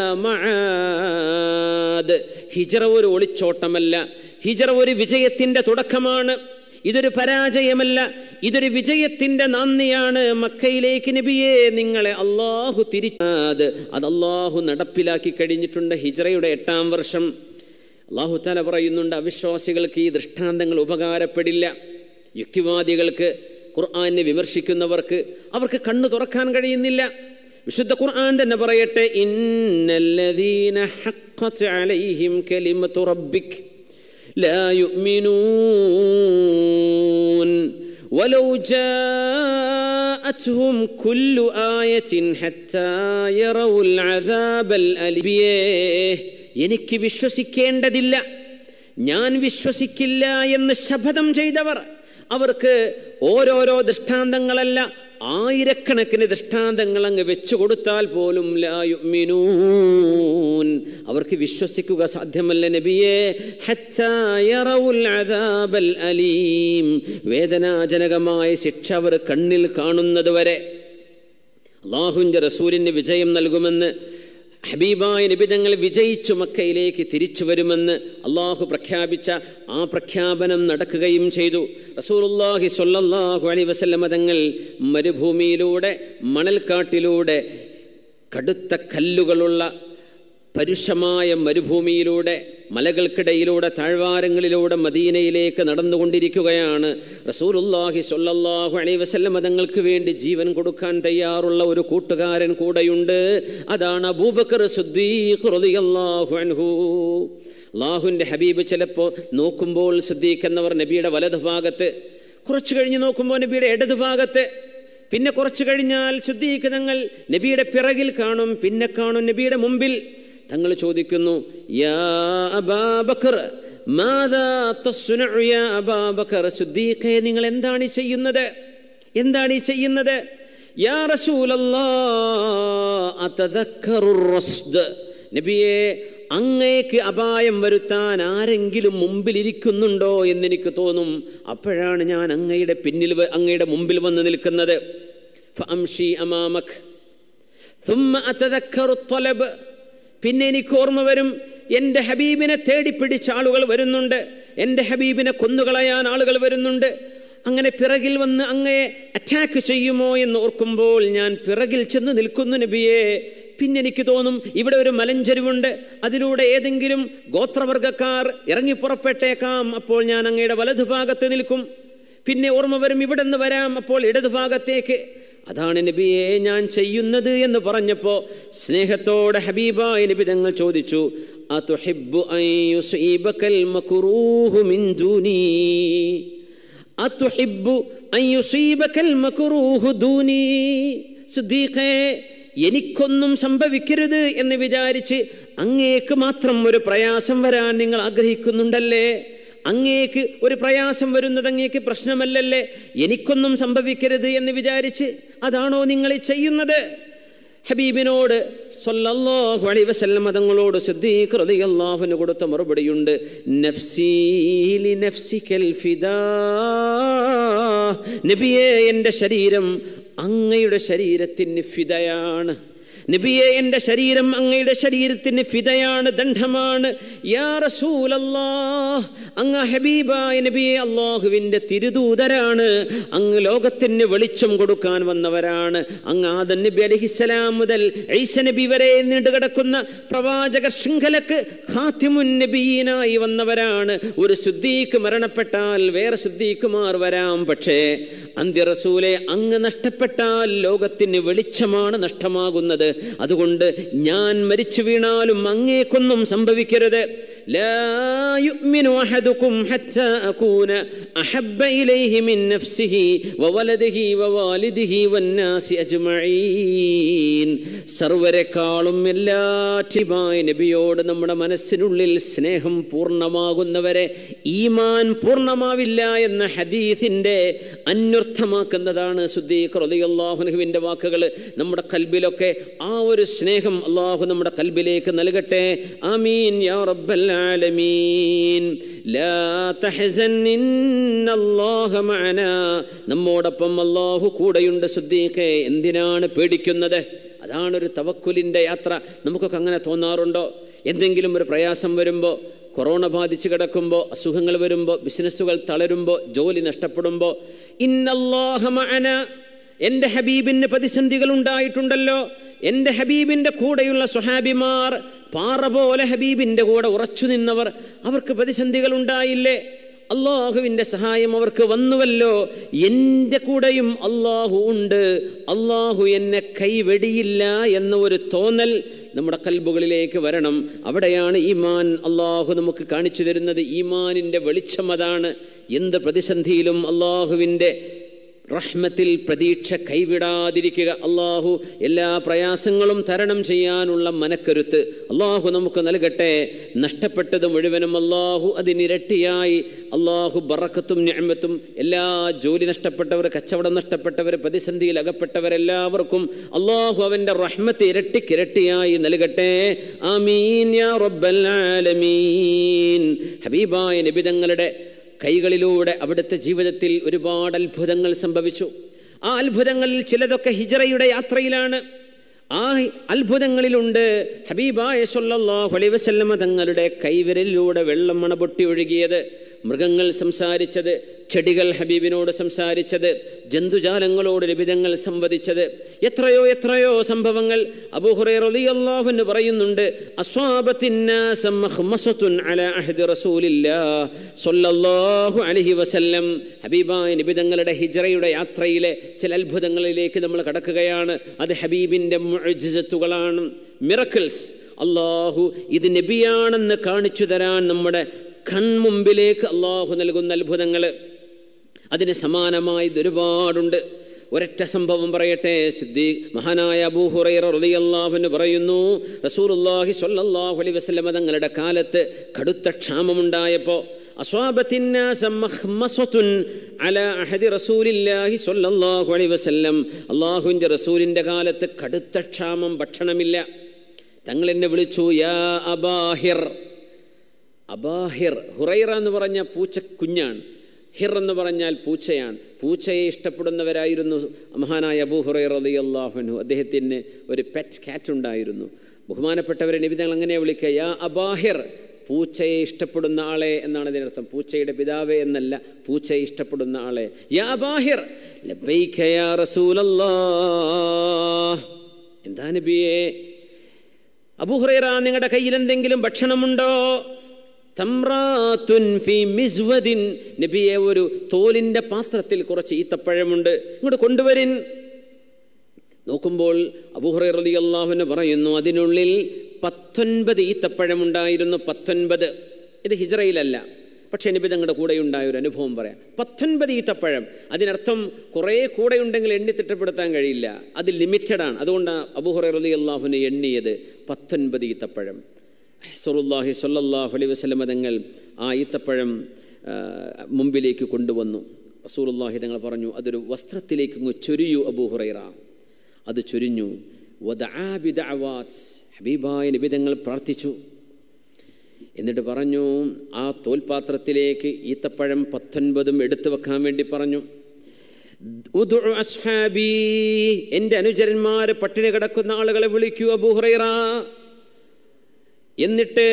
മആദ് ഹിജ്റ ഒരു ഒളിച്ചോട്ടമല്ല ഹിജ്റ ഒരു വിജയത്തിന്റെ തുടക്കമാണ് ഇതൊരു പരാജയമല്ല ഇതൊരു വിജയത്തിന്റെ നന്ദിയാണ് മക്കയിലേക്ക് നബിയെ നിങ്ങളെ അള്ളാഹു തിരിച്ചത് അത് അള്ളാഹു നടപ്പിലാക്കി കഴിഞ്ഞിട്ടുണ്ട് ഹിജ്റയുടെ എട്ടാം വർഷം അള്ളാഹു താല പറയുന്നുണ്ട് അവിശ്വാസികൾക്ക് ഈ ദൃഷ്ടാന്തങ്ങൾ ഉപകാരപ്പെടില്ല യുക്തിവാദികൾക്ക് ഖുർആനെ വിമർശിക്കുന്നവർക്ക് അവർക്ക് കണ്ണു തുറക്കാൻ കഴിയുന്നില്ല വിശുദ്ധ ഖുർആൻ തന്നെ പറയട്ടെ ഇന്നല്ലദീന ഹഖ്ഖത്ത് അലൈഹിം കലിമത്തു റബ്ബിക് لا يؤمنون ولو جاءتهم كل آية حتى يروا العذاب الأليم എനിക്ക് വിശ്വസിക്കേണ്ടതില്ല ഞാൻ വിശ്വസിക്കില്ല എന്ന് ശപഥം ചെയ്തവർ അവർക്ക് ഓരോരോ ദൃഷ്ടാന്തങ്ങളല്ല ആയിരക്കണക്കിന് ദൃഷ്ടാന്തങ്ങൾ അങ്ങ് വെച്ചു കൊടുത്താൽ പോലും ലാ യുഅ്മിനൂൻ അവർക്ക് വിശ്വസിക്കുക സാധ്യമല്ല നബിയെ ഹത്താ യറവുൽ അദാബൽ അലീം വേദനാജനകമായ ശിക്ഷ അവർ കണ്ണിൽ കാണുന്നത് വരെ അള്ളാഹുവിൻ്റെ റസൂലിന് വിജയം നൽകുമെന്ന് ഹബീബായ നിബിതങ്ങൾ വിജയിച്ചു മക്കയിലേക്ക് തിരിച്ചു വരുമെന്ന് അള്ളാഹു പ്രഖ്യാപിച്ച ആ പ്രഖ്യാപനം നടക്കുകയും ചെയ്തു റസൂലുള്ളാഹി സ്വല്ലല്ലാഹു അലൈഹി വസല്ലമ തങ്ങൾ മരുഭൂമിയിലൂടെ മണൽക്കാട്ടിലൂടെ കടുത്ത കല്ലുകളുള്ള പരുഷമായ മരുഭൂമിയിലൂടെ മലകൾക്കിടയിലൂടെ താഴ്വാരങ്ങളിലൂടെ മദീനയിലേക്ക് നടന്നുകൊണ്ടിരിക്കുകയാണ് റസൂലുല്ലാഹി സ്വല്ലല്ലാഹു അലൈഹി വസല്ലം തങ്ങൾക്ക് വേണ്ടി ജീവൻ കൊടുക്കാൻ തയ്യാറുള്ള ഒരു കൂട്ടുകാരൻ കൂടെയുണ്ട് അതാണ് അബൂബക്കർ സിദ്ദീഖ് റളിയല്ലാഹു അൻഹു അള്ളാഹുവിൻ്റെ ഹബീബ് ചിലപ്പോൾ നോക്കുമ്പോൾ സിദ്ദീഖ് എന്നവർ നബിയുടെ വലതുഭാഗത്ത് കുറച്ച് കഴിഞ്ഞ് നോക്കുമ്പോൾ നബിയുടെ ഇടതുഭാഗത്ത് പിന്നെ കുറച്ച് കഴിഞ്ഞാൽ സിദ്ദീഖ് തങ്ങൾ നബിയുടെ പിറകിൽ കാണും പിന്നെ കാണും നബിയുടെ മുമ്പിൽ തങ്ങൾ ചോദിക്കുന്നു യാ അബാബക്കർ മാതാ തസ്നഉ യാ അബാബക്കർ സിദ്ദീഖേ നിങ്ങൾ എന്താണ് ഈ ചെയ്യുന്നത് എന്താണ് ഈ ചെയ്യുന്നത് യാ റസൂലല്ലാഹ് അതദക്കറുർ റസ്ദ് നബിയെ അങ്ങേക്ക് അപായം വരുത്താൻ ആരെങ്കിലും മുമ്പിലിരിക്കുന്നുണ്ടോ എന്നെനിക്ക് തോന്നും അപ്പോഴാണ് ഞാൻ അങ്ങയുടെ പിന്നിൽ വ- അങ്ങയുടെ മുമ്പിൽ വന്ന് നിൽക്കുന്നത് ഫഅംഷി അമാമക് ثم أتذكر الطلب പിന്നെ എനിക്ക് ഓർമ്മ വരും എൻ്റെ ഹബീബിനെ തേടിപ്പിടിച്ച ആളുകൾ വരുന്നുണ്ട് എൻ്റെ ഹബീബിനെ കൊന്നുകളയാൻ ആളുകൾ വരുന്നുണ്ട് അങ്ങനെ പിറകിൽ വന്ന് അങ്ങയെ അറ്റാക്ക് ചെയ്യുമോ എന്ന് ഓർക്കുമ്പോൾ ഞാൻ പിറകിൽ ചെന്ന് നിൽക്കുന്നു നബിയെ പിന്നെ എനിക്ക് തോന്നും ഇവിടെ ഒരു മലഞ്ചെരിവുണ്ട് അതിലൂടെ ഏതെങ്കിലും ഗോത്രവർഗക്കാർ ഇറങ്ങി പുറപ്പെട്ടേക്കാം അപ്പോൾ ഞാൻ അങ്ങയുടെ വലതുഭാഗത്ത് നിൽക്കും പിന്നെ ഓർമ്മ വരും ഇവിടെ നിന്ന് വരാം അപ്പോൾ ഇടതുഭാഗത്തേക്ക് അതാണ് നബിയെ ഞാൻ ചെയ്യുന്നത് എന്ന് പറഞ്ഞപ്പോൾ സ്നേഹത്തോടെ ഹബീബായ നബി തങ്ങൾ ചോദിച്ചു അതുഹിബ്ബു അൻ യുസീബകൽ മക്റൂഹു മിൻ ദൂനി അതുഹിബ്ബു അൻ യുസീബകൽ മക്റൂഹു ദൂനി സിദ്ദീഖേ എനിക്കൊന്നും സംഭവിക്കരുത് എന്ന് വിചാരിച്ച് അങ്ങേക്ക് മാത്രം ഒരു പ്രയാസം വരാൻ നിങ്ങൾ ആഗ്രഹിക്കുന്നുണ്ടല്ലേ അങ്ങേക്ക് ഒരു പ്രയാസം വരുന്നത് അങ്ങേക്ക് പ്രശ്നമല്ലല്ലേ എനിക്കൊന്നും സംഭവിക്കരുത് എന്ന് വിചാരിച്ച് അതാണോ നിങ്ങൾ ഈ ചെയ്യുന്നത് ഹബീബിനോട് സല്ലല്ലാഹു അലൈഹി വസല്ലം തങ്ങളോട് സിദ്ദീഖ് റളിയല്ലാഹുവിന് കൊടുത്ത മറുപടിയുണ്ട് നഫ്സീ ലി നഫ്സിക്കൽ ഫിദാ നബിയേ എൻ്റെ ശരീരം അങ്ങയുടെ ശരീരത്തിന് ഫിദയാണ് നബിയെ എൻ്റെ ശരീരം അങ്ങയുടെ ശരീരത്തിന് ഫിദയാണ് ദണ്ഡമാണ് യാ റസൂലല്ലാ അങ്ങ് ഹബീബായ നബിയെ അള്ളാഹുവിൻ്റെ തിരുദൂതരാണ് അങ്ങ് ലോകത്തിന് വെളിച്ചം കൊടുക്കാൻ വന്നവരാണ് അങ്ങ് ആദൻ നബി അലഹിസ്സലാം മുതൽ ഐസ നബി വരെ നീണ്ടുകിടക്കുന്ന പ്രവാചക ശൃംഖലക്ക് ഹാത്തിമുൻ നബീനായി വന്നവരാണ് ഒരു ശുദ്ധീക്ക് മരണപ്പെട്ടാൽ വേറെ ശുദ്ധീക്കുമാർ വരാം പക്ഷേ അന്ത്യറസൂലെ അങ്ങ് നഷ്ടപ്പെട്ടാൽ ലോകത്തിന് വെളിച്ചമാണ് നഷ്ടമാകുന്നത് അതുകൊണ്ട് ഞാൻ മരിച്ചു വീണാലും അങ്ങേക്കൊന്നും സംഭവിക്കരുത് لا يؤمن أحدكم حتى أكون أحب إليه من نفسه وولده ووالده والناس أجمعين സർവരെക്കാളും എല്ലാറ്റിമായ നബിയോട് നമ്മുടെ മനസ്സിനുള്ളിൽ സ്നേഹം പൂർണ്ണമാകുന്നവരെ ഈമാൻ പൂർണ്ണമാവില്ല എന്ന ഹദീസിൻ്റെ അന്വർത്ഥമാക്കുന്നതാണ് സുദ്ദീഖ് റളിയല്ലാഹുവിൻ്റെ വാക്കുകൾ നമ്മുടെ കൽബിലൊക്കെ ആ ഒരു സ്നേഹം അള്ളാഹു നമ്മുടെ കൽബിലേക്ക് നൽകട്ടെ ആമീൻ യാ റബ്ബൽ ആലമീൻ ലാ തഹസൻ ഇന്നല്ലാഹ മഅനാ നമ്മോടൊപ്പം അള്ളാഹു കൂടെയുണ്ട് സുദ്ദീഖെ എന്തിനാണ് പേടിക്കുന്നത് അതാണ് ഒരു തവക്കുലിൻ്റെ യാത്ര നമുക്കൊക്കെ അങ്ങനെ തോന്നാറുണ്ടോ എന്തെങ്കിലും ഒരു പ്രയാസം വരുമ്പോൾ കൊറോണ ബാധിച്ച് കിടക്കുമ്പോൾ അസുഖങ്ങൾ വരുമ്പോൾ ബിസിനസ്സുകൾ തളരുമ്പോൾ ജോലി നഷ്ടപ്പെടുമ്പോൾ ഇന്നല്ലാഹ മഅന എൻ്റെ ഹബീബിന് പ്രതിസന്ധികൾ ഉണ്ടായിട്ടുണ്ടല്ലോ എൻ്റെ ഹബീബിൻ്റെ കൂടെയുള്ള സ്വഹാബിമാർ പാറ പോലെ ഹബീബിൻ്റെ കൂടെ ഉറച്ചു നിന്നവർ അവർക്ക് പ്രതിസന്ധികൾ ഉണ്ടായില്ലേ അള്ളാഹുവിൻ്റെ സഹായം അവർക്ക് വന്നുവല്ലോ എൻ്റെ കൂടെയും അള്ളാഹു ഉണ്ട് അള്ളാഹു എന്നെ കൈവെടിയില്ല എന്ന ഒരു തോന്നൽ നമ്മുടെ കൽബുകളിലേക്ക് വരണം അവിടെയാണ് ഈമാൻ അള്ളാഹു നമുക്ക് കാണിച്ചു തരുന്നത് ഈമാനിൻ്റെ വെളിച്ചം അതാണ് എന്ത് പ്രതിസന്ധിയിലും അള്ളാഹുവിൻ്റെ റഹ്മത്തിൽ പ്രതീക്ഷ കൈവിടാതിരിക്കുക അള്ളാഹു എല്ലാ പ്രയാസങ്ങളും തരണം ചെയ്യാനുള്ള മനക്കരുത്ത് അള്ളാഹു നമുക്ക് നൽകട്ടെ നഷ്ടപ്പെട്ടത് മുഴുവനും അള്ളാഹു അതിനിരട്ടിയായി അള്ളാഹു ബറക്കത്തും ഞാമത്തും എല്ലാ ജോലി നഷ്ടപ്പെട്ടവർ കച്ചവടം നഷ്ടപ്പെട്ടവർ പ്രതിസന്ധിയിൽ അകപ്പെട്ടവരെല്ലാവർക്കും അള്ളാഹു അവൻ്റെ റഹ്മത്ത് ഇരട്ടിക്കിരട്ടിയായി നൽകട്ടെ ആമീൻ യാ റബ്ബൽ ആലമീൻ ഹബീബായ നബിതങ്ങളുടെ കൈകളിലൂടെ അവിടുത്തെ ജീവിതത്തിൽ ഒരുപാട് അത്ഭുതങ്ങൾ സംഭവിച്ചു ആ അത്ഭുതങ്ങളിൽ ചിലതൊക്കെ ഹിജറയുടെ യാത്രയിലാണ് ആ അത്ഭുതങ്ങളിലുണ്ട് ഹബീബായ സല്ലല്ലാഹു അലൈഹി വസല്ലമ തങ്ങളുടെ കൈവിരലിലൂടെ വെള്ളം മണപൊട്ടി ഒഴുകിയത് മൃഗങ്ങൾ സംസാരിച്ചത് ചെടികൾ ഹബീബിനോട് സംസാരിച്ചത് ജന്തുജാലങ്ങളോട് ലഭിതങ്ങൾ സംവദിച്ചത് എത്രയോ എത്രയോ സംഭവങ്ങൾ അബൂഹുറൈറിയാഹുന്ന് പറയുന്നുണ്ട് അസ്വാബത്തിന്നാസം മഖ്മസത്തുൻ അലാ അഹ്ദി റസൂലില്ലാ സ്വല്ലല്ലാഹു അലൈഹി വസല്ലം ഹബീബായ നിബിതങ്ങളുടെ ഹിജറയുടെ യാത്രയിലെ ചില അത്ഭുതങ്ങളിലേക്ക് നമ്മൾ കടക്കുകയാണ് അത് ഹബീബിൻ്റെ മുഅ്ജിസത്തുകളാണ് മിറക്കിൾസ് അള്ളാഹു ഇത് നബിയാണെന്ന് കാണിച്ചു തരാൻ നമ്മുടെ കൺമുമ്പിലേക്ക് അള്ളാഹു നൽകുന്ന അത്ഭുതങ്ങൾ അതിന് സമാനമായി ഒരുപാടുണ്ട് ഒരൊറ്റ സംഭവം പറയട്ടെ സിദ്ദീ മഹാനായ അബൂഹുറൈറ റളിയല്ലാഹുവിന് പറയുന്നു റസൂലുള്ളാഹി സ്വല്ലല്ലാഹു അലൈഹി വസല്ലമ തങ്ങളുടെ കാലത്ത് കടുത്ത ക്ഷാമമുണ്ടായപ്പോൾ അള്ളാഹുവിൻ്റെ റസൂലിൻ്റെ കാലത്ത് കടുത്ത ക്ഷാമം ഭക്ഷണമില്ല തങ്ങൾ എന്നെ വിളിച്ചു യാ അബാഹിർ അബാഹിർ ഹുറൈറ എന്ന് പറഞ്ഞ പൂച്ച കുഞ്ഞാണ് ഹിർ എന്ന് പറഞ്ഞാൽ പൂച്ചയാണ് പൂച്ചയെ ഇഷ്ടപ്പെടുന്നവരായിരുന്നു മഹാനായ അബൂ ഹുറൈർ റളിയല്ലാഹുനു അദ്ദേഹത്തിന് ഒരു പെറ്റ് കാറ്റ് ഉണ്ടായിരുന്നു ബഹുമാനപ്പെട്ടവരെ നിബിതങ്ങൾ അങ്ങനെ വിളിക്കുക യാ അബാഹിർ പൂച്ചയെ ഇഷ്ടപ്പെടുന്ന ആളെ എന്നാണ് ഇതിനർത്ഥം പൂച്ചയുടെ പിതാവേ എന്നല്ല പൂച്ചയെ ഇഷ്ടപ്പെടുന്ന ആളെ യാ അബാഹിർ ലബ്ബൈക യാ റസൂലല്ലാഹ് എന്താ നബിയേ അബൂഹുറൈറ നിങ്ങളുടെ കയ്യിൽ എന്തെങ്കിലും ഭക്ഷണമുണ്ടോ തമ്രാത്തുൻ ഫി മിസ്വദിൻ നബിയെ ഒരു തോലിൻ്റെ പാത്രത്തിൽ കുറച്ച് ഈത്തപ്പഴമുണ്ട് ഇങ്ങോട്ട് കൊണ്ടുവരിൻ നോക്കുമ്പോൾ അബൂഹുറൈ റളി അള്ളാഹുവിന് പറയുന്നു അതിനുള്ളിൽ പത്തൊൻപത് ഈത്തപ്പഴമുണ്ടായിരുന്നു പത്തൊൻപത് ഇത് ഹിജ്റയിലല്ല പക്ഷേ നബി തങ്ങളുടെ കൂടെ ഉണ്ടായ ഒരു അനുഭവം പറയാം പത്തൊൻപത് ഈത്തപ്പഴം അതിനർത്ഥം കുറേ കൂടെ ഉണ്ടെങ്കിൽ എണ്ണി തിട്ടപ്പെടുത്താൻ കഴിയില്ല അത് ലിമിറ്റഡാണ് അതുകൊണ്ടാണ് അബൂഹുറൈ റളി അള്ളാഹുവിന് എണ്ണിയത് പത്തൊൻപത് ഈത്തപ്പഴം സറുല്ലാഹി സല്ലല്ലാഹു അലൈഹി വസല്ലമ തങ്ങൾ ആ ഈത്തപ്പഴം ആ, മുമ്പിലേക്ക് കൊണ്ടുവന്നു റസൂലുള്ളാഹി തങ്ങൾ പറഞ്ഞു അതൊരു വസ്ത്രത്തിലേക്ക് അങ്ങ് ചൊരിയൂ അബൂഹുറൈറ അത് ചൊരിഞ്ഞു വദആ ബിദഅവാത്ത്. ഹബീബായ നബി തങ്ങൾ പ്രാർത്ഥിച്ചു എന്നിട്ട് പറഞ്ഞു ആ തോൽപാത്രത്തിലേക്ക് ഈത്തപ്പഴം പത്തൊൻപതും എടുത്തു വെക്കാൻ വേണ്ടി പറഞ്ഞു ഉദ്ഉ അസ്ഹാബി എൻ്റെ അനുചരന്മാർ പട്ടിണി കിടക്കുന്ന ആളുകളെ വിളിക്കൂ അബൂഹുറൈറ എന്നിട്ട്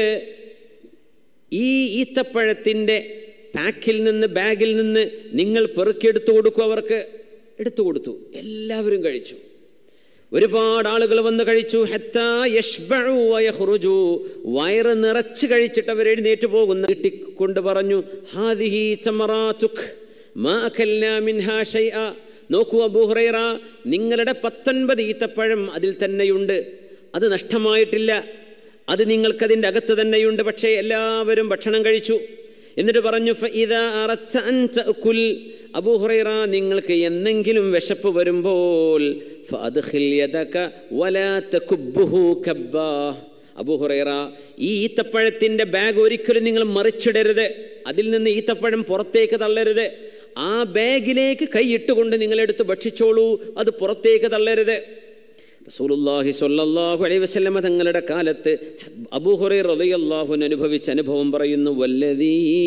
ഈ ഈത്തപ്പഴത്തിൻ്റെ പാക്കിൽ നിന്ന് ബാഗിൽ നിന്ന് നിങ്ങൾ പെറുക്കിയെടുത്തു കൊടുക്കും അവർക്ക് എടുത്തു കൊടുത്തു എല്ലാവരും കഴിച്ചു ഒരുപാട് ആളുകൾ വന്ന് കഴിച്ചു ഹത്താ യശ്ബഉ വയഖ്റുജു. വയറ് നിറച്ച് കഴിച്ചിട്ട് അവർ എഴുന്നേറ്റ് പോകുന്ന കൊണ്ട് പറഞ്ഞു ഹാദിഹി ചമറാതുക് മാ അകൽനാ മിൻഹാ ഷൈഅ നോക്കൂ അബൂ ഹുറൈറ നിങ്ങളുടെ പത്തൊൻപത് ഈത്തപ്പഴം അതിൽ തന്നെയുണ്ട് അത് നഷ്ടമായിട്ടില്ല അത് നിങ്ങൾക്കതിൻ്റെ അകത്ത് തന്നെയുണ്ട് പക്ഷേ എല്ലാവരും ഭക്ഷണം കഴിച്ചു എന്നിട്ട് പറഞ്ഞു "ഫഇദാ അറദ്ത അൻ തഅകുൽ" അബൂ ഹുറൈറ നിങ്ങൾക്ക് എന്നെങ്കിലും വിശപ്പ് വരുമ്പോൾ ഫഅദ്ഖിൽ യദക വലാ തകുബ്ബുഹു കബ്ബാ അബൂ ഹുറൈറ ഈ ഈത്തപ്പഴത്തിൻ്റെ ബാഗ് ഒരിക്കലും നിങ്ങൾ മറിച്ചിടരുത് അതിൽ നിന്ന് ഈത്തപ്പഴം പുറത്തേക്ക് തള്ളരുത് ആ ബാഗിലേക്ക് കൈയിട്ടുകൊണ്ട് നിങ്ങളെടുത്ത് ഭക്ഷിച്ചോളൂ അത് പുറത്തേക്ക് തള്ളരുത് റസൂലുള്ളാഹി സ്വല്ലല്ലാഹു അലൈഹി വസല്ലമ തങ്ങളുടെ കാലത്ത് അബൂ ഹുറൈറ റളിയല്ലാഹു അൻഹു അനുഭവിച്ച അനുഭവം പറയുന്നു വല്ലദീ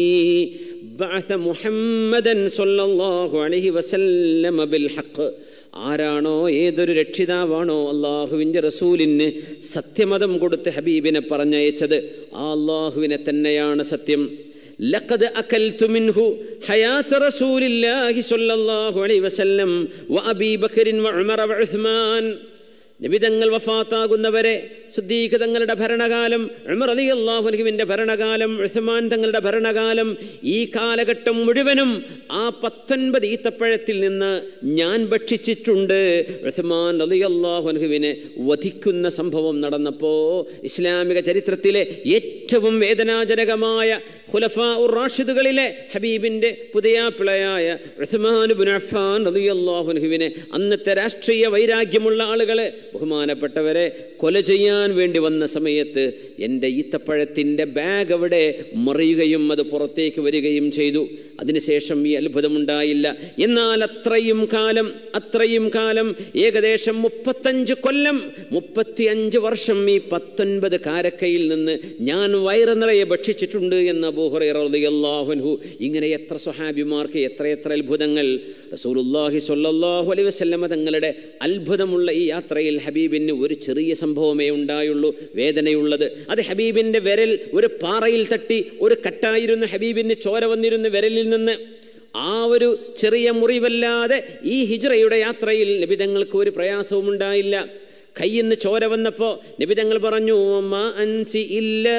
ബഅസ മുഹമ്മദൻ സ്വല്ലല്ലാഹു അലൈഹി വസല്ലമ ബിൽ ഹഖ് ആരാണോ ഏതൊരു രക്ഷിതാവാണോ അള്ളാഹുവിൻ്റെ റസൂലിന് സത്യമതം കൊടുത്ത് ഹബീബിനെ പറഞ്ഞയച്ചത് ആ അള്ളാഹുവിനെ തന്നെയാണ് സത്യം لقد أكلت منه حياة رسول الله صلى الله عليه وسلم وأبي بكر وعمر وعثمان നബിതങ്ങൾ വഫാത്താകുന്നവരെ സുദ്ദീഖ് തങ്ങളുടെ ഭരണകാലം ഉമർ അലി അള്ളാഹുലഹിമിൻ്റെ ഭരണകാലം ഉസ്മാൻ തങ്ങളുടെ ഭരണകാലം ഈ കാലഘട്ടം മുഴുവനും ആ പത്തൊൻപത് ഈത്തപ്പഴത്തിൽ നിന്ന് ഞാൻ ഭക്ഷിച്ചിട്ടുണ്ട് ഉസ്മാൻ അലി അള്ളാഹുലഹുവിനെ വധിക്കുന്ന സംഭവം നടന്നപ്പോൾ ഇസ്ലാമിക ചരിത്രത്തിലെ ഏറ്റവും വേദനാജനകമായ ഖുലഫാ ഉർ റാഷിദുകളിലെ ഹബീബിൻ്റെ പുതിയ പിളയായ ഉസ്മാൻ ബിൻ അഫ്ഫാൻ റളിയല്ലാഹു അൻഹുവിനെ അന്നത്തെ രാഷ്ട്രീയ വൈരാഗ്യമുള്ള ആളുകളെ ബഹുമാനപ്പെട്ടവരെ കൊല ചെയ്യാൻ വേണ്ടി വന്ന സമയത്ത് എൻ്റെ ഈത്തപ്പഴത്തിൻ്റെ ബാഗ് അവിടെ മറിയുകയും അത് പുറത്തേക്ക് വരികയും ചെയ്തു അതിനുശേഷം ഈ അത്ഭുതമുണ്ടായില്ല എന്നാൽ അത്രയും കാലം അത്രയും കാലം ഏകദേശം മുപ്പത്തഞ്ച് കൊല്ലം മുപ്പത്തിയഞ്ച് വർഷം ഈ പത്തൊൻപത് കാരക്കയിൽ നിന്ന് ഞാൻ വയറ് നിറയെ ഭക്ഷിച്ചിട്ടുണ്ട് എന്ന് അബൂഹുറൈറിയാഹുൻഹു ഇങ്ങനെ എത്ര സ്വഹാബിമാർക്ക് എത്രയെത്ര അത്ഭുതങ്ങൾ റസൂലുല്ലാഹി സ്വല്ലല്ലാഹു അലൈഹി വസല്ലമ തങ്ങളുടെ അത്ഭുതമുള്ള ഈ യാത്രയിൽ ഹബീബിന് ഒരു ചെറിയ സംഭവമേ ഉണ്ടായുള്ളൂ വേദനയുള്ളത് അത് ഹബീബിൻ്റെ വിരൽ ഒരു പാറയിൽ തട്ടി ഒരു കട്ടായിരുന്നു ഹബീബിന് ചോര വന്നിരുന്ന വിരലിൽ നിന്ന് ആ ഒരു ചെറിയ മുറിവല്ലാതെ ഈ ഹിജ്റയുടെ യാത്രയിൽ നബിതങ്ങൾക്ക് ഒരു പ്രയാസവും ഉണ്ടായില്ല കയ്യിൽ നിന്ന് ചോര വന്നപ്പോൾ നബിതങ്ങൾ പറഞ്ഞു "മാ അൻതി ഇല്ലാ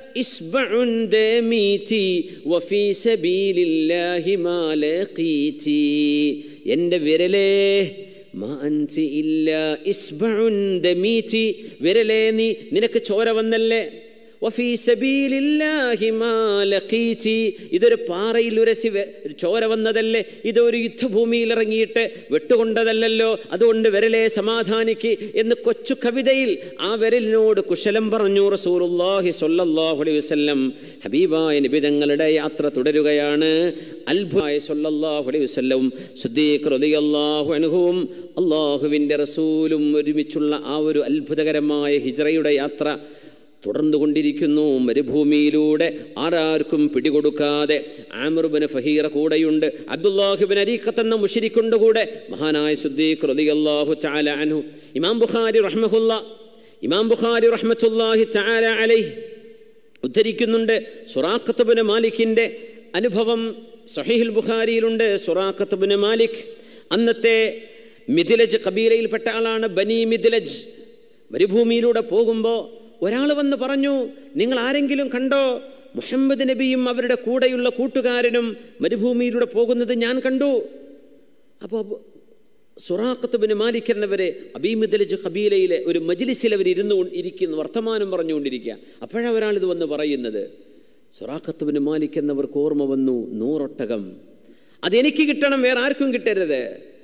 ഇസ്ബഉൻ ദമീതി വഫീ സബീലില്ലാഹി മാ ലഖീതി എൻ്റെ വിരലേ മാ അൻതി ഇല്ലാ ഇസ്ബഉൻ ദമീതി വിരലേ നീ നിനക്ക് ചോര വന്നല്ലേ വഫീ സബീലില്ലാഹി മാ ലഖീതി ഇതൊരു പാറയിൽ ഉരസി വെ- ചോര വന്നതല്ലേ ഇതൊരു യുദ്ധഭൂമിയിൽ ഇറങ്ങിയിട്ട് വെട്ടുകൊണ്ടതല്ലല്ലോ അതുകൊണ്ട് വിരലെ സമാധാനിക്ക് എന്ന് കൊച്ചു കവിതയിൽ ആ വിരലിനോട് കുശലം പറഞ്ഞു റസൂലുള്ളാഹി സ്വല്ലല്ലാഹു അലൈഹി വസല്ലം ഹബീബായ നിബിതങ്ങളുടെ യാത്ര തുടരുകയാണ് അത്ഭുതമായ സ്വല്ലല്ലാഹു അലൈഹി വസല്ലം സുദ്ദീഖ് റളിയല്ലാഹു അൻഹുവും അള്ളാഹുവിൻ്റെ റസൂലും ഒരുമിച്ചുള്ള ആ ഒരു അത്ഭുതകരമായ ഹിജ്റയുടെ യാത്ര തുടർന്നു കൊണ്ടിരിക്കുന്നു മരുഭൂമിയിലൂടെ ആരാർക്കും പിടികൊടുക്കാതെ ആമിർബിന് ഫഹീറ കൂടെയുണ്ട് അബ്ദുല്ലാഹിബിൻ അരീഖത്ത് എന്ന മുഷിരിക്കുണ്ട് കൂടെ മഹാനായ സുദ്ദീഖ് റളിയല്ലാഹു തആല അൻഹു ഇമാം ബുഖാരി റഹ്മഹുല്ല ഇമാം ബുഖാരി റഹ്മത്തുല്ലാഹി തആല അലൈഹി ഉദ്ധരിക്കുന്നുണ്ട് സുറാഖത്തുബിന് മാലിക്കിൻ്റെ അനുഭവം സഹീഹുൽ ബുഖാരിയിലുണ്ട് സുറാഖത്തുബിന് മാലിക് അന്നത്തെ മിഥിലജ് കബീലയിൽപ്പെട്ട ആളാണ് ബനി മിഥിലജ് മരുഭൂമിയിലൂടെ പോകുമ്പോൾ ഒരാൾ വന്ന് പറഞ്ഞു നിങ്ങൾ ആരെങ്കിലും കണ്ടോ മുഹമ്മദ് നബിയും അവരുടെ കൂടെയുള്ള കൂട്ടുകാരനും മരുഭൂമിയിലൂടെ പോകുന്നത് ഞാൻ കണ്ടു അപ്പോൾ സുറാഖത്ത് ബിൻ മാലിക് എന്നവരെ അബീമിദലജ് കബീലയിലെ ഒരു മജിലിസിൽ അവർ ഇരുന്നു കൊണ്ട് ഇരിക്കുന്നു വർത്തമാനം പറഞ്ഞുകൊണ്ടിരിക്കുക അപ്പോഴൊരാൾ ഇത് വന്ന് പറയുന്നത് സുറാഖത്ത് ബിൻ മാലിക് എന്നവർക്ക് ഓർമ്മ വന്നു നൂറൊട്ടകം അതെനിക്ക് കിട്ടണം വേറെ ആർക്കും കിട്ടരുത്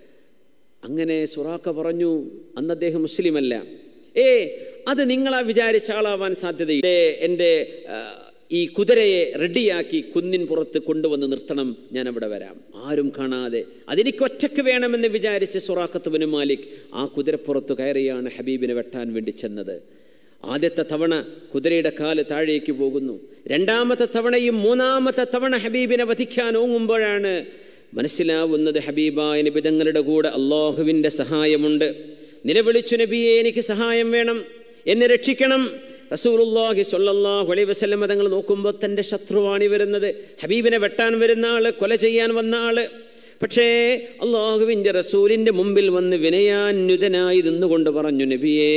അങ്ങനെ സുറാഖ പറഞ്ഞു അന്ന് അദ്ദേഹം മുസ്ലിമല്ല ഏ അത് നിങ്ങളാ വിചാരിച്ച ആളാവാൻ സാധ്യതയില്ല എൻ്റെ ആ, ഈ കുതിരയെ റെഡിയാക്കി കുന്നിൻ പുറത്ത് കൊണ്ടുവന്ന് നിർത്തണം ഞാൻ അവിടെ വരാം ആരും കാണാതെ അതെനിക്ക് ഒറ്റയ്ക്ക് വേണമെന്ന് വിചാരിച്ച് സുറാഖത്ത് ബിൻ മാലിക് ആ കുതിരപ്പുറത്ത് കയറിയാണ് ഹബീബിനെ വെട്ടാൻ വേണ്ടി ചെന്നത് ആദ്യത്തെ തവണ കുതിരയുടെ കാല് താഴേക്ക് പോകുന്നു രണ്ടാമത്തെ തവണയും മൂന്നാമത്തെ തവണ ഹബീബിനെ വധിക്കാൻ ഓങ്ങുമ്പോഴാണ് മനസ്സിലാവുന്നത് ഹബീബായ നബി തങ്ങളുടെ കൂടെ അള്ളാഹുവിൻ്റെ സഹായമുണ്ട് നിലവിളിച്ചു നബിയെ എനിക്ക് സഹായം വേണം എന്നെ രക്ഷിക്കണം റസൂലുള്ളാഹി സ്വല്ലല്ലാഹു അലൈഹി വസല്ലം തങ്ങൾ നോക്കുമ്പോൾ തൻ്റെ ശത്രുവാണി വരുന്നത് ഹബീബിനെ വെട്ടാൻ വരുന്ന ആള് കൊല ചെയ്യാൻ വന്ന ആള് പക്ഷേ അള്ളാഹുവിൻ്റെ റസൂലിൻ്റെ മുമ്പിൽ വന്ന് വിനയാന്യുതനായി നിന്നുകൊണ്ട് പറഞ്ഞു നബിയേ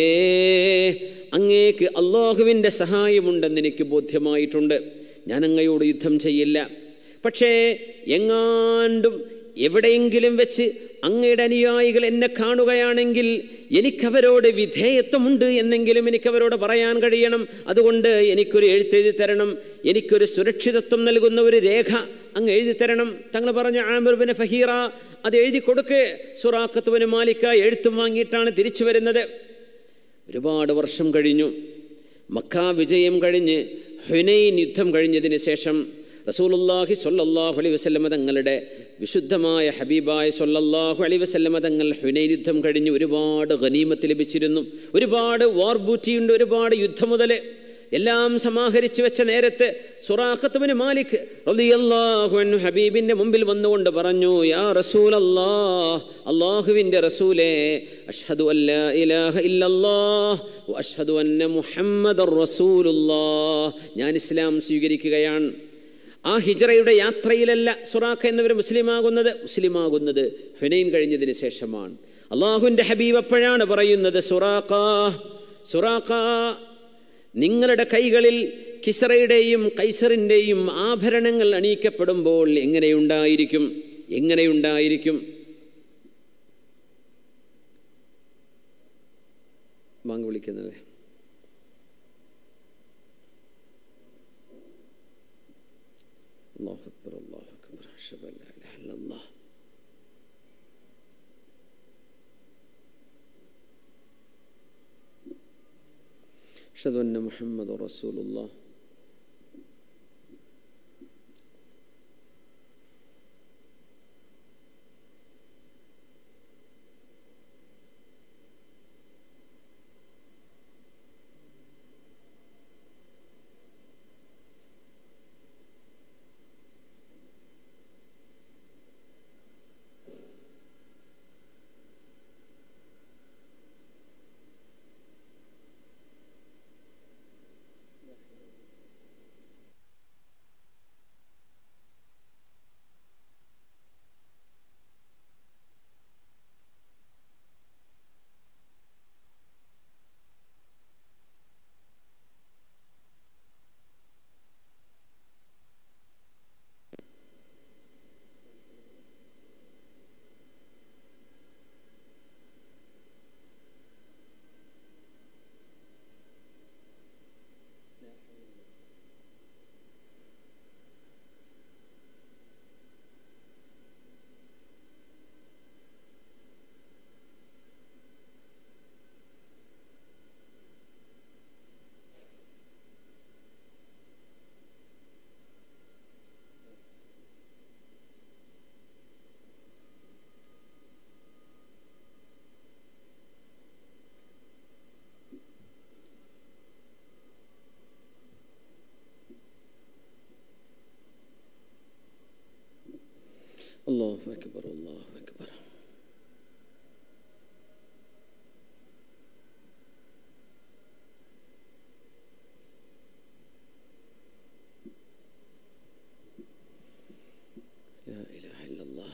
അങ്ങേക്ക് അള്ളാഹുവിൻ്റെ സഹായമുണ്ടെന്ന് എനിക്ക് ബോധ്യമായിട്ടുണ്ട് ഞാൻ അങ്ങയോട് യുദ്ധം ചെയ്യില്ല പക്ഷേ എങ്ങാണ്ടും എവിടെയെങ്കിലും വെച്ച് അങ്ങയുടെ അനുയായികൾ എന്നെ കാണുകയാണെങ്കിൽ എനിക്കവരോട് വിധേയത്വമുണ്ട് എന്നെങ്കിലും എനിക്കവരോട് പറയാൻ കഴിയണം അതുകൊണ്ട് എനിക്കൊരു എഴുത്തെഴുതി തരണം എനിക്കൊരു സുരക്ഷിതത്വം നൽകുന്ന ഒരു രേഖ അങ്ങ് എഴുതി തരണം തങ്ങൾ പറഞ്ഞു ആമിർബിന് ഫഹീറ അത് എഴുതി കൊടുക്ക് സുറാഖത്തുവിന് മാലിക്ക എഴുത്തും വാങ്ങിയിട്ടാണ് തിരിച്ചു വരുന്നത് ഒരുപാട് വർഷം കഴിഞ്ഞു മക്ക വിജയം കഴിഞ്ഞ് ഹുനൈൻ യുദ്ധം കഴിഞ്ഞതിന് ശേഷം റസൂലുള്ളാഹി സ്വല്ലല്ലാഹു അലൈഹി വസല്ലമ തങ്ങളുടെ വിശുദ്ധമായ ഹബീബായ സ്വല്ലല്ലാഹു അലൈഹി വസല്ലമ തങ്ങൾ ഹുനൈൻ യുദ്ധം കഴിഞ്ഞ് ഒരുപാട് ഗനീമത്ത് ലഭിച്ചിരുന്നു ഒരുപാട് വാർ ബൂറ്റിയുണ്ട് ഒരുപാട് യുദ്ധം മുതൽ എല്ലാം സമാഹരിച്ചു വെച്ച നേരത്ത് സുറാഖത്തുബിന് മാലിക് റളിയല്ലാഹു അൻഹു ഹബീബിന്റെ മുമ്പിൽ വന്നുകൊണ്ട് പറഞ്ഞു യാ റസൂലല്ലാഹ് അല്ലാഹുവിൻ്റെ റസൂലേ അഷ്ഹദു അല്ലാ ഇലാഹ ഇല്ലല്ലാഹ് വ അഷ്ഹദു അന്ന മുഹമ്മദർ റസൂലുള്ളാഹ് ഞാൻ ഇസ്ലാം സ്വീകരിക്കുകയാണ് ആ ഹിജറയുടെ യാത്രയിലല്ല സുറാഖ എന്നിവർ മുസ്ലിമാകുന്നത് മുസ്ലിമാകുന്നത് ഹുനൈൻ കഴിഞ്ഞതിന് ശേഷമാണ് അള്ളാഹുവിൻ്റെ ഹബീബ് അപ്പോഴാണ് പറയുന്നത് സുറാഖ സുറാഖ നിങ്ങളുടെ കൈകളിൽ കിസറയുടെയും കൈസറിൻ്റെയും ആഭരണങ്ങൾ അണിയിക്കപ്പെടുമ്പോൾ എങ്ങനെയുണ്ടായിരിക്കും എങ്ങനെയുണ്ടായിരിക്കും ബാങ്ക് വിളിക്കുന്നല്ലേ അല്ലാഹു അക്ബർ അല്ലാഹു അക്ബർ അഷ്ഹദു അൻ ലാ ഇലാഹ ഇല്ലല്ലാഹ് أشهد أن محمد رسول الله الله أكبر الله أكبر لا إله إلا الله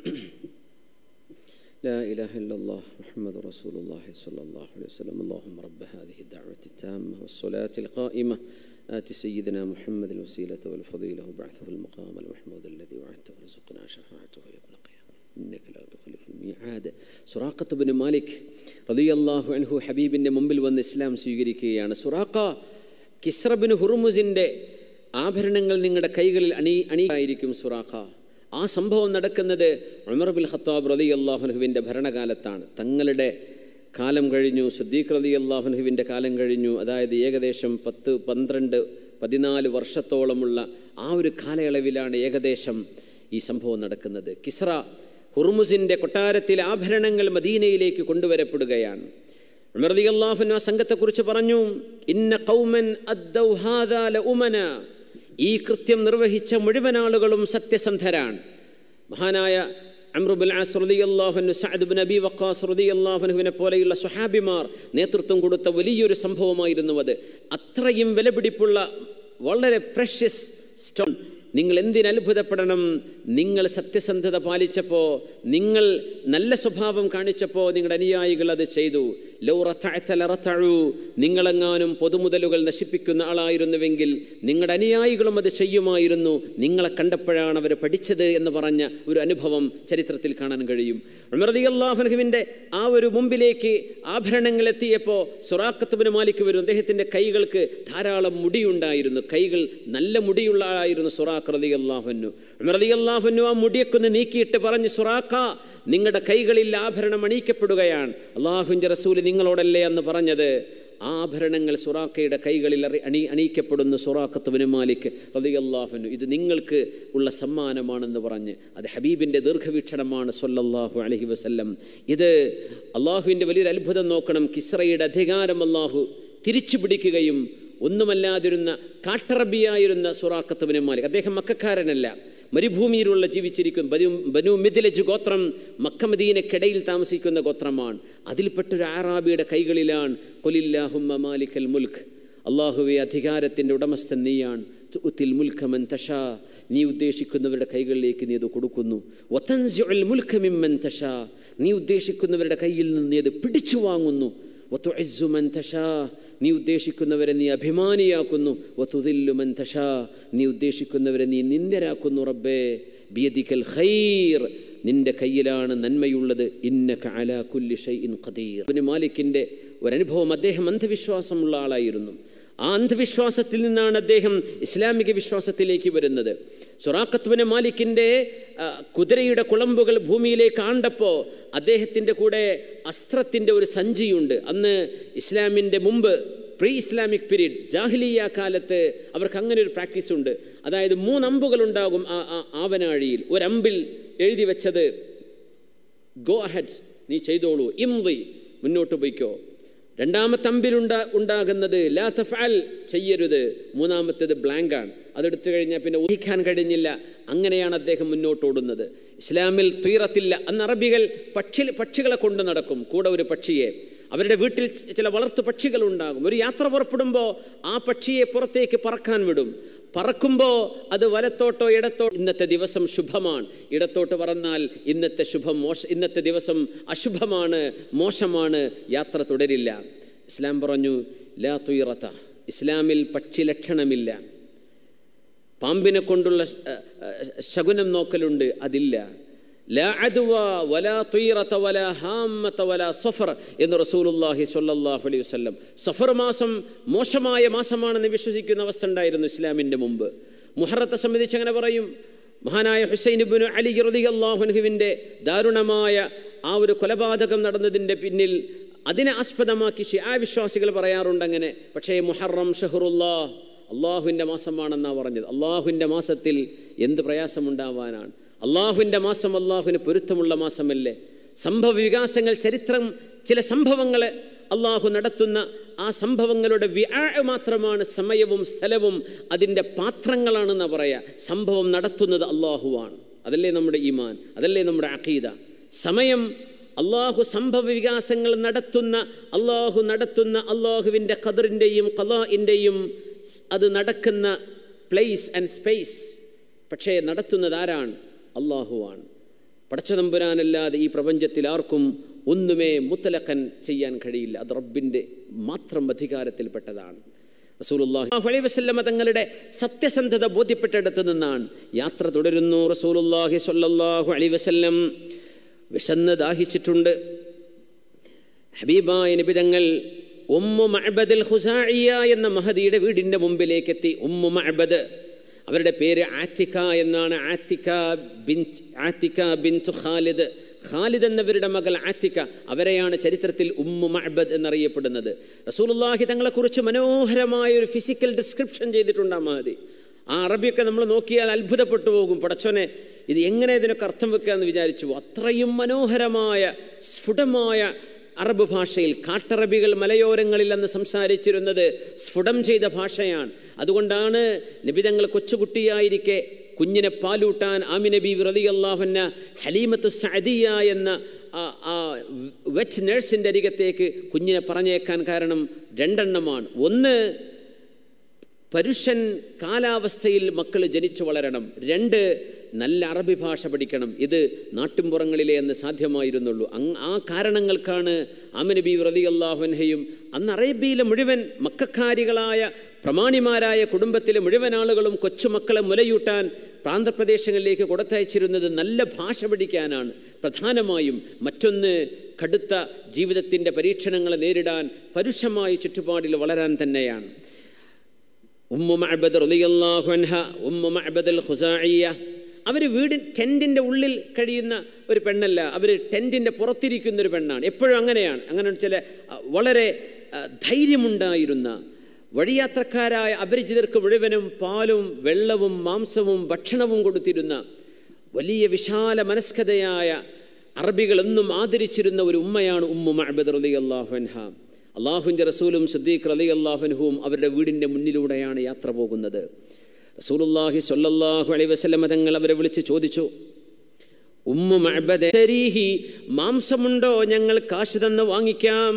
لا إله إلا الله محمد رسول الله صلى الله عليه وسلم اللهم رب هذه الدعوة التامة والصلاة القائمة آت سيدنا محمد الوسيلة والفضيلة وبعثه المقام المحمود الذي وعدته وارزقنا شفاعته يا ابن القيامة إنك لا تخلف الميعاد സുറാഖത്ത് ബിൻ മാലിക് റളിയല്ലാഹു അൻഹു ഹബീബിൻ്റെ മുമ്പിൽ വന്ന് ഇസ്ലാം സ്വീകരിക്കുകയാണ് സുറാഖ കിസ്രബിൻ ഹുർമുസിൻ്റെ ആഭരണങ്ങൾ നിങ്ങളുടെ കൈകളിൽ അണി അണിയായിരിക്കും സുറാഖ ആ സംഭവം നടക്കുന്നത് ഉമർ ബിൻ ഖത്താബ് റലി അള്ളാഹുനുഹുവിൻ്റെ ഭരണകാലത്താണ് തങ്ങളുടെ കാലം കഴിഞ്ഞു സുദ്ദീഖ് റലി അള്ളാഹുനുഹുവിൻ്റെ കാലം കഴിഞ്ഞു അതായത് ഏകദേശം പത്ത് പന്ത്രണ്ട് പതിനാല് വർഷത്തോളമുള്ള ആ ഒരു കാലയളവിലാണ് ഏകദേശം ഈ സംഭവം നടക്കുന്നത് കിസ്ര ഹുർമുസിൻ്റെ കൊട്ടാരത്തിലെ ആഭരണങ്ങൾ മദീനയിലേക്ക് കൊണ്ടുവരപ്പെടുകയാണ് ഉമർ റളി അള്ളാഹുനു ആ സംഘത്തെക്കുറിച്ച് പറഞ്ഞു ഇന്ന കൗമൻ അദ്ദൗ ഹാദാ ലഉമന ഈ കൃത്യം നിർവഹിച്ച മുഴുവൻ ആളുകളും സത്യസന്ധരാണ് മഹാനായ അമ്രുബുൽ ആസ് റളിയല്ലാഹുവിന് സഅദ് ബിൻ അബി വഖാസ് റളിയല്ലാഹുവിനെ പോലെയുള്ള സ്വഹാബിമാർ നേതൃത്വം കൊടുത്ത വലിയൊരു സംഭവമായിരുന്നു അത് അത്രയും വിലപിടിപ്പുള്ള വളരെ പ്രഷ്യസ് സ്റ്റോൺ നിങ്ങൾ എന്തിന് അത്ഭുതപ്പെടണം നിങ്ങൾ സത്യസന്ധത പാലിച്ചപ്പോൾ നിങ്ങൾ നല്ല സ്വഭാവം കാണിച്ചപ്പോൾ നിങ്ങളുടെ അനുയായികൾ അത് ചെയ്തു ലൗ റത്തഅത ലറത്തഉ. നിങ്ങളെങ്ങാനും പൊതുമുതലുകൾ നശിപ്പിക്കുന്ന ആളായിരുന്നുവെങ്കിൽ നിങ്ങളുടെ അനുയായികളും അത് ചെയ്യുമായിരുന്നു നിങ്ങളെ കണ്ടപ്പോഴാണ് അവർ പഠിച്ചത് എന്ന് പറഞ്ഞ ഒരു അനുഭവം ചരിത്രത്തിൽ കാണാൻ കഴിയും അള്ളാഹുനുവിൻ്റെ ആ ഒരു മുമ്പിലേക്ക് ആഭരണങ്ങൾ എത്തിയപ്പോൾ സുറാഖത്തുബിന് മാലിക്ക് വരും അദ്ദേഹത്തിൻ്റെ കൈകൾക്ക് ധാരാളം മുടിയുണ്ടായിരുന്നു കൈകൾ നല്ല മുടിയുള്ള ആളായിരുന്നു സുറാഖ് റതി അള്ളാഹുനു റതി അള്ളാഹുനു ആ മുടിയൊക്കെ ഒന്ന് നീക്കിയിട്ട് പറഞ്ഞ് സുറാഖ നിങ്ങളുടെ കൈകളിൽ ആഭരണം അണിയിക്കപ്പെടുകയാണ് അള്ളാഹുവിൻ്റെ റസൂല് നിങ്ങളോടല്ലേ എന്ന് പറഞ്ഞത് ആ ആഭരണങ്ങൾ സുറാഖയുടെ കൈകളിൽ അറി അണി അണിയിക്കപ്പെടുന്ന സുറാഖത്തുബിന് മാലിക് റതിയല്ലാഹുനു ഇത് നിങ്ങൾക്ക് ഉള്ള സമ്മാനമാണെന്ന് പറഞ്ഞ് അത് ഹബീബിൻ്റെ ദീർഘവീക്ഷണമാണ് സൊല്ലാഹു അലഹി വസല്ലം ഇത് അള്ളാഹുവിൻ്റെ വലിയൊരു അത്ഭുതം നോക്കണം കിസ്രയുടെ അധികാരം അള്ളാഹു തിരിച്ചു പിടിക്കുകയും ഒന്നുമല്ലാതിരുന്ന കാട്ടറബിയായിരുന്ന സുറാഖത്തുബിന് മാലിക് അദ്ദേഹം മക്കാരനല്ല മരുഭൂമിയിലുള്ള ജീവിച്ചിരിക്കും ബനു ബനു മിഥിലജ് ഗോത്രം മക്കമദീനക്കിടയിൽ താമസിക്കുന്ന ഗോത്രമാണ് അതിൽപ്പെട്ടൊരു ആറാബിയുടെ കൈകളിലാണ് കൊലില്ലാഹുമ്മ മാലിക്കൽ മുൽക്ക് അള്ളാഹുവെ അധികാരത്തിൻ്റെ ഉടമസ്ഥൻ നീയാണ് തുത്തിൽ മുൽഖമൻ തഷാ നീ ഉദ്ദേശിക്കുന്നവരുടെ കൈകളിലേക്ക് നീ അത് കൊടുക്കുന്നു വതൻസിഉൽ മുൽഖ മിമ്മൻ തഷാ നീ ഉദ്ദേശിക്കുന്നവരുടെ കയ്യിൽ നിന്ന് നീ അത് പിടിച്ചു വാങ്ങുന്നു വതുഇസ്സു മൻ തഷാ നീ ഉദ്ദേശിക്കുന്നവരെ നീ അഭിമാനിയാക്കുന്നു വതുദില്ലു മൻ തഷാ നീ ഉദ്ദേശിക്കുന്നവരെ നീ നിന്ദരാക്കുന്നു റബ്ബേ ബിയദിക്കൽ ഖൈർ നിന്റെ കയ്യിലാണ് നന്മയുള്ളത് ഇന്നക അലാ കുല്ലി ഷൈഇൻ ഖദീർ ഇബ്നു മാലിക്കിന്റെ ഒരനുഭവം അദ്ദേഹം അന്ധവിശ്വാസമുള്ള ആളായിരുന്നു ആ അന്ധവിശ്വാസത്തിൽ നിന്നാണ് അദ്ദേഹം ഇസ്ലാമിക വിശ്വാസത്തിലേക്ക് വരുന്നത് സൊറാഖത്തുബിന് മാലിക്കിൻ്റെ ആ, കുതിരയുടെ കുളമ്പുകൾ ഭൂമിയിലേക്ക് ആണ്ടപ്പോൾ അദ്ദേഹത്തിൻ്റെ കൂടെ അസ്ത്രത്തിൻ്റെ ഒരു സഞ്ചിയുണ്ട് അന്ന് ഇസ്ലാമിൻ്റെ മുമ്പ് പ്രീ ഇസ്ലാമിക് പീരീഡ് ജാഹിലിയ കാലത്ത് അവർക്ക് അങ്ങനെ ഒരു പ്രാക്ടീസ് ഉണ്ട് അതായത് മൂന്നമ്പുകൾ ഉണ്ടാകും ആ ആ ആവനാഴിയിൽ ഒരമ്പിൽ എഴുതി വെച്ചത് ഗോ അഹെഡ് നീ ചെയ്തോളൂ ഇംലി മുന്നോട്ട് പോയിക്കോ രണ്ടാമത്തെ അമ്പിലുണ്ടാ ഉണ്ടാകുന്നത് ലാ തഫാൽ ചെയ്യരുത് മൂന്നാമത്തേത് ബ്ലാങ്കാണ് അതെടുത്തു കഴിഞ്ഞാൽ പിന്നെ ഊഹിക്കാൻ കഴിഞ്ഞില്ല അങ്ങനെയാണ് അദ്ദേഹം മുന്നോട്ട് ഓടുന്നത് ഇസ്ലാമിൽ തീറത്തില്ല അന്ന് അറബികൾ പക്ഷി പക്ഷികളെ കൊണ്ട് നടക്കും കൂടെ ഒരു പക്ഷിയെ അവരുടെ വീട്ടിൽ ച- ചില വളർത്തു പക്ഷികളുണ്ടാകും ഒരു യാത്ര പുറപ്പെടുമ്പോൾ ആ പക്ഷിയെ പുറത്തേക്ക് പറക്കാൻ വിടും പറക്കുമ്പോൾ അത് വലത്തോട്ടോ ഇടത്തോട്ടോ ഇന്നത്തെ ദിവസം ശുഭമാണ് ഇടത്തോട്ട് പറന്നാൽ ഇന്നത്തെ ശുഭം മോശ ഇന്നത്തെ ദിവസം അശുഭമാണ് മോശമാണ് യാത്ര തുടരില്ല ഇസ്ലാം പറഞ്ഞു ലാ തുയിറത്ത ഇസ്ലാമിൽ പക്ഷി ലക്ഷണമില്ല പാമ്പിനെ കൊണ്ടുള്ള ശ- അഹ് അഹ് ശകുനം നോക്കലുണ്ട് അതില്ല ലാ അദ്വ വലാ തുയറത വലാ ഹാമത വലാ സഫർ എന്ന് റസൂലുള്ളാഹി സ്വല്ലല്ലാഹു അലൈഹി വസല്ലം സഫർ മാസം മോശമായ മാസമാണെന്ന് വിശ്വസിക്കുന്ന അവസ്ഥ ഉണ്ടായിരുന്നു ഇസ്ലാമിൻ്റെ മുമ്പ് മുഹറത്തെ സംബന്ധിച്ച് അങ്ങനെ പറയും മഹാനായ ഹുസൈൻ ഇബ്നു അലി റളിയല്ലാഹു അൻഹുവിൻ്റെ ദാരുണമായ ആ ഒരു കൊലപാതകം നടന്നതിൻ്റെ പിന്നിൽ അതിനെ ആസ്പദമാക്കി ഷിയാ വിശ്വാസികൾ പറയാറുണ്ട് അങ്ങനെ പക്ഷേ മുഹറം ഷഹറുല്ലാ അള്ളാഹുവിൻ്റെ മാസമാണെന്നാണ് പറഞ്ഞത് അള്ളാഹുവിൻ്റെ മാസത്തിൽ എന്ത് പ്രയാസമുണ്ടാവാനാണ് അള്ളാഹുവിൻ്റെ മാസം അള്ളാഹുവിന് പൊരുത്തമുള്ള മാസമല്ലേ സംഭവ വികാസങ്ങൾ ചരിത്രം ചില സംഭവങ്ങൾ അള്ളാഹു നടത്തുന്ന ആ സംഭവങ്ങളുടെ വ്യാ മാത്രമാണ് സമയവും സ്ഥലവും അതിൻ്റെ പാത്രങ്ങളാണെന്ന് പറയാ സംഭവം നടത്തുന്നത് അള്ളാഹുവാണ് അതല്ലേ നമ്മുടെ ഈമാൻ അതല്ലേ നമ്മുടെ അഖീദ സമയം അള്ളാഹു സംഭവ വികാസങ്ങൾ നടത്തുന്ന അള്ളാഹു നടത്തുന്ന അള്ളാഹുവിൻ്റെ ഖദറിൻ്റെയും ഖലാഇൻ്റെയും അത് നടക്കുന്ന പ്ലേസ് ആൻഡ് സ്പേസ് പക്ഷേ നടത്തുന്നത് ആരാണ് അള്ളാഹുവാണ് പടച്ചതമ്പുരാനല്ലാതെ ഈ പ്രപഞ്ചത്തിൽ ആർക്കും ഒന്നുമേ മുത്തലക്കൻ ചെയ്യാൻ കഴിയില്ല അത് റബ്ബിൻ്റെ മാത്രം അധികാരത്തിൽപ്പെട്ടതാണ് റസൂലുള്ളാഹി അലൈഹി വസല്ലമ തങ്ങളുടെ സത്യസന്ധത ബോധ്യപ്പെട്ടിടത്ത് നിന്നാണ് യാത്ര തുടരുന്നു റസൂലുള്ളാഹി സ്വല്ലല്ലാഹു അലൈഹി വസല്ലം വിശന്ന് ദാഹിച്ചിട്ടുണ്ട് ഹബീബായ നബി തങ്ങൾ ഉമ്മു മഅബദൽ ഖുസാഇയ എന്ന മഹദിയുടെ വീടിൻ്റെ മുമ്പിലേക്ക് എത്തി ഉമ്മു മഅബദ് അവരുടെ പേര് ആത്തിക എന്നാണ് Atika bin Atika bin Khalid Khalid എന്നവരുടെ മകൾ ആത്തിക അവരെയാണ് ചരിത്രത്തിൽ ഉമ്മു മഅബദ് എന്നറിയപ്പെടുന്നത് റസൂലുള്ളാഹി തങ്ങളെക്കുറിച്ച് മനോഹരമായ ഒരു ഫിസിക്കൽ ഡിസ്ക്രിപ്ഷൻ ചെയ്തിട്ടുണ്ട് ആ മഹദി ആ അറബിയൊക്കെ നമ്മൾ നോക്കിയാൽ അത്ഭുതപ്പെട്ടു പോകും പടച്ചോനെ ഇത് എങ്ങനെ ഇതിനൊക്കെ അർത്ഥം വെക്കുക എന്ന് വിചാരിച്ചു അത്രയും മനോഹരമായ സ്ഫുടമായ അറബ് ഭാഷയിൽ കാട്ടറബികൾ മലയോരങ്ങളിൽ അന്ന് സംസാരിച്ചിരുന്നത് സ്ഫുടം ചെയ്ത ഭാഷയാണ് അതുകൊണ്ടാണ് നബിതങ്ങൾ കൊച്ചുകുട്ടിയായിരിക്കെ കുഞ്ഞിനെ പാലൂട്ടാൻ ആമിനബി റലി അള്ളാഹുന്ന ഹലീമത്തു സഅദിയ എന്ന ആ- ആ വെറ്റ് നേഴ്സിൻ്റെ അരികത്തേക്ക് കുഞ്ഞിനെ പറഞ്ഞേക്കാൻ കാരണം രണ്ടെണ്ണമാണ് ഒന്ന് പരുഷൻ കാലാവസ്ഥയിൽ മക്കൾ ജനിച്ചു വളരണം രണ്ട് നല്ല അറബി ഭാഷ പഠിക്കണം ഇത് നാട്ടിൻപുറങ്ങളിലെ എന്ന് സാധ്യമായിരുന്നുള്ളൂ അങ് ആ കാരണങ്ങൾക്കാണ് ആമനബി റതി അള്ളാഹുൻഹയും അന്ന് അറേബ്യയിലെ മുഴുവൻ മക്കാരികളായ പ്രമാണിമാരായ കുടുംബത്തിലെ മുഴുവൻ ആളുകളും കൊച്ചുമക്കളെ മുലയൂട്ടാൻ പ്രാന്തപ്രദേശങ്ങളിലേക്ക് കൊടുത്തയച്ചിരുന്നത് നല്ല ഭാഷ പഠിക്കാനാണ് പ്രധാനമായും മറ്റൊന്ന് കടുത്ത ജീവിതത്തിൻ്റെ പരീക്ഷണങ്ങളെ നേരിടാൻ പരുഷമായ ചുറ്റുപാടിൽ വളരാൻ തന്നെയാണ് ഉമ്മു മഅബദ് റളിയല്ലാഹു അൻഹ ഉമ്മു മഅബദ് അൽ ഖുസാഇയ അവർ വീട് ടെൻറ്റിൻ്റെ ഉള്ളിൽ കഴിയുന്ന ഒരു പെണ്ണല്ല അവർ ടെൻറ്റിൻ്റെ പുറത്തിരിക്കുന്ന ഒരു പെണ്ണാണ് എപ്പോഴും അങ്ങനെയാണ് അങ്ങനെ ചില അ, വളരെ അ, ധൈര്യമുണ്ടായിരുന്ന വഴിയാത്രക്കാരായ അപരിചിതർക്ക് മുഴുവനും പാലും വെള്ളവും മാംസവും ഭക്ഷണവും കൊടുത്തിരുന്ന വലിയ വിശാല മനസ്കതയായ അറബികൾ എന്നും ആദരിച്ചിരുന്ന ഒരു ഉമ്മയാണ് ഉമ്മു മഅബദ് റളിയല്ലാഹു അൻഹ അള്ളാഹുവിൻ്റെ റസൂലും സദ്ദീഖ് അലി അള്ളാഹുനുഹുവും അവരുടെ വീടിൻ്റെ മുന്നിലൂടെയാണ് യാത്ര പോകുന്നത് റസൂലുല്ലാഹി സ്വല്ലല്ലാഹു അലൈഹി വസല്ലമ തങ്ങൾ അവരെ വിളിച്ച് ചോദിച്ചു ഉമ്മു മഅബദ തരീഹി മാംസമുണ്ടോ ഞങ്ങൾ കാശ് തന്ന് വാങ്ങിക്കാം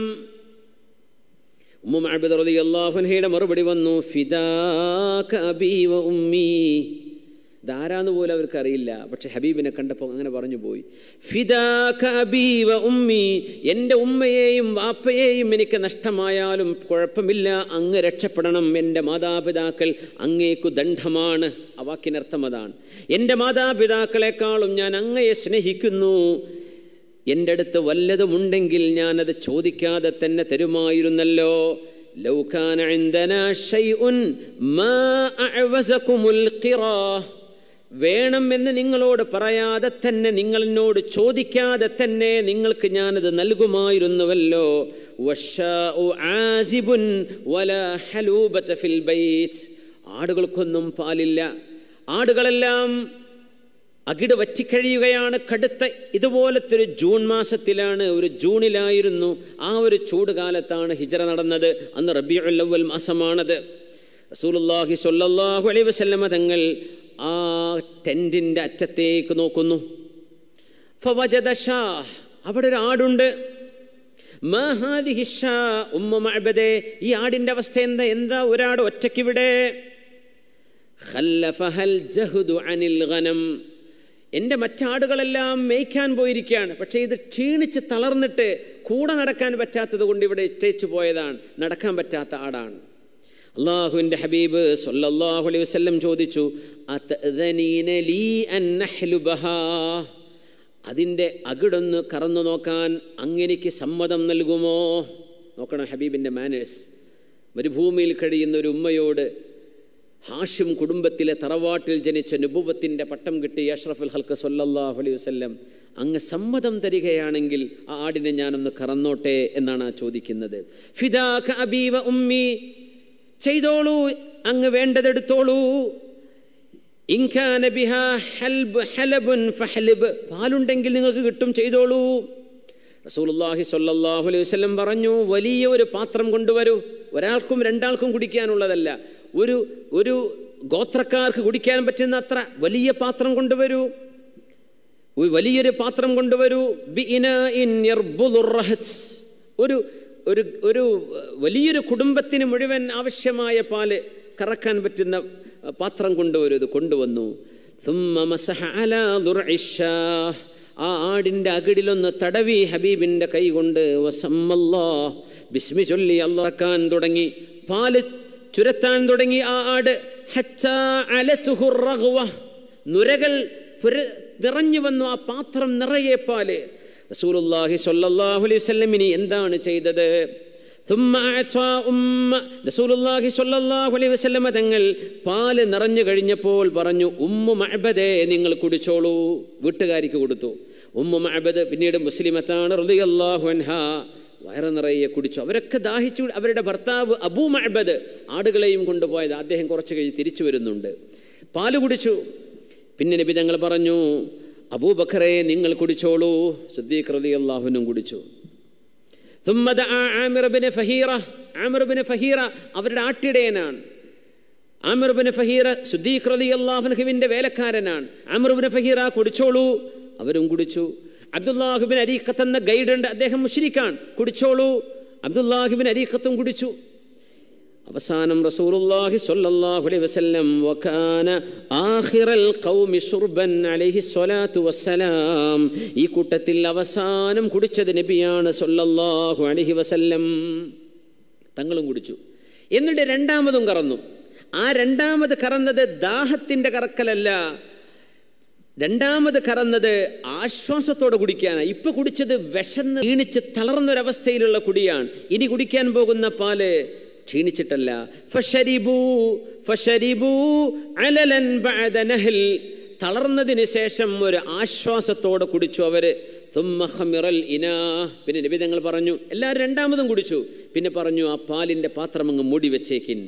ഉമ്മു മഅബദ് റളിയല്ലാഹു അൻഹയുടെ മറുപടി വന്നു ഫിദാക അബീ വ ഉമ്മീ ഇതാരാന്ന് പോലും അവർക്ക് അറിയില്ല പക്ഷെ ഹബീബിനെ കണ്ടപ്പോൾ അങ്ങനെ പറഞ്ഞു പോയി ഫിദാക അബീ വ ഉമ്മി എൻ്റെ ഉമ്മയെയും വാപ്പയെയും എനിക്ക് നഷ്ടമായാലും കുഴപ്പമില്ല അങ്ങ് രക്ഷപ്പെടണം എൻ്റെ മാതാപിതാക്കൾ അങ്ങേക്കു ദണ്ഡമാണ് ആ വാക്കിനർത്ഥം അതാണ് എൻ്റെ മാതാപിതാക്കളെക്കാളും ഞാൻ അങ്ങയെ സ്നേഹിക്കുന്നു എൻ്റെ അടുത്ത് വല്ലതുമുണ്ടെങ്കിൽ ഞാനത് ചോദിക്കാതെ തന്നെ തരുമായിരുന്നല്ലോ ലൗ കാന عندنا شيء ما أعوزكم القراه വേണം എന്ന് നിങ്ങളോട് പറയാതെ തന്നെ നിങ്ങൾ എന്നോട് ചോദിക്കാതെ തന്നെ നിങ്ങൾക്ക് ഞാനത് നൽകുമായിരുന്നുവല്ലോ വശാഉ ആസിബുൻ വലാ ഹലൂബത ഫിൽ ബൈത്ത് ആടുകൾക്കൊന്നും പാലില്ല ആടുകളെല്ലാം അകിട് വറ്റിക്കഴിയുകയാണ് കടുത്ത ഇതുപോലത്തെ ഒരു ജൂൺ മാസത്തിലാണ് ഒരു ജൂണിലായിരുന്നു ആ ഒരു ചൂട് കാലത്താണ് ഹിജറ നടന്നത് അന്ന് റബിയുൽ അവൽ മാസമാണത് റസൂലുള്ളാഹി സ്വല്ലല്ലാഹു അലൈഹി വസല്ലമ തങ്ങൾ ആ ടെൻറ്റിൻ്റെ അറ്റത്തേക്ക് നോക്കുന്നു ഫവജദ ഷാഹ് അവിടെ ഒരു ആടുണ്ട് മാ ഹാദിഹി ഷാ ഉമ്മ മഅബദേ ഈ ആടിൻ്റെ അവസ്ഥ എന്താ എന്താ ഒരാട് ഒറ്റയ്ക്കിവിടെ ഖല്ലഫഹൽ ജഹ്ദു അനിൽ ഗനം എൻ്റെ മറ്റാടുകളെല്ലാം മേയ്ക്കാൻ പോയിരിക്കുകയാണ് പക്ഷേ ഇത് ക്ഷീണിച്ച് തളർന്നിട്ട് കൂടെ നടക്കാൻ പറ്റാത്തത് കൊണ്ട് ഇവിടെ ഇട്ടേച്ചു പോയതാണ് നടക്കാൻ പറ്റാത്ത ആടാണ് അള്ളാഹുവിൻ്റെ ഹബീബ് സല്ലല്ലാഹു അലൈഹി വസല്ലം ചോദിച്ചു "അതഅ്ദനീന ലീ അൻ നഹ്ലുബഹാ?" അതിൻ്റെ അകിടൊന്ന് കറന്നു നോക്കാൻ അങ്ങനെക്ക് സമ്മതം നൽകുമോ നോക്കണം ഹബീബിൻ്റെ മാനേഴ്സ് മരുഭൂമിയിൽ കഴിയുന്ന ഒരു ഉമ്മയോട് ഹാഷിം കുടുംബത്തിലെ തറവാട്ടിൽ ജനിച്ച നുബുവത്തിൻ്റെ പട്ടം കിട്ടിയ അഷ്റഫുൽ ഹൽക്ക് സല്ലല്ലാഹു അലൈഹി വസല്ലം അങ്ങ് സമ്മതം തരികയാണെങ്കിൽ ആ ആടിനെ ഞാനൊന്ന് കറന്നോട്ടെ എന്നാണ് ആ ചോദിക്കുന്നത് ഫിദാക അബീവ ഉമ്മി ചെയ്തോളൂ അങ്ങ് വേണ്ടതെടുത്തോളൂ ഇൻകാന ബിഹാ ഹൽബ് ഹലബുൻ ഫഹലിബ് പാലുണ്ടെങ്കിൽ നിങ്ങൾക്ക് കിട്ടും ചെയ്തോളൂ റസൂലുള്ളാഹി സ്വല്ലല്ലാഹു അലൈഹി വസല്ലം പറഞ്ഞു വലിയ ഒരു പാത്രം കൊണ്ടുവരൂ ഒരാൾക്കും രണ്ടാൾക്കും കുടിക്കാനുള്ളതല്ല ഒരു ഒരു ഗോത്രക്കാർക്ക് കുടിക്കാൻ പറ്റുന്ന അത്ര വലിയ പാത്രം കൊണ്ടുവരൂ ഒരു വലിയൊരു പാത്രം കൊണ്ടുവരൂ ബി ഇനാഇൻ യർബുദുർ റഹ്സ്. ഒരു ഒരു ഒരു വലിയൊരു കുടുംബത്തിന് മുഴുവൻ ആവശ്യമായ പാല് കറക്കാൻ പറ്റുന്ന പാത്രം കൊണ്ടുവരൂ ഇത് കൊണ്ടുവന്നു ثم مسح على ضرع الشاه. ആ ആടിൻ്റെ അകിടിലൊന്ന് തടവി ഹബീബിൻ്റെ കൈ കൊണ്ട് വസമ്മല്ലാ ബിസ്മി ചൊല്ലി അള്ളാക്കാൻ തുടങ്ങി പാല് ചുരത്താൻ തുടങ്ങി ആ ആട് ഹത്താ അലതുഹു റഗ്വ. നുരകൾ പുര- നിറഞ്ഞു വന്നു ആ പാത്രം നിറയെ പാല് റസൂലുള്ളാഹി സ്വല്ലല്ലാഹു അലൈഹി വസല്ലം ഇനി എന്താണ് ചെയ്തത് ثم أعطى أم റസൂലുള്ളാഹി സ്വല്ലല്ലാഹു അലൈഹി വസല്ലമ തങ്ങൾ പാല് നിറഞ്ഞു കഴിഞ്ഞപ്പോൾ പറഞ്ഞു ഉമ്മു മഅബദേ നിങ്ങൾ കുടിച്ചോളൂ വീട്ടുകാരിക്ക് കൊടുത്തു ഉമ്മു മഅബദ് പിന്നീട് മുസ്ലിമത്താണ് റളിയല്ലാഹു അൻഹ വയറ് നിറയെ കുടിച്ചു അവരൊക്കെ ദാഹിച്ചു അവരുടെ ഭർത്താവ് അബൂ മഅബദ് ആടുകളെയും കൊണ്ടുപോയത് അദ്ദേഹം കുറച്ച് കഴിഞ്ഞ് തിരിച്ചു വരുന്നുണ്ട് പാല് കുടിച്ചു പിന്നെ നബി തങ്ങൾ പറഞ്ഞു അബൂബക്കറെ നിങ്ങൾ കുടിച്ചോളൂ സിദ്ദീഖ് റളിയല്ലാഹുവിനും കുടിച്ചു ثم دعا عامر بن فهيرة عامر بن فهيرة അവരുടെ ആട്ടിടയനാണ് ആമിർ ബിൻ ഫഹീറ സുദ്ദീഖ് റളിയല്ലാഹുവിന്റെ വേലക്കാരനാണ് ആമിർ ബിൻ ഫഹീറ കുടിച്ചോളൂ അവരും കുടിച്ചു അബ്ദുല്ലാഹിബിൻ അരീഖത്ത് എന്ന ഗൈഡ് ഉണ്ട് അദ്ദേഹം മുഷ്രിക്കാണ് കുടിച്ചോളൂ അബ്ദുല്ലാഹിബിൻ അരീഖത്തും കുടിച്ചു അവസാനം റസൂലുള്ളാഹി സ്വല്ലല്ലാഹു അലൈഹി വസല്ലം വകാന ആഖിറൽ ഖൗമി ശുർബൻ അലൈഹി സ്വലാത്തു വസ്സലാം ഈ കൂട്ടത്തിൽ അവസാനം കുടിച്ചത് നബിയാണ് സ്വല്ലല്ലാഹു അലൈഹി വസല്ലം തങ്ങളും കുടിച്ചു എന്നിട്ട് രണ്ടാമതും കറന്നു ആ രണ്ടാമത് കറന്നത് ദാഹത്തിന്റെ കറക്കലല്ല രണ്ടാമത് കറന്നത് ആശ്വാസത്തോടെ കുടിക്കാനാണ് ഇപ്പൊ കുടിച്ചത് വിശന്ന് ക്ഷീണിച്ച് തളർന്നൊരവസ്ഥയിലുള്ള കുടിയാണ് ഇനി കുടിക്കാൻ പോകുന്ന പാല് ക്ഷീണിച്ചിട്ടല്ല ഫശരിബൂ ഫശരിബൂ അലലൻ ബഅദ നഹൽ തളർന്നതിന് ശേഷം ഒരു ആശ്വാസത്തോടെ കുടിച്ചു അവര് തുമ്മ ഖമിറൽ ഇനാ പിന്നെ നബി തങ്ങൾ പറഞ്ഞു എല്ലാവരും രണ്ടാമതും കുടിച്ചു പിന്നെ പറഞ്ഞു ആ പാലിന്റെ പാത്രം അങ്ങ് മൂടി വെച്ചേക്കിൻ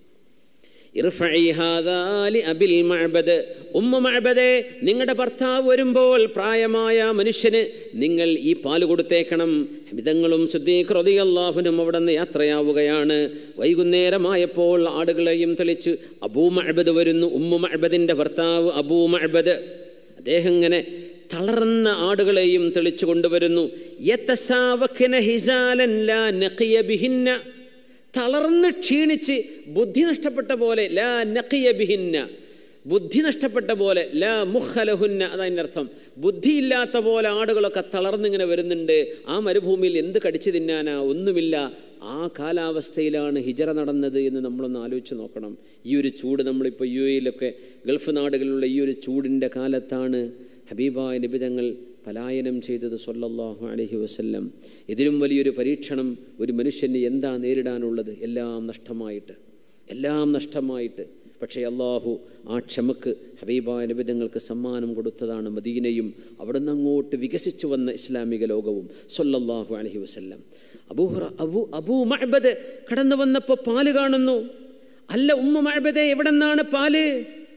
ഇർഫഈ ഹാദാ ലി അബിൽ മഅബദ് ഉമ്മ മഅബദേ നിങ്ങളുടെ ഭർത്താവ് വരുമ്പോൾ പ്രായമായ മനുഷ്യന് നിങ്ങൾ ഈ പാല് കൊടുത്തേക്കണം ഹിതങ്ങളും സുദ്ദീഖ് റളിയല്ലാഹുനും അവിടെ നിന്ന് യാത്രയാവുകയാണ് വൈകുന്നേരമായപ്പോൾ ആടുകളെയും തെളിച്ച് അബൂ മഅബദ് വരുന്നു ഉമ്മു മഅബദിന്റെ ഭർത്താവ് അബൂ മഅബദ് അദ്ദേഹം ഇങ്ങനെ തളർന്ന ആടുകളെയും തെളിച്ചു കൊണ്ടുവരുന്നു യതസാവഖ്ന ഹിസാലൻ ലാ നഖിയ ബിഹിന്ന തളർന്ന് ക്ഷീണിച്ച് ബുദ്ധി നഷ്ടപ്പെട്ട പോലെ ലാ നഖിയ ബിഹിന്ന ബുദ്ധി നഷ്ടപ്പെട്ട പോലെ ലാ മുഖലഹുന്ന അതതിൻ്റെ അർത്ഥം ബുദ്ധിയില്ലാത്ത പോലെ ആടുകളൊക്കെ തളർന്നിങ്ങനെ വരുന്നുണ്ട് ആ മരുഭൂമിയിൽ എന്ത് കടിച്ചു തിന്നാനാ ഒന്നുമില്ല ആ കാലാവസ്ഥയിലാണ് ഹിജറ നടന്നത് എന്ന് നമ്മളൊന്ന് ആലോചിച്ച് നോക്കണം ഈ ഒരു ചൂട് നമ്മളിപ്പോൾ യു എയിലൊക്കെ ഗൾഫ് നാടുകളിലുള്ള ഈ ഒരു ചൂടിൻ്റെ കാലത്താണ് ഹബീബായ നിബിതങ്ങൾ പലായനം ചെയ്തത് സൊല്ലല്ലാഹു അലൈഹി വസല്ലം ഇതിലും വലിയൊരു പരീക്ഷണം ഒരു മനുഷ്യന് എന്താ നേരിടാനുള്ളത് എല്ലാം നഷ്ടമായിട്ട് എല്ലാം നഷ്ടമായിട്ട് പക്ഷേ അള്ളാഹു ആ ക്ഷമക്ക് ഹബീബായ നിബിതങ്ങൾക്ക് സമ്മാനം കൊടുത്തതാണ് മദീനയും അവിടെ നിന്ന് അങ്ങോട്ട് വികസിച്ചു വന്ന ഇസ്ലാമിക ലോകവും സൊല്ലല്ലാഹു അലൈഹി വസല്ലം അബൂഹറ അബു അബൂ മഅബദ് കടന്നു വന്നപ്പോൾ പാല് കാണുന്നു അല്ല ഉമ്മ മഅബദെ എവിടെ നിന്നാണ് പാല്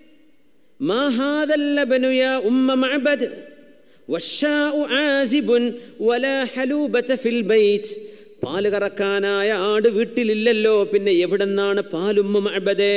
ما هذا اللبن يا أم معبد والشاء عازب ولا حلوبة في البيت പാല് കറക്കാനായ ആട് വീട്ടിലില്ലല്ലോ പിന്നെ എവിടെന്നാണ് പാലുമ്മ മഅബദേ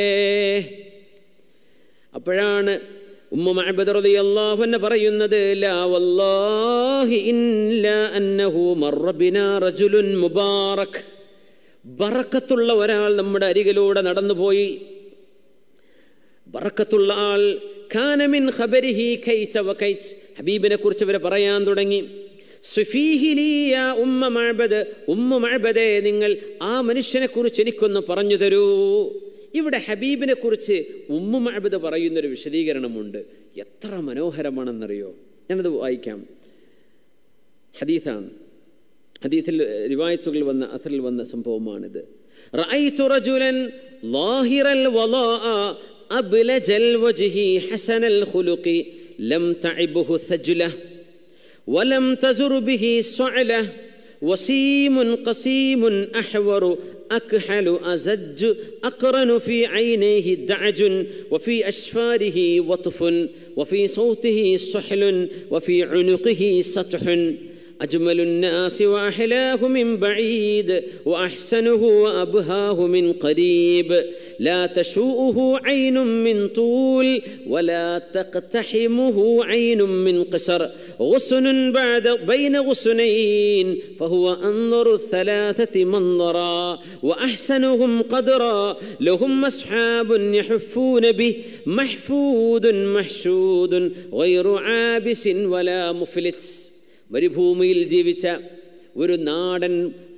അപ്പോഴാണ് ഉമ്മ മഅബദ് റളിയല്ലാഹു അൻഹ പറയുന്നത് ലാ വല്ലാഹി ഇല്ലാ അന്നഹു മർറ ബിനാ റജുലുൻ മുബാറക് ബറക്കത്തുള്ള ഒരാൾ നമ്മുടെ അരികിലൂടെ നടന്നുപോയി ബറക്കത്തുള്ള ആൾ ഖാനമിൻ ഖബരിഹി ഖൈച്ച വഖൈച്ച് ഹബീബിനെ കുറിച്ച് ഇവർ പറയാൻ തുടങ്ങി സുഫീഹിലിയ ഉമ്മ മഅബദ് ഉമ്മ മഅബദേ നിങ്ങൾ ആ മനുഷ്യനെ കുറിച്ച് എനിക്കൊന്ന് പറഞ്ഞു തരൂ ഇവിടെ ഹബീബിനെ കുറിച്ച് ഉമ്മ മഅബദ് പറയുന്നൊരു വിശദീകരണമുണ്ട് എത്ര മനോഹരമാണെന്നറിയോ ഞാനത് വായിക്കാം ഹദീസാണ് ഹദീസിൽ റിവായത്തുകൾ വന്ന അസറിൽ വന്ന സംഭവമാണിത് റഅയ്തു റജുലൻ ലാഹിറൽ വലാഅ أبلج الوجه حسن الخلق لم تعبه ثجلة ولم تزر به صعلة وسيم قسيم أحور أكحل أزج أقرن في عينيه دعج وفي أشفاره وطف وفي صوته صحل وفي عنقه سطح أجمل الناس وأحلاه من بعيد وأحسنه وأبهاه من قريب لا تشوءه عين من طول ولا تقتحمه عين من قصر غصن بعد بين غصنين فهو أنظر الثلاثة منظرا وأحسنهم قدرا لهم أصحاب يحفون به محفود محشود غير عابس ولا مفلت മരുഭൂമിയിൽ ജീവിച്ച ഒരു നാടൻ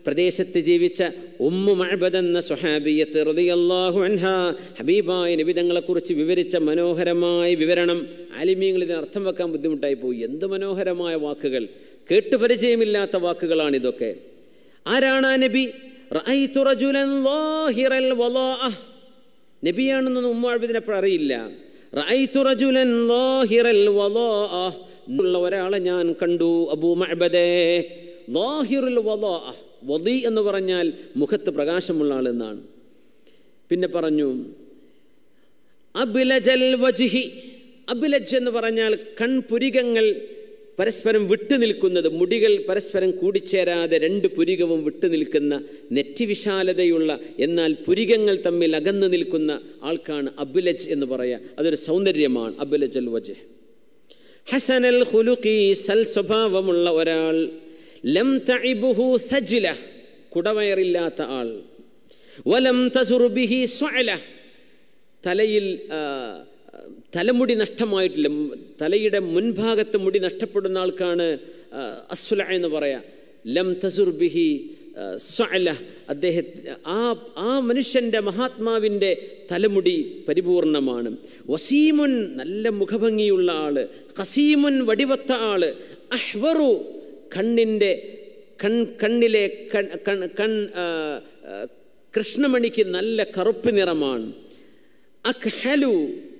പ്രദേശത്ത് ജീവിച്ച ഉമ്മു മഅബദ് എന്ന സുഹാബിയത്ത് റളിയല്ലാഹു അൻഹ ഹബീബായ നബിതങ്ങളെക്കുറിച്ച് വിവരിച്ച മനോഹരമായ വിവരണം ആലിമീങ്ങൾ ഇതിന് അർത്ഥം വെക്കാൻ ബുദ്ധിമുട്ടായി പോയി എന്ത് മനോഹരമായ വാക്കുകൾ കേട്ടുപരിചയമില്ലാത്ത വാക്കുകളാണിതൊക്കെ ആരാണ് ആ നബി റഅയ്തു റജുലൻ ളാഹിറൽ വലാഅഹ് നബിയാണെന്നൊന്നും ഉമ്മാഴ്ബിദിനെ അപ്പോൾ അറിയില്ല റഅയ്തു റജുലൻ ളാഹിറൽ വലാഅഹ് ഉള്ള ഒരാളെ ഞാൻ കണ്ടു അബൂ മഅബദേ ളാഹിറുൽ വലാഅഹ് വദി എന്ന് പറഞ്ഞാൽ മുഖത്ത് പ്രകാശമുള്ള ആൾ എന്നാണ് പിന്നെ പറഞ്ഞു അബിലജൽ വജിഹി അബിലജ് എന്ന് പറഞ്ഞാൽ കൺപുരികങ്ങൾ പരസ്പരം വിട്ടു നിൽക്കുന്നത് മുടികൾ പരസ്പരം കൂടിച്ചേരാതെ രണ്ട് പുരികവും വിട്ടു നിൽക്കുന്ന നെറ്റിവിശാലതയുള്ള എന്നാൽ പുരികങ്ങൾ തമ്മിൽ അകന്നു നിൽക്കുന്ന ആൾക്കാണ് അബിലജ് എന്ന് പറയുക അതൊരു സൗന്ദര്യമാണ് അബിലജ് അൽ വജ് ഹസനൽ ഹുലുഖി സൽ സ്വഭാവമുള്ള ഒരാൾ ലം തഇബുഹു സജ്ല കുടവയറില്ലാത്ത ആൾ വലം തസുറുബിഹി സ്വഅല തലയിൽ ആ, തലമുടി നഷ്ടമായിട്ടില്ല ഉം, തലയുടെ മുൻഭാഗത്ത് മുടി നഷ്ടപ്പെടുന്ന ആൾക്കാണ് ആ, അസ്സുല എന്ന് പറയാ ലം തസുർബിഹി സ്വഅല അദ്ദേഹത്തെ ആ ആ മനുഷ്യൻ്റെ മഹാത്മാവിൻ്റെ തലമുടി പരിപൂർണമാണ് വസീമുൻ നല്ല മുഖഭംഗിയുള്ള ആള് കസീമുൻ വടിവത്ത ആള് അഹ്വറു കണ്ണിൻ്റെ കൺ കണ്ണിലെ കൺ കൺ കൺ ആ, ആ, കൃഷ്ണമണിക്ക് നല്ല കറുപ്പ് നിറമാണ് അഖ്ഹലു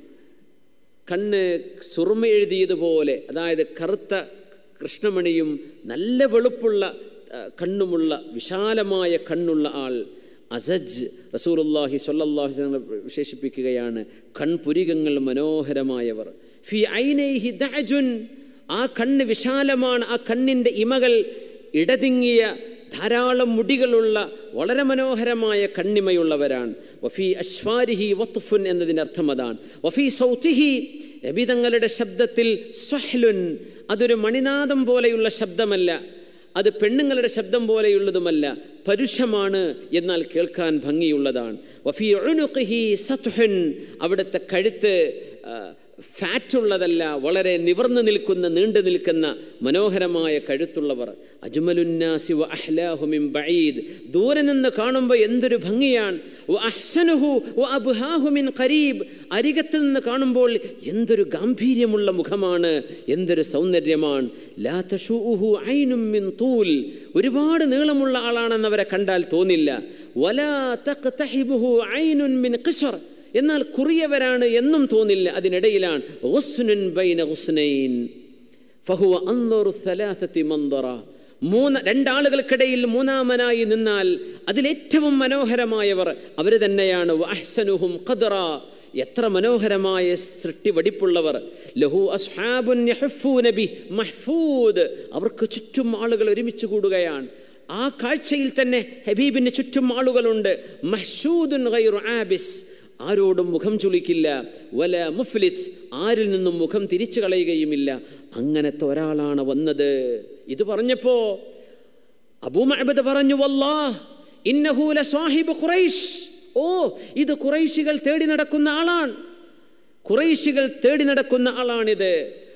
കണ്ണ് സുറുമ എഴുതിയതുപോലെ അതായത് കറുത്ത കൃഷ്ണമണിയും നല്ല വെളുപ്പുള്ള ആ, കണ്ണുമുള്ള വിശാലമായ കണ്ണുള്ള ആൾ അസജ് റസൂലുല്ലാഹി സ്വല്ലല്ലാഹി അലൈഹി വസല്ലം വിശേഷിപ്പിക്കുകയാണ് കൺപുരികങ്ങൾ മനോഹരമായവർ ഫി ഐനൈഹി ദഅജുൻ ആ കണ്ണ് വിശാലമാണ് ആ കണ്ണിൻ്റെ ഇമകൾ ഇടതിങ്ങിയ ധാരാളം മുടികളുള്ള വളരെ മനോഹരമായ കണ്ണിമയുള്ളവരാണ് വഫി അശ്വാരിഹി വത്തുഫുൻ എന്നതിൻ്റെ അർത്ഥം അതാണ് വഫി സൗത്തിഹി നബിതങ്ങളുടെ ശബ്ദത്തിൽ സ്വഹ്ലുൻ അതൊരു മണിനാദം പോലെയുള്ള ശബ്ദമല്ല അത് പെണ്ണുങ്ങളുടെ ശബ്ദം പോലെയുള്ളതുമല്ല പരുഷമാണ് എന്നാൽ കേൾക്കാൻ ഭംഗിയുള്ളതാണ് വഫി ഉനുഖിഹി സത്ഹുൻ അവിടുത്തെ കഴുത്ത് ആ, ഫാറ്റുള്ളതല്ല വളരെ നിവർന്നു നിൽക്കുന്ന നീണ്ടു നിൽക്കുന്ന മനോഹരമായ കഴുത്തുള്ളവർ അജ്മലുന്നാസി വ അഹ്ലാഹു മിൻ ബഈദ് ദൂരെ നിന്ന് കാണുമ്പോൾ എന്തൊരു ഭംഗിയാണ് വ അഹ്സനുഹു വ അബ്ഹാഹു മിൻ ഖരീബ് അരികത്ത് നിന്ന് കാണുമ്പോൾ എന്തൊരു ഗാംഭീര്യമുള്ള മുഖമാണ് എന്തൊരു സൗന്ദര്യമാണ് ലാ തശൂഉഹു ഐനും മിൻ തൂൽ ഒരുപാട് നീളമുള്ള ആളാണെന്ന് അവരെ കണ്ടാൽ തോന്നില്ല വലാ തഖ്തഹിബുഹു ഐനുൻ മിൻ ഖിശർ എന്നാൽ കുറിയവരാണ് എന്നും തോന്നില്ല അതിനിടയിലാണ് ഗുസ്നുൻ ബൈന ഗുസ്നൈൻ ഫഹുവ അൻദറു ثلاثه മൻദറ മൂന്ന് രണ്ടാളുകൾക്കിടയിൽ മൂന്നാമനായി നിന്നാൽ അതിലേറ്റവും മനോഹരമായവർ അവർ തന്നെയാണ് വഅഹ്സനുഹും ഖദ്റ എത്ര മനോഹരമായ സൃഷ്ടി വടിപ്പുള്ളവർ ലഹു അസ്ഹാബുൻ യഹഫൂന ബി മഹ്ഫൂദ് അവർക്ക് ചുറ്റും ആളുകൾ ഒരുമിച്ച് കൂടുകയാണ് ആ കാഴ്ചയിൽ തന്നെ ഹബീബിന് ചുറ്റും ആളുകളുണ്ട് മഹ്ഷൂദുൻ ഗൈറു ആബിസ് ആരോടും മുഖം ചുളിക്കില്ല വല മുഫ്ലിത്ത് ആരിൽ നിന്നും മുഖം തിരിച്ചു കളയുകയുമില്ല അങ്ങനത്തെ ഒരാളാണ് വന്നത് ഇത് പറഞ്ഞപ്പോ അബൂമഅബദ് പറഞ്ഞു വല്ലാഹ് ഇന്നഹു ലസാഹിബ് ഖുറൈശ് ഓ ഇത് ഖുറൈശികൾ തേടി നടക്കുന്ന ആളാണ് ഖുറൈശികൾ തേടി നടക്കുന്ന ആളാണിത്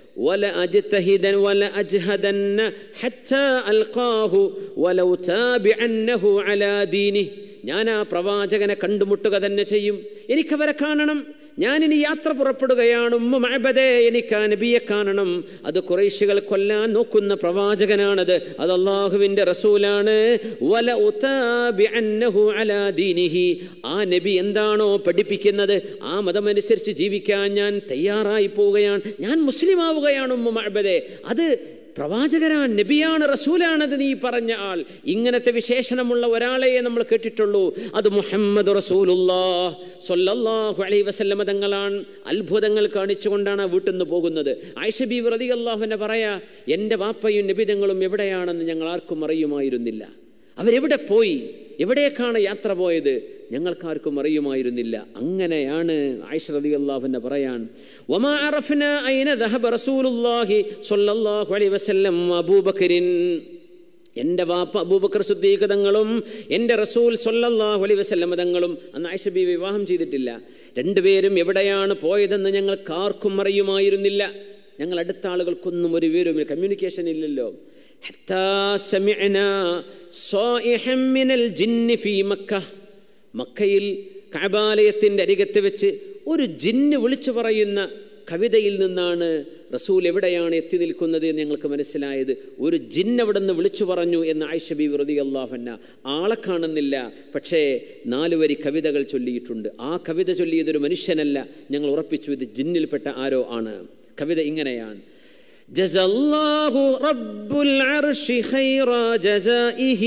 ولأجتهدن ولأجهدن حتى ألقاه ولو تابعنه على دينه ഞാൻ ആ പ്രവാചകനെ കണ്ടുമുട്ടുക തന്നെ ചെയ്യും എനിക്കവരെ കാണണം ഞാനിനി യാത്ര പുറപ്പെടുകയാണ് ഉമ്മ മഅബദേ എനിക്ക് ആ നബിയെ കാണണം അത് കുറേശികൾ കൊല്ലാൻ നോക്കുന്ന പ്രവാചകനാണത് അത് അള്ളാഹുവിൻ്റെ റസൂലാണ് വല ഉതാബിഅന്നഹു അലാ ദീനിഹി ആ നബി എന്താണോ പഠിപ്പിക്കുന്നത് ആ മതമനുസരിച്ച് ജീവിക്കാൻ ഞാൻ തയ്യാറായി പോവുകയാണ് ഞാൻ മുസ്ലിം ആവുകയാണ് ഉമ്മ മഅബദേ അത് പ്രവാചകനാണ് നബിയാണ് റസൂലാണത് നീ പറഞ്ഞ ആൾ ഇങ്ങനത്തെ വിശേഷണമുള്ള ഒരാളെ നമ്മൾ കേട്ടിട്ടുള്ളൂ അത് മുഹമ്മദ് റസൂലുല്ലാഹ് സ്വല്ലല്ലാഹു അലൈഹി വസല്ലമ തങ്ങളാണ് അത്ഭുതങ്ങൾ കാണിച്ചുകൊണ്ടാണ് ആ വീട്ടിൽ നിന്ന് പോകുന്നത് ആയിഷ ബി വ്രതി അള്ളാഹുവിനെ പറയാ എൻ്റെ വാപ്പയും നബിതങ്ങളും എവിടെയാണെന്ന് ഞങ്ങൾ ആർക്കും അറിയുമായിരുന്നില്ല അവരെവിടെ പോയി എവിടേക്കാണ് യാത്ര പോയത് ഞങ്ങൾക്കാർക്കും അറിയുമായിരുന്നില്ല അങ്ങനെയാണ് ആയിഷ റതി അള്ളാഹുവിനെ പറയാൻ വമാ അറഫ്ന ഐന ദഹബ റസൂലുള്ളാഹി സ്വല്ലല്ലാഹു അലൈഹി വസല്ലം അബൂബക്കറിൻ എൻ്റെ വാപ്പ അബൂബക്കർ സുദ്ദീഖ് തങ്ങളും എൻ്റെ റസൂൽ സൊല്ലല്ലാഹു അലൈഹി വസല്ലം തങ്ങളും അന്ന് ആയിഷ ബി വിവാഹം ചെയ്തിട്ടില്ല രണ്ടുപേരും എവിടെയാണ് പോയതെന്ന് ഞങ്ങൾക്ക് ആർക്കും അറിയുമായിരുന്നില്ല ഞങ്ങൾ അടുത്ത ആളുകൾക്കൊന്നും ഒരു വിവരവും കമ്മ്യൂണിക്കേഷൻ ഇല്ലല്ലോ حتى سمعنا صائحا من الجن في مكة മക്കയിൽ കഅബാലയത്തിൻ്റെ അരികത്ത് വെച്ച് ഒരു ജിന്ന് വിളിച്ചു പറയുന്ന കവിതയിൽ നിന്നാണ് റസൂൽ എവിടെയാണ് എത്തി നിൽക്കുന്നത് എന്ന് ഞങ്ങൾക്ക് മനസ്സിലായത് ഒരു ജിന്ന് അവിടെ നിന്ന് വിളിച്ചു പറഞ്ഞു എന്ന് ആയിഷ ബി വെറുതി അള്ളാഹന്ന ആളെ കാണുന്നില്ല പക്ഷേ നാല് വരി കവിതകൾ ചൊല്ലിയിട്ടുണ്ട് ആ കവിത ചൊല്ലിയതൊരു മനുഷ്യനല്ല ഞങ്ങൾ ഉറപ്പിച്ചു ഇത് ജിന്നിൽപ്പെട്ട ആരോ ആണ് കവിത ഇങ്ങനെയാണ് جزى الله رب العرش خير جزائه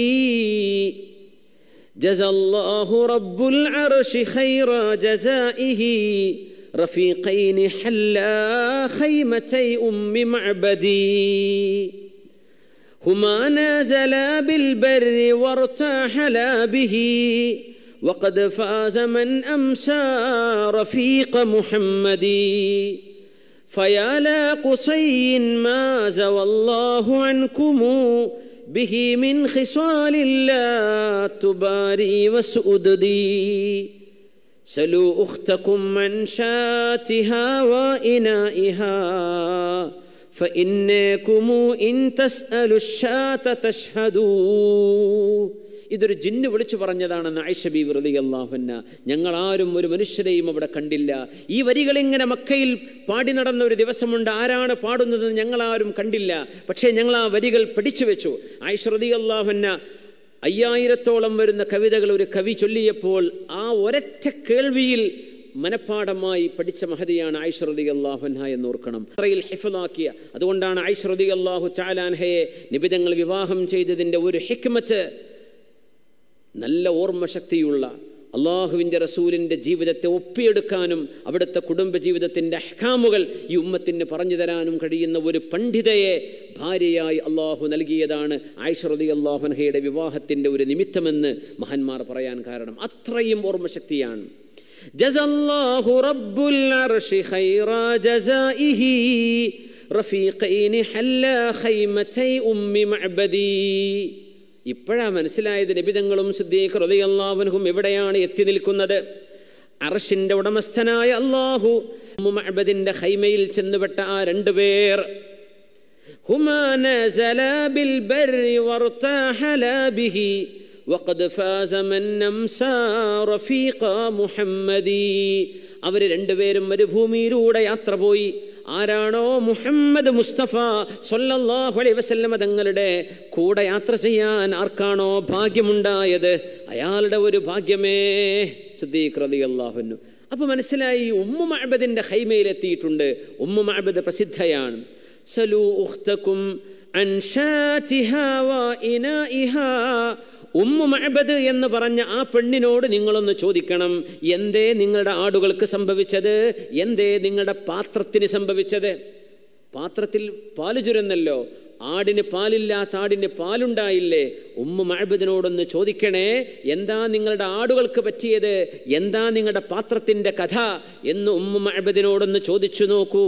جزى الله رب العرش خير جزائه رفيقين حلا خيمتي أم معبدي هما نازلا بالبر وارتاحلا به وقد فاز من أمسى رفيق محمدي فيا لا قصي ما زوى الله عنكم به من خصال لا تباري وسؤددي سلوا أختكم عن شاتها وإنائها فإنكم إن تسألوا الشاة تشهدوا ഇതൊരു ജിന്ന് വിളിച്ചു പറഞ്ഞതാണെന്ന് ആയിഷ ബി വെറുതെ അള്ളാഹുന്ന ഞങ്ങൾ ആരും ഒരു മനുഷ്യരെയും അവിടെ കണ്ടില്ല ഈ വരികൾ ഇങ്ങനെ മക്കയിൽ പാടി നടന്ന ഒരു ദിവസമുണ്ട് ആരാണ് പാടുന്നതെന്ന് ഞങ്ങളാരും കണ്ടില്ല പക്ഷേ ഞങ്ങൾ ആ വരികൾ പഠിച്ചു വെച്ചു ആയിഷ റതി അള്ളാഹുന്ന അയ്യായിരത്തോളം വരുന്ന കവിതകൾ ഒരു കവി ചൊല്ലിയപ്പോൾ ആ ഒരൊറ്റ കേൾവിയിൽ മനഃപ്പാടമായി പഠിച്ച മഹതിയാണ് ഐശ്വറതി അള്ളാഹുൻഹ എന്ന് ഓർക്കണം അത്രയിൽ ഹിഫലാക്കിയ അതുകൊണ്ടാണ് ഐശ്വറതി അള്ളാഹു ചാലാൻഹയെ നിബിതങ്ങൾ വിവാഹം ചെയ്തതിൻ്റെ ഒരു ഹിക്മത്ത് നല്ല ഓർമ്മശക്തിയുള്ള അള്ളാഹുവിൻ്റെ റസൂലിൻ്റെ ജീവിതത്തെ ഒപ്പിയെടുക്കാനും അവിടുത്തെ കുടുംബജീവിതത്തിൻ്റെ അഹ്കാമുകൾ ഈ ഉമ്മത്തിന് പറഞ്ഞു തരാനും കഴിയുന്ന ഒരു പണ്ഡിതയെ ഭാര്യയായി അള്ളാഹു നൽകിയതാണ് ആയിഷറതി അള്ളാഹുൻഹയുടെ വിവാഹത്തിൻ്റെ ഒരു നിമിത്തമെന്ന് മഹാന്മാർ പറയാൻ കാരണം അത്രയും ഓർമ്മശക്തിയാണ് جزى الله رب العرش خير جزائه رفيقين حلا خيمتي أم معبدي ഇപ്പോഴാ മനസ്സിലായത് നബിതങ്ങളും സിദ്ദീഖ് റളിയല്ലാഹുവിനും എവിടെയാണ് എത്തി നിൽക്കുന്നത് അർഷിന്റെ ഉടമസ്ഥനായ അള്ളാഹു മഅബദിന്റെ ഹൈമയിൽ ചെന്നുപെട്ട ആ രണ്ടുപേർ هما نزلا بالبر وارتاحلا به وقد فاز من نمسى رفيق محمدي അവർ രണ്ടുപേരും മരുഭൂമിയിലൂടെ യാത്ര പോയി ആരാണോ മുഹമ്മദ് മുസ്തഫ സൊല്ലാഹു അലൈ വസല്ലമ തങ്ങളുടെ കൂടെ യാത്ര ചെയ്യാൻ ആർക്കാണോ ഭാഗ്യമുണ്ടായത് അയാളുടെ ഒരു ഭാഗ്യമേ സിദ്ദീഖ് റലി അള്ളാഹുന്നു അപ്പൊ മനസ്സിലായി ഉമ്മു മഅബദിന്റെ ഹൈമയിൽ എത്തിയിട്ടുണ്ട് ഉമ്മു മഅബദ് പ്രസിദ്ധയാണ് സലു ഉഖ്തകും അൻ ഷാതിഹാ വഇനാഇഹാ ഉമ്മു മഅബദ് എന്ന് പറഞ്ഞ ആ പെണ്ണിനോട് നിങ്ങളൊന്ന് ചോദിക്കണം എന്തേ നിങ്ങളുടെ ആടുകൾക്ക് സംഭവിച്ചത് എന്തേ നിങ്ങളുടെ പാത്രത്തിന് സംഭവിച്ചത് പാത്രത്തിൽ പാല് ചുരന്നല്ലോ ആടിന് പാലില്ലാത്ത ആടിന് പാലുണ്ടായില്ലേ ഉമ്മ മഴബദിനോടൊന്ന് ചോദിക്കണേ എന്താ നിങ്ങളുടെ ആടുകൾക്ക് പറ്റിയത് എന്താ നിങ്ങളുടെ പാത്രത്തിൻ്റെ കഥ എന്ന് ഉമ്മ മഴബദിനോടൊന്ന് ചോദിച്ചു നോക്കൂ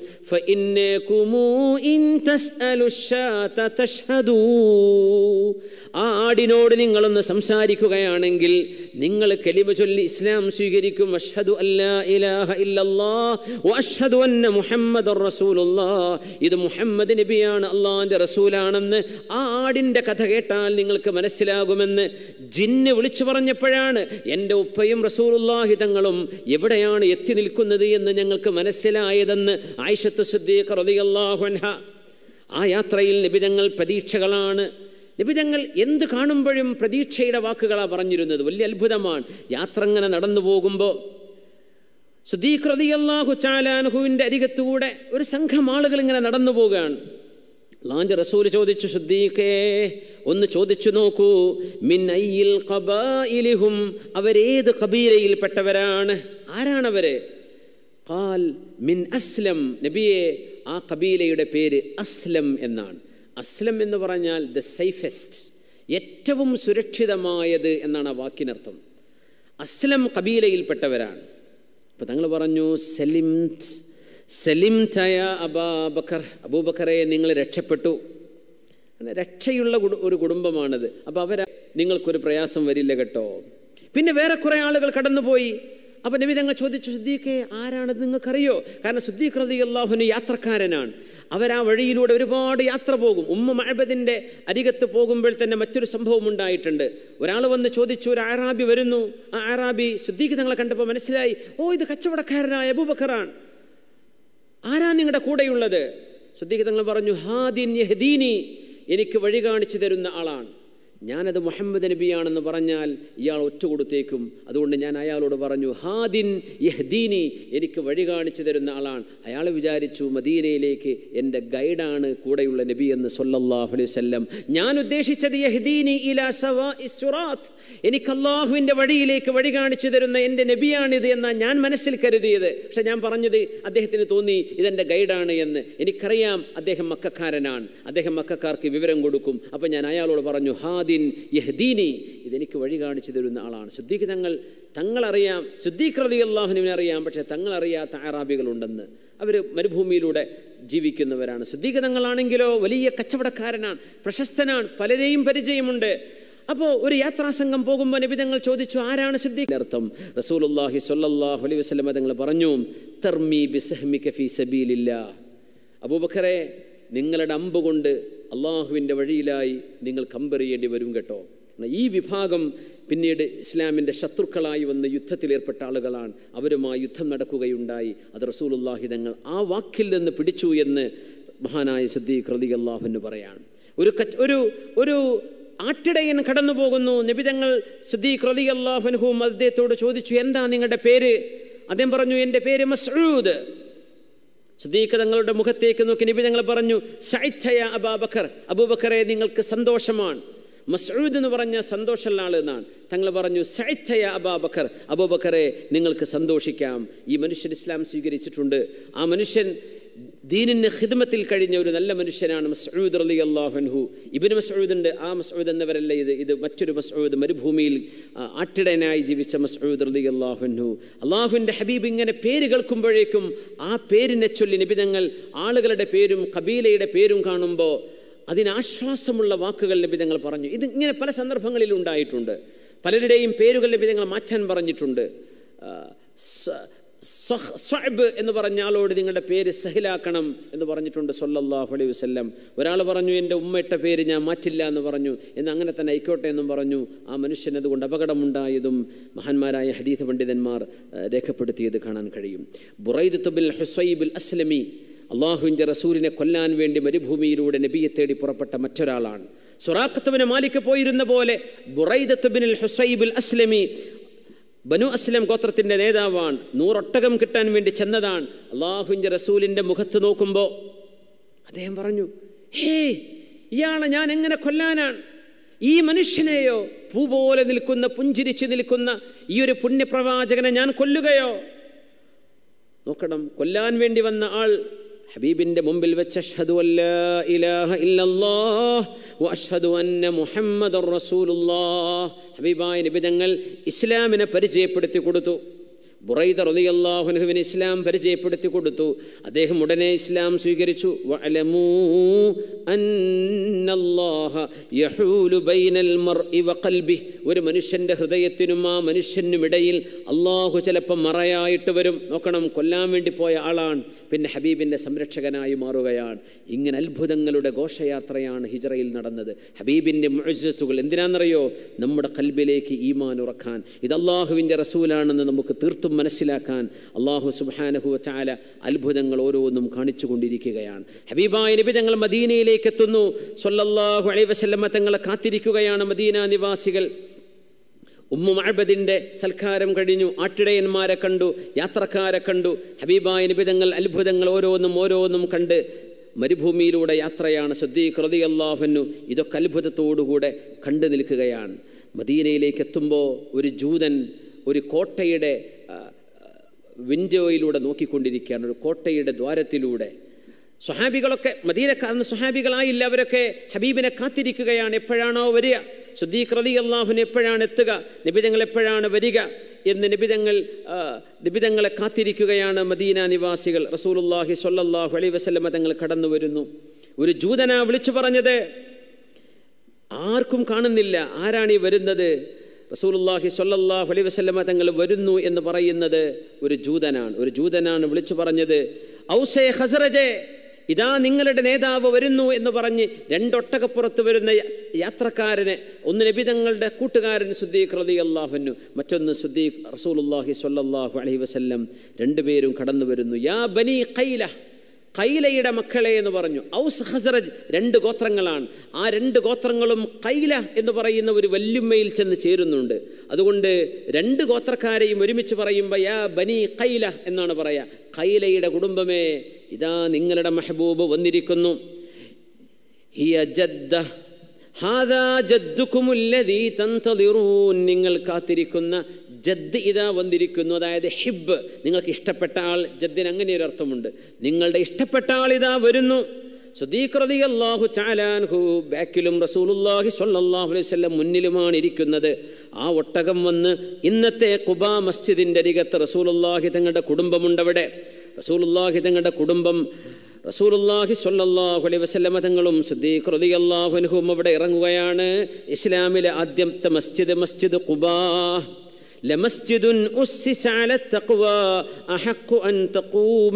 ആ ആടിനോട് നിങ്ങളൊന്ന് സംസാരിക്കുകയാണെങ്കിൽ നിങ്ങൾ കലിമ ചൊല്ലി ഇസ്ലാം സ്വീകരിക്കും അഷ്ഹദു അല്ലാ ഇലാഹ ഇല്ലല്ലാഹ് അഷ്ഹദു അന്ന മുഹമ്മദ് റസൂലുള്ളാഹ് ഇത് മുഹമ്മദ് നബിയാണ് അള്ളാഹിൻ്റെ റസൂലാണെന്ന് ആ ആടിൻ്റെ കഥ കേട്ടാൽ നിങ്ങൾക്ക് മനസ്സിലാകുമെന്ന് ജിന്ന് വിളിച്ചു പറഞ്ഞപ്പോഴാണ് എൻ്റെ ഉപ്പയും റസൂലുള്ളാഹി തങ്ങളും എവിടെയാണ് എത്തി നിൽക്കുന്നത് എന്ന് ഞങ്ങൾക്ക് മനസ്സിലായതെന്ന് ആയിഷത്ത് സുദ്ദീഖ് റളിയല്ലാഹു അൻഹ ആ യാത്രയിൽ നിബിതങ്ങൾ പ്രതീക്ഷകളാണ് നിബിതങ്ങൾ എന്ത് കാണുമ്പോഴും പ്രതീക്ഷയുടെ വാക്കുകളാണ് പറഞ്ഞിരുന്നത് വലിയ അത്ഭുതമാണ് യാത്ര ഇങ്ങനെ നടന്നു പോകുമ്പോൾ സുദ്ദീഖ് റളിയല്ലാഹു ചാലാൻഹുവിൻ്റെ അരികത്തൂടെ ഒരു സംഘം ആളുകൾ ഇങ്ങനെ നടന്നു പോവുകയാണ് അള്ളാന്റെ റസൂൽ ചോദിച്ചു സുദ്ദീഖേ ഒന്ന് ചോദിച്ചു നോക്കൂ മിൻ അയ്യിൽ ഖബായിലിഹും അവരേത് കബീലയിൽപ്പെട്ടവരാണ് ആരാണവര് ഖാൽ മിൻ അസ്ലം നബിയെ ആ കബീലയുടെ പേര് അസ്ലം എന്നാണ് അസ്ലം എന്ന് പറഞ്ഞാൽ ദ സേഫസ്റ്റ് ഏറ്റവും സുരക്ഷിതമായത് എന്നാണ് ആ വാക്കിനർത്ഥം അസ്ലം കബീലയിൽപ്പെട്ടവരാണ് അപ്പോൾ തങ്ങൾ പറഞ്ഞു സലിം സലിം തയ അബാബക്കർ അബൂബക്കറെ നിങ്ങൾ രക്ഷപ്പെട്ടു അങ്ങനെ രക്ഷയുള്ള കുടു- ഒരു കുടുംബമാണിത് അപ്പോൾ അവർ നിങ്ങൾക്കൊരു പ്രയാസം വരില്ല കേട്ടോ പിന്നെ വേറെ കുറേ ആളുകൾ കടന്നുപോയി അപ്പോൾ നബി തങ്ങൾ ചോദിച്ചു സുദ്ദീഖെ ആരാണെന്ന് നിങ്ങൾക്കറിയോ കാരണം സുദ്ദീഖ് റതി അള്ളാഹുന് യാത്രക്കാരനാണ് അവരാ വഴിയിലൂടെ ഒരുപാട് യാത്ര പോകും ഉമ്മ മഴബദിൻ്റെ അരികത്ത് പോകുമ്പോൾ തന്നെ മറ്റൊരു സംഭവം ഉണ്ടായിട്ടുണ്ട് ഒരാൾ വന്ന് ചോദിച്ചു ഒരു ആറാബി വരുന്നു ആ ആറാബി ശുദ്ധീക് തങ്ങളെ കണ്ടപ്പോൾ മനസ്സിലായി ഓ ഇത് കച്ചവടക്കാരനായ അബൂബക്കറാണ് ആരാ നിങ്ങളുടെ കൂടെയുള്ളത് ശുദ്ധീക് തങ്ങൾ പറഞ്ഞു ഹാദിൻ യഹദീനി എനിക്ക് വഴി കാണിച്ചു തരുന്ന ആളാണ് ഞാനത് മുഹമ്മദ് നബിയാണെന്ന് പറഞ്ഞാൽ ഇയാൾ ഒറ്റ കൊടുത്തേക്കും അതുകൊണ്ട് ഞാൻ അയാളോട് പറഞ്ഞു ഹാദിൻ യഹ്ദീനി എനിക്ക് വഴി കാണിച്ചു തരുന്ന ആളാണ് അയാൾ വിചാരിച്ചു മദീനയിലേക്ക് എൻ്റെ ഗൈഡാണ് കൂടെയുള്ള നബി എന്ന് സല്ലല്ലാഹു അലൈഹി വസല്ലം ഞാൻ ഉദ്ദേശിച്ചത് യഹ്ദീനി ഇലാ സവാഇ സുറാത്ത് എനിക്ക് അള്ളാഹുവിൻ്റെ വഴിയിലേക്ക് വഴി കാണിച്ചു തരുന്ന എൻ്റെ നബിയാണിത് എന്നാണ് ഞാൻ മനസ്സിൽ കരുതിയത് പക്ഷെ ഞാൻ പറഞ്ഞത് അദ്ദേഹത്തിന് തോന്നി ഇതെൻ്റെ ഗൈഡാണ് എന്ന് എനിക്കറിയാം അദ്ദേഹം മക്കാരനാണ് അദ്ദേഹം മക്കാർക്ക് വിവരം കൊടുക്കും അപ്പം ഞാൻ അയാളോട് പറഞ്ഞു ഹാദിൻ യഹ്ദീനി ഇതെനിക്ക് വഴി കാണിച്ചു തരുന്ന ആളാണ് ശുദ്ധീക് തങ്ങൾ തങ്ങളറിയാം ശുദ്ധീക് റതി അള്ളാഹുനുവിനെ അറിയാം പക്ഷേ തങ്ങളറിയാത്ത അറാബികളുണ്ടെന്ന് അവർ മരുഭൂമിയിലൂടെ ജീവിക്കുന്നവരാണ് ശുദ്ധീക് തങ്ങളാണെങ്കിലോ വലിയ കച്ചവടക്കാരനാണ് പ്രശസ്തനാണ് പലരെയും പരിചയമുണ്ട് അപ്പോൾ ഒരു യാത്രാസംഘം പോകുമ്പോൾ നബിതങ്ങൾ ചോദിച്ചു ആരാണ് സിദ്ദീഖ് അർത്ഥം റസൂലുള്ളാഹി സ്വല്ലല്ലാഹു അലൈഹി വസല്ലം തങ്ങൾ പറഞ്ഞു തർമി ബിസഹ്മിക ഫീ സബീലില്ലാ അബൂബക്കറെ നിങ്ങളുടെ അമ്പ് കൊണ്ട് അള്ളാഹുവിൻ്റെ വഴിയിലായി നിങ്ങൾ കമ്പെറിയേണ്ടി വരും കേട്ടോ എന്നാൽ ഈ വിഭാഗം പിന്നീട് ഇസ്ലാമിൻ്റെ ശത്രുക്കളായി വന്ന് യുദ്ധത്തിലേർപ്പെട്ട ആളുകളാണ് അവരുമായി യുദ്ധം നടക്കുകയുണ്ടായി അത് റസൂലുള്ളാഹി തങ്ങൾ ആ വാക്കിൽ നിന്ന് പിടിച്ചു എന്ന് മഹാനായ സദ്ദീഖ് റതി അള്ളാഹുവിന് പറയാണ് ഒരു കച്ച് ഒരു ഒരു ആട്ടിടയൻ കടന്നു പോകുന്നു നബിതങ്ങൾ സദ്ദീഖ് റതി അള്ളാഹുനുഹും അദ്ദേഹത്തോട് ചോദിച്ചു എന്താ നിങ്ങളുടെ പേര് അദ്ദേഹം പറഞ്ഞു എൻ്റെ പേര് മസ്ഊദ് സുദീഖ് തങ്ങളുടെ മുഖത്തേക്ക് നോക്കി നബി ഞങ്ങൾ പറഞ്ഞു സൈറ്റയ അബാബക്കർ അബൂബക്കറെ നിങ്ങൾക്ക് സന്തോഷമാണ് മസൂദ് എന്ന് പറഞ്ഞ സന്തോഷമുള്ള ആൾ എന്നാണ് തങ്ങൾ പറഞ്ഞു സൈറ്റയ അബാബക്കർ അബൂബക്കറെ നിങ്ങൾക്ക് സന്തോഷിക്കാം ഈ മനുഷ്യൻ ഇസ്ലാം സ്വീകരിച്ചിട്ടുണ്ട് ആ മനുഷ്യൻ ദീനിന് ഹിദ്മത്തിൽ കഴിഞ്ഞ ഒരു നല്ല മനുഷ്യനാണ് മസ്ഊദ് അലി അള്ളാഹുൻഹു ഇബിന് മസ്ഊദ് ഉണ്ട് ആ മസ്ഊദ് എന്നവരല്ല ഇത് ഇത് മറ്റൊരു മസ്ഊദ് മരുഭൂമിയിൽ ആ, ആട്ടിടയനായി ജീവിച്ച മസ്ഊദ് അലി അള്ളാഹുൻഹു അള്ളാഹുവിൻ്റെ ഹബീബ് ഇങ്ങനെ പേര് കേൾക്കുമ്പോഴേക്കും ആ പേരിനെ ചൊല്ലി നിബിധങ്ങൾ ആളുകളുടെ പേരും കബീലയുടെ പേരും കാണുമ്പോൾ അതിനാശ്വാസമുള്ള വാക്കുകൾ ലഭിതങ്ങൾ പറഞ്ഞു ഇത് ഇങ്ങനെ പല സന്ദർഭങ്ങളിൽ ഉണ്ടായിട്ടുണ്ട് പലരുടെയും പേരുകൾ ലഭിതങ്ങൾ മാറ്റാൻ പറഞ്ഞിട്ടുണ്ട് ആ, സ- സഹ്- സഅബ് എന്ന് പറഞ്ഞ ആളോട് നിങ്ങളുടെ പേര് സഹിലാക്കണം എന്ന് പറഞ്ഞിട്ടുണ്ട് സല്ലല്ലാഹു അലൈഹി വസല്ലം ഒരാൾ പറഞ്ഞു എൻ്റെ ഉമ്മയിട്ട പേര് ഞാൻ മാറ്റില്ല എന്ന് പറഞ്ഞു എന്ന് അങ്ങനെ തന്നെ ആയിക്കോട്ടെ എന്നും പറഞ്ഞു ആ മനുഷ്യൻ അതുകൊണ്ട് അപകടമുണ്ടായതും മഹാന്മാരായ ഹദീഥ പണ്ഡിതന്മാർ ആ, രേഖപ്പെടുത്തിയത് കാണാൻ കഴിയും ബുറൈദ് ബിൽ ഹുസൈബുൽ അസ്ലമി അള്ളാഹുവിൻ്റെ റസൂലിനെ കൊല്ലാൻ വേണ്ടി മരുഭൂമിയിലൂടെ നബിയെ തേടി പുറപ്പെട്ട മറ്റൊരാളാണ് സുറാഖത്തുബിന് മാലിക്ക് പോയിരുന്ന പോലെ ബുറൈദത്തുബിനിൽ ഹുസൈബുൽ അസ്ലമി ബനു അസ്ലം ഗോത്രത്തിൻ്റെ നേതാവാണ് നൂറൊട്ടകം കിട്ടാൻ വേണ്ടി ചെന്നതാണ് അള്ളാഹുവിൻ്റെ റസൂലിൻ്റെ മുഖത്ത് നോക്കുമ്പോൾ അദ്ദേഹം പറഞ്ഞു ഹേ ഇയാളെ ഞാൻ എങ്ങനെ കൊല്ലാനാണ് ഈ മനുഷ്യനെയോ പൂ പോലെ നിൽക്കുന്ന പുഞ്ചിരിച്ച് നിൽക്കുന്ന ഈ ഒരു പുണ്യപ്രവാചകനെ ഞാൻ കൊല്ലുകയോ നോക്കണം കൊല്ലാൻ വേണ്ടി വന്ന ആൾ ഹബീബിന്റെ മുമ്പിൽ വെച്ച് അഷ്ഹദു അല്ലാ ഇലാഹ ഇല്ലല്ലാഹ് വ അഷ്ഹദു അന്ന മുഹമ്മദുർ റസൂലുള്ളാഹ് ഹബീബായ നബി തങ്ങൾ ഇസ്ലാമിനെ പരിചയപ്പെടുത്തി കൊടുത്തു ബുറൈദ റളിയല്ലാഹുവിന് ഇസ്ലാം പരിചയപ്പെടുത്തി കൊടുത്തു അദ്ദേഹം ഉടനെ ഇസ്ലാം സ്വീകരിച്ചു വഅലമൂ അന്നല്ലാഹ യഹൂലു ബൈനൽ മർഇ വഖൽബിഹി ഒരു മനുഷ്യന്റെ ഹൃദയത്തിനും ആ മനുഷ്യനും ഇടയിൽ അള്ളാഹു ചിലപ്പോൾ മറയായിട്ട് വരും നോക്കണം കൊല്ലാൻ വേണ്ടി പോയ ആളാണ് പിന്നെ ഹബീബിൻ്റെ സംരക്ഷകനായി മാറുകയാണ് ഇങ്ങനെ അത്ഭുതങ്ങളുടെ ഘോഷയാത്രയാണ് ഹിജറയിൽ നടന്നത് ഹബീബിൻ്റെ മുഴത്തുകൾ എന്തിനാണെന്നറിയോ നമ്മുടെ കൽബിലേക്ക് ഈമാൻ ഉറക്കാൻ ഇത് അള്ളാഹുവിൻ്റെ റസൂലാണെന്ന് നമുക്ക് തീർത്തും മനസ്സിലാക്കാൻ അള്ളാഹു സുബാനഹു ചാല അത്ഭുതങ്ങൾ ഓരോന്നും കാണിച്ചു കൊണ്ടിരിക്കുകയാണ് ഹബീബായ നബി തങ്ങൾ മദീനയിലേക്ക് എത്തുന്നു സൊല്ലാഹു അലൈ വസല്ലമ്മ തങ്ങളെ കാത്തിരിക്കുകയാണ് മദീന നിവാസികൾ ഉമ്മു മഅബദിന്റെ സൽക്കാരം കഴിഞ്ഞു ആട്ടിടയന്മാരെ കണ്ടു യാത്രക്കാരെ കണ്ടു ഹബീബായ നിബിതങ്ങൾ അത്ഭുതങ്ങൾ ഓരോന്നും ഓരോന്നും കണ്ട് മരുഭൂമിയിലൂടെ യാത്രയാണ് സദ്ദീഖ് റതി അള്ളാഹുന്നു ഇതൊക്കെ അത്ഭുതത്തോടുകൂടെ കണ്ടു നിൽക്കുകയാണ് മദീനയിലേക്ക് എത്തുമ്പോൾ ഒരു ജൂതൻ ഒരു കോട്ടയുടെ ആ, വിൻഡോയിലൂടെ നോക്കിക്കൊണ്ടിരിക്കുകയാണ് ഒരു കോട്ടയുടെ ദ്വാരത്തിലൂടെ സ്വഹാബികളൊക്കെ മദീനക്കാരന് സ്വഹാബികളായില്ല അവരൊക്കെ ഹബീബിനെ കാത്തിരിക്കുകയാണ് എപ്പോഴാണോ വരിക സുദ്ദീഖ് റലി അള്ളാഹുവിന് എപ്പോഴാണ് എത്തുക നിബിതങ്ങൾ എപ്പോഴാണ് വരിക എന്ന് നിബിതങ്ങൾ ആ, നിബിതങ്ങളെ കാത്തിരിക്കുകയാണ് മദീന നിവാസികൾ റസൂലുല്ലാഹി സ്വല്ലല്ലാഹു അലൈഹി വസല്ലമ തങ്ങൾ കടന്നു വരുന്നു ഒരു ജൂതന വിളിച്ചു പറഞ്ഞത് ആർക്കും കാണുന്നില്ല ആരാണ് ഈ വരുന്നത് റസൂലുള്ളാഹി സ്വല്ലല്ലാഹു അലൈഹി വസല്ലമ തങ്ങൾ വരുന്നു എന്ന് പറയുന്നത് ഒരു ജൂതനാണ് ഒരു ജൂതനാണ് വിളിച്ചു പറഞ്ഞത് ഔസേ ഖസറജെ ഇതാ നിങ്ങളുടെ നേതാവ് വരുന്നു എന്ന് പറഞ്ഞ് രണ്ടൊട്ടകപ്പുറത്ത് വരുന്ന യ- യാത്രക്കാരനെ ഒന്ന് നബിതങ്ങളുടെ കൂട്ടുകാരൻ സുദ്ദീഖ് റതി അള്ളാഹുനു മറ്റൊന്ന് സുദ്ദീഖ് റസൂലുല്ലാഹി സ്വല്ലല്ലാഹു അലൈഹി വസല്ലം രണ്ടുപേരും കടന്നു വരുന്നു യാ ബനി ഖൈല കൈലയുടെ മക്കളെ എന്ന് പറഞ്ഞു ഔസ് ഹസറജ് രണ്ട് ഗോത്രങ്ങളാണ് ആ രണ്ട് ഗോത്രങ്ങളും കൈല എന്ന് പറയുന്ന ഒരു വല്യുമ്മയിൽ ചെന്ന് ചേരുന്നുണ്ട് അതുകൊണ്ട് രണ്ട് ഗോത്രക്കാരെയും ഒരുമിച്ച് പറയുമ്പോൾ യാ ബനി കൈല എന്നാണ് പറയാ കൈലയുടെ കുടുംബമേ ഇതാ നിങ്ങളുടെ മെഹബൂബ് വന്നിരിക്കുന്നു ഹിയ ജദ്ദ ഹാദാ ജദ്ദുക്കുമുല്ലദീ തന്തളിറൂൻ നിങ്ങൾ കാത്തിരിക്കുന്ന ജദ് ഇതാ വന്നിരിക്കുന്നു അതായത് ഹിബ് നിങ്ങൾക്ക് ഇഷ്ടപ്പെട്ട ആൾ ജദ്ദിന് അങ്ങനെ ഒരു അർത്ഥമുണ്ട് നിങ്ങളുടെ ഇഷ്ടപ്പെട്ട ആൾ ഇതാ വരുന്നു സുദീഖ് റളിയല്ലാഹു ചാലാൻഹു ബാക്കിലും റസൂലുള്ളാഹി സ്വല്ലല്ലാഹു അലൈഹി വസല്ലം മുന്നിലുമാണ് ഇരിക്കുന്നത് ആ ഒട്ടകം വന്ന് ഇന്നത്തെ കുബാ മസ്ജിദിൻ്റെ അരികത്ത് റസൂലുള്ളാഹി തങ്ങളുടെ കുടുംബമുണ്ടവിടെ റസൂലുള്ളാഹി തങ്ങളുടെ കുടുംബം റസൂലുള്ളാഹി സ്വല്ലല്ലാഹു അലൈഹി വസല്ലമ തങ്ങളും സിദ്ദീഖ് റളിയല്ലാഹു അൻഹും അവിടെ ഇറങ്ങുകയാണ് ഇസ്ലാമിലെ ആദ്യത്തെ മസ്ജിദ് മസ്ജിദ് ഖുബാ لمسجد أسس على التقوى أحق أن تقوم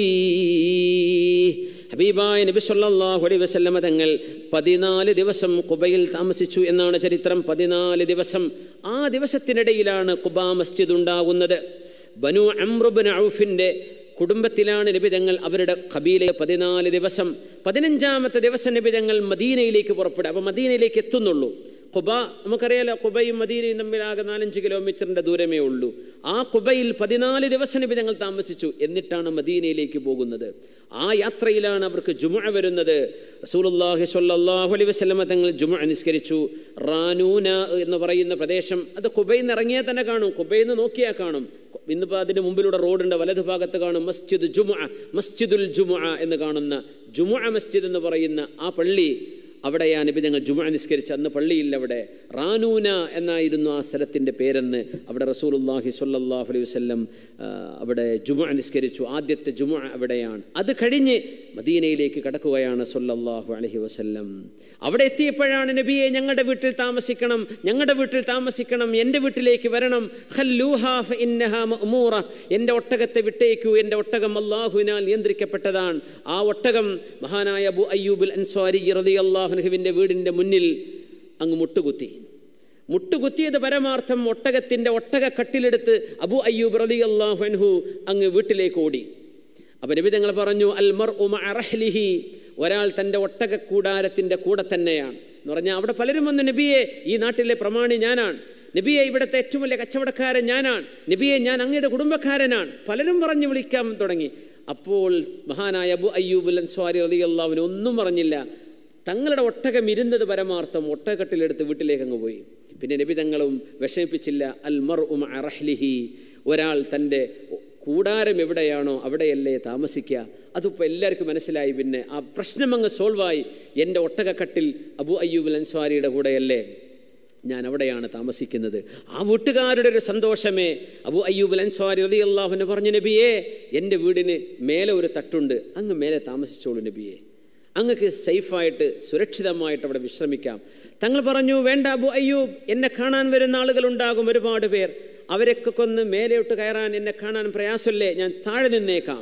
فيه ഹബീബായ നബി സല്ലല്ലാഹു അലൈഹി വസല്ലമ തങ്ങൾ പതിനാല് ദിവസം കുബയിൽ താമസിച്ചു എന്നാണ് ചരിത്രം പതിനാല് ദിവസം ആ ദിവസത്തിനിടയിലാണ് കുബാ മസ്ജിദ് ഉണ്ടാകുന്നത് ബനു അമ്രുബിൻ ഔഫിൻ്റെ കുടുംബത്തിലാണ് നബിതങ്ങൾ അവരുടെ കബീലെ പതിനാല് ദിവസം പതിനഞ്ചാമത്തെ ദിവസം നബിതങ്ങൾ മദീനയിലേക്ക് പുറപ്പെടുക അപ്പോൾ മദീനയിലേക്ക് എത്തുന്നുള്ളൂ കുബ നമുക്കറിയാലോ കുബയും മദീനയും തമ്മിലാകെ നാലഞ്ച് കിലോമീറ്ററിൻ്റെ ദൂരമേ ഉള്ളൂ ആ കുബയിൽ പതിനാല് ദിവസം നബി ഞങ്ങൾ താമസിച്ചു എന്നിട്ടാണ് മദീനയിലേക്ക് പോകുന്നത് ആ യാത്രയിലാണ് അവർക്ക് ജുമ വരുന്നത് റസൂലുള്ളാഹി സ്വല്ലല്ലാഹു അലൈഹി വസല്ലമ തങ്ങൾ ജുമ നിസ്കരിച്ചു റാനൂന എന്ന് പറയുന്ന പ്രദേശം അത് കുബയിൽ നിന്ന് ഇറങ്ങിയാൽ തന്നെ കാണും കുബയിൽ നിന്ന് നോക്കിയാൽ കാണും ഇന്നിപ്പോൾ അതിന് മുമ്പിലൂടെ റോഡുണ്ട് വലതു ഭാഗത്ത് കാണും മസ്ജിദ് ജുമ മസ്ജിദുൽ ജുമ എന്ന് കാണുന്ന ജുമ മസ്ജിദ് എന്ന് പറയുന്ന ആ പള്ളി അവിടെയാണ് നബി ഞങ്ങൾ ജുമ നിസ്കരിച്ച് അന്ന് പള്ളിയില്ല അവിടെ റാനൂന എന്നായിരുന്നു ആ സ്ഥലത്തിൻ്റെ പേരെന്ന് അവിടെ റസൂലുല്ലാഹി സ്വല്ലല്ലാഹു അലൈഹി വസല്ലം ആ, അവിടെ ജുമ നിസ്കരിച്ചു ആദ്യത്തെ ജുമ അവിടെയാണ് അത് കഴിഞ്ഞ് മദീനയിലേക്ക് കടക്കുകയാണ് സ്വല്ലല്ലാഹു അലൈഹി വസല്ലം അവിടെ എത്തിയപ്പോഴാണ് നബിയെ ഞങ്ങളുടെ വീട്ടിൽ താമസിക്കണം ഞങ്ങളുടെ വീട്ടിൽ താമസിക്കണം എൻ്റെ വീട്ടിലേക്ക് വരണം ഖല്ലൂഹാ ഫഇന്നഹാ മഅ്മൂറ എൻ്റെ ഒട്ടകത്തെ വിട്ടേക്കൂ എൻ്റെ ഒട്ടകം അള്ളാഹുവിനാൽ നിയന്ത്രിക്കപ്പെട്ടതാണ് ആ ഒട്ടകം മഹാനായ അബു അയ്യൂബുൽ അൻസ്വാരി റളിയല്ലാഹുവിൻ്റെ വീടിൻ്റെ മുന്നിൽ അങ്ങ് മുട്ടുകുത്തി മുട്ടുകുത്തിയത് പരമാർത്ഥം ഒട്ടകത്തിൻ്റെ ഒട്ടക കട്ടിലെടുത്ത് അബു അയ്യൂബ് റളിയല്ലാഹു അൻഹു അങ്ങ് വീട്ടിലേക്ക് ഓടി അപ്പം നബി തങ്ങൾ പറഞ്ഞു അൽമർ റഹ്ലിഹി ഒരാൾ തൻ്റെ ഒട്ടക കൂടാരത്തിൻ്റെ കൂടെ തന്നെയാണ് എന്ന് പറഞ്ഞാൽ അവിടെ പലരും വന്നു നബിയെ ഈ നാട്ടിലെ പ്രമാണി ഞാനാണ് നബിയെ ഇവിടുത്തെ ഏറ്റവും വലിയ കച്ചവടക്കാരൻ ഞാനാണ് നബിയെ ഞാൻ അങ്ങയുടെ കുടുംബക്കാരനാണ് പലരും പറഞ്ഞു വിളിക്കാൻ തുടങ്ങി അപ്പോൾ മഹാനായ അബു അയ്യൂബുൽ അൻസ്വാരി റളിയല്ലാഹുവിന് ഒന്നും പറഞ്ഞില്ല തങ്ങളുടെ ഒട്ടകം ഇരുന്നത് പരമാർത്ഥം ഒട്ടകട്ടിലെടുത്ത് വീട്ടിലേക്ക് അങ്ങ് പോയി പിന്നെ നബി തങ്ങളും വിഷമിപ്പിച്ചില്ല അൽ മർ ഉം അറഹ്ലിഹി ഒരാൾ തൻ്റെ കൂടാരം എവിടെയാണോ അവിടെയല്ലേ താമസിക്കുക അതിപ്പോൾ എല്ലാവർക്കും മനസ്സിലായി പിന്നെ ആ പ്രശ്നം അങ്ങ് സോൾവായി എൻ്റെ ഒട്ടകക്കട്ടിൽ അബു അയ്യൂബുൽ അൻസ്വാരിയുടെ കൂടെയല്ലേ ഞാൻ അവിടെയാണ് താമസിക്കുന്നത് ആ വീട്ടുകാരുടെ ഒരു സന്തോഷമേ അബു അയ്യൂബ് അൻസ്വാരി റതി അള്ളാഹുവിനെ പറഞ്ഞു നബിയേ എൻ്റെ വീടിന് മേലെ ഒരു തട്ടുണ്ട് അങ്ങ് മേലെ താമസിച്ചോളൂ നബിയേ അങ്ങക്ക് സേഫായിട്ട് സുരക്ഷിതമായിട്ട് അവിടെ വിശ്രമിക്കാം തങ്ങൾ പറഞ്ഞു വേണ്ട അബു അയ്യൂബ് എന്നെ കാണാൻ വരുന്ന ആളുകളുണ്ടാകും ഒരുപാട് പേർ അവരൊക്കെ കൊന്ന് മേലെയോട്ട് കയറാൻ എന്നെ കാണാൻ പ്രയാസമല്ലേ ഞാൻ താഴെ നിന്നേക്കാം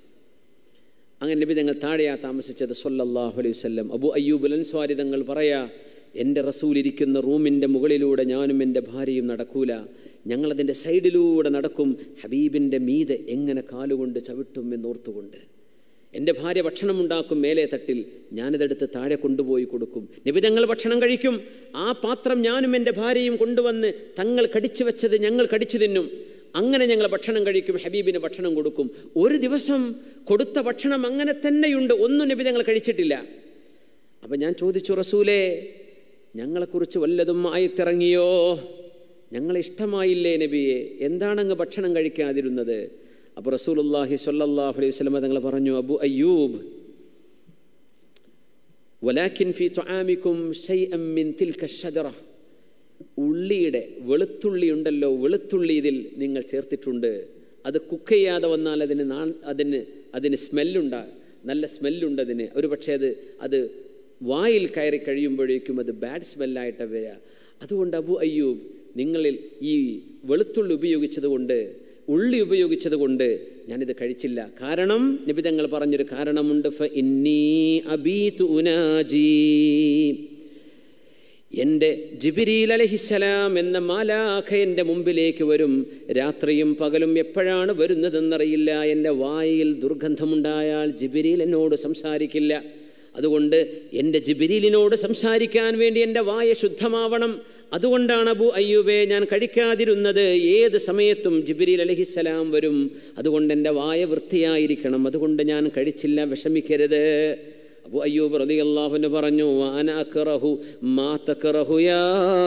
അങ്ങനെ നബി തങ്ങൾ താഴെയാ താമസിച്ചത് സല്ലല്ലാഹു അലൈഹി വസല്ലം അബു അയ്യൂബ് അൻസ്വാരി തങ്ങൾ പറയാ എൻ്റെ റസൂൽ ഇരിക്കുന്ന റൂമിൻ്റെ മുകളിലൂടെ ഞാനും എൻ്റെ ഭാര്യയും നടക്കൂല ഞങ്ങളതിൻ്റെ സൈഡിലൂടെ നടക്കും ഹബീബിൻ്റെ മീതെ എങ്ങനെ കാലുകൊണ്ട് ചവിട്ടും എന്നോർത്തുകൊണ്ട് എൻ്റെ ഭാര്യ ഭക്ഷണം ഉണ്ടാക്കും മേലെ തട്ടിൽ ഞാനിതെടുത്ത് താഴെ കൊണ്ടുപോയി കൊടുക്കും നിബിതങ്ങൾ ഭക്ഷണം കഴിക്കും ആ പാത്രം ഞാനും എൻ്റെ ഭാര്യയും കൊണ്ടുവന്ന് തങ്ങൾ കടിച്ചു വെച്ചത് ഞങ്ങൾ കടിച്ചു തിന്നും അങ്ങനെ ഞങ്ങൾ ഭക്ഷണം കഴിക്കും ഹബീബിന് ഭക്ഷണം കൊടുക്കും ഒരു ദിവസം കൊടുത്ത ഭക്ഷണം അങ്ങനെ തന്നെയുണ്ട് ഒന്നും നിബിതങ്ങൾ കഴിച്ചിട്ടില്ല അപ്പം ഞാൻ ചോദിച്ചു റസൂലേ ഞങ്ങളെക്കുറിച്ച് വല്ലതും ആയിത്തിറങ്ങിയോ ഞങ്ങളെ ഇഷ്ടമായില്ലേ നബിയെ എന്താണങ്ങ് ഭക്ഷണം കഴിക്കാതിരുന്നത് അപ്പോൾ റസൂലുല്ലാഹി സ്വല്ലല്ലാഹു അലൈഹി വസല്ലമ തങ്ങൾ പറഞ്ഞു അബു അയ്യൂബ് വലാക്കിൻ ഫി തുആമിക്കും ഷൈഅൻ മിൻ തിൽക ഷജറ ഉള്ളിയുടെ വെളുത്തുള്ളി ഉണ്ടല്ലോ വെളുത്തുള്ളി ഇതിൽ നിങ്ങൾ ചേർത്തിട്ടുണ്ട് അത് കുക്ക് ചെയ്യാതെ വന്നാൽ അതിന് നാ അതിന് അതിന് സ്മെല്ലുണ്ട് നല്ല സ്മെല്ലുണ്ട് അതിന് ഒരു പക്ഷേ അത് അത് വായിൽ കയറി കഴിയുമ്പോഴേക്കും അത് ബാഡ് സ്മെല്ലായിട്ട് വരിക അതുകൊണ്ട് അബു അയ്യൂബ് നിങ്ങളിൽ ഈ വെളുത്തുള്ളി ഉപയോഗിച്ചത് കൊണ്ട് ഉള്ളി ഉപയോഗിച്ചത് കൊണ്ട് ഞാനിത് കഴിച്ചില്ല കാരണം നിബിതങ്ങൾ പറഞ്ഞൊരു കാരണമുണ്ട് ഫ ഇന്നി അബീതു ഉനാജി എൻ്റെ ജിബിരീൽ അലഹിസലാം എന്ന മാലാഖ എൻ്റെ മുമ്പിലേക്ക് വരും രാത്രിയും പകലും എപ്പോഴാണ് വരുന്നതെന്നറിയില്ല എൻ്റെ വായിൽ ദുർഗന്ധമുണ്ടായാൽ ജിബിരീൽ എന്നോട് സംസാരിക്കില്ല അതുകൊണ്ട് എൻ്റെ ജിബിരീലിനോട് സംസാരിക്കാൻ വേണ്ടി എൻ്റെ വായ ശുദ്ധമാവണം അതുകൊണ്ടാണ് അബു അയ്യൂബെ ഞാൻ കഴിക്കാതിരുന്നത് ഏത് സമയത്തും ജിബിരിൽ അലഹിസ്സലാം വരും അതുകൊണ്ട് എൻ്റെ വായ വൃത്തിയായിരിക്കണം അതുകൊണ്ട് ഞാൻ കഴിച്ചില്ല വിഷമിക്കരുത് അബു അയ്യൂബ് റളിയല്ലാഹുവിന് പറഞ്ഞു "വഅന അക്റഹു മാ തക്റഹു യാ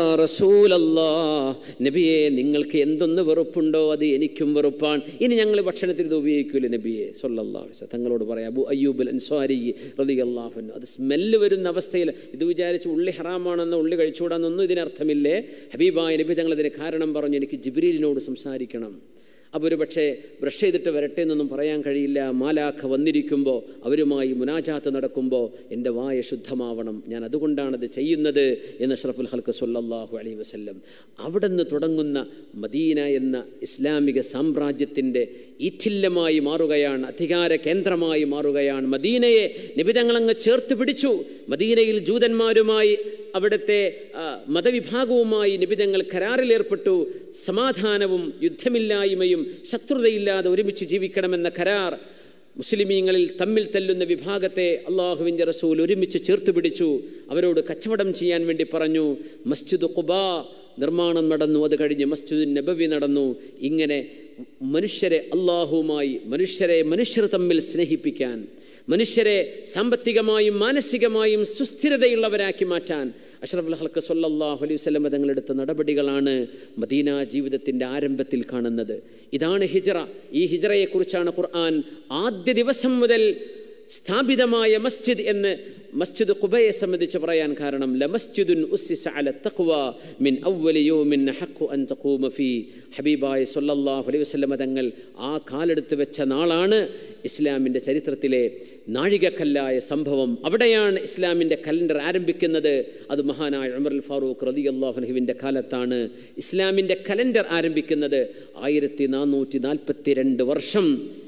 റസൂലല്ലാഹ് നബിയെ നിങ്ങൾക്ക് എന്തൊന്ന് വെറുപ്പുണ്ടോ അത് എനിക്കും വെറുപ്പാണ് ഇനി ഞങ്ങൾ ഭക്ഷണത്തിൽ ഇത് ഉപയോഗിക്കൂല നബിയെ സല്ലല്ലാഹു അലൈഹി വസല്ലം തങ്ങളോട് പറയാം അബു അയ്യൂബ് അൻസ്വാരി റളിയല്ലാഹു അൻഹു അത് സ്മെല്ല് വരുന്ന അവസ്ഥയിൽ ഇത് വിചാരിച്ച് ഉള്ളി ഹറാമാണെന്ന് ഉള്ളി കഴിച്ചുകൂടാന്നൊന്നും ഇതിനർത്ഥമില്ലേ ഹബീബായ നബി തങ്ങൾ ഇതിന് കാരണം പറഞ്ഞു എനിക്ക് ജിബ്രീലിനോട് സംസാരിക്കണം അപ്പോൾ ഒരു പക്ഷേ ബ്രഷ് ചെയ്തിട്ട് വരട്ടെ എന്നൊന്നും പറയാൻ കഴിയില്ല മാലാഖ വന്നിരിക്കുമ്പോൾ അവരുമായി മുനാജാത്ത് നടക്കുമ്പോൾ എൻ്റെ വായ ശുദ്ധമാവണം ഞാൻ അതുകൊണ്ടാണത് ചെയ്യുന്നത് എന്ന് ഷറഫുൽ ഹൽക്ക് സല്ലല്ലാഹു അലൈഹി വസല്ലം അവിടെ നിന്ന് തുടങ്ങുന്ന മദീന എന്ന ഇസ്ലാമിക സാമ്രാജ്യത്തിൻ്റെ ഈറ്റില്ലമായി മാറുകയാണ് അധികാര കേന്ദ്രമായി മാറുകയാണ് മദീനയെ നിബിതങ്ങളങ്ങ് ചേർത്ത് പിടിച്ചു മദീനയിൽ ജൂതന്മാരുമായി അവിടുത്തെ ആ, മതവിഭാഗവുമായി നിബിതങ്ങൾ കരാറിലേർപ്പെട്ടു സമാധാനവും യുദ്ധമില്ലായ്മയും ശത്രുതയില്ലാതെ ഒരുമിച്ച് ജീവിക്കണമെന്ന കരാർ മുസ്ലിമീങ്ങളിൽ തമ്മിൽ തല്ലുന്ന വിഭാഗത്തെ അള്ളാഹുവിൻ്റെ റസൂൽ ഒരുമിച്ച് ചേർത്ത് പിടിച്ചു അവരോട് കച്ചവടം ചെയ്യാൻ വേണ്ടി പറഞ്ഞു മസ്ജിദ് ഖുബാ നിർമ്മാണം നടന്നു അത് കഴിഞ്ഞ് മസ്ജിദ് നബവി നടന്നു ഇങ്ങനെ മനുഷ്യരെ അള്ളാഹുവുമായി മനുഷ്യരെ മനുഷ്യർ തമ്മിൽ സ്നേഹിപ്പിക്കാൻ മനുഷ്യരെ സാമ്പത്തികമായും മാനസികമായും സുസ്ഥിരതയുള്ളവരാക്കി മാറ്റാൻ അഷ്റഫുൽ ഹൽക്ക് സല്ലല്ലാഹു അലൈഹി വസല്ലം തങ്ങളെടുത്ത നടപടികളാണ് മദീന ജീവിതത്തിൻ്റെ ആരംഭത്തിൽ കാണുന്നത് ഇതാണ് ഹിജറ ഈ ഹിജറയെക്കുറിച്ചാണ് ഖുർആൻ ആദ്യ ദിവസം മുതൽ സ്ഥാപിതമായ മസ്ജിദ് എന്ന് മസ്ജിദ് ഖുബയെ സംബന്ധിച്ച് പറയാൻ കാരണം ലമസ്ജിദുൻ ഉസ്സിസ അല തഖ്വ മിൻ അവ്വലി യൗമിൻ ഹഖു അൻ തഖൂമ ഫീ ഹബീബായ സല്ലല്ലാഹു അലൈഹി വസല്ലമ തങ്ങൾ ആ കാലെടുത്ത് വെച്ച നാളാണ് ഇസ്ലാമിൻ്റെ ചരിത്രത്തിലെ നാഴികക്കല്ലായ സംഭവം അവിടെയാണ് ഇസ്ലാമിൻ്റെ കലണ്ടർ ആരംഭിക്കുന്നത് അത് മഹാനായ ഉമർ ഫാറൂഖ് റതി അള്ളാഹുനഹുവിൻ്റെ കാലത്താണ് ഇസ്ലാമിൻ്റെ കലണ്ടർ ആരംഭിക്കുന്നത് ആയിരത്തി നാനൂറ്റി നാൽപ്പത്തി രണ്ട് വർഷം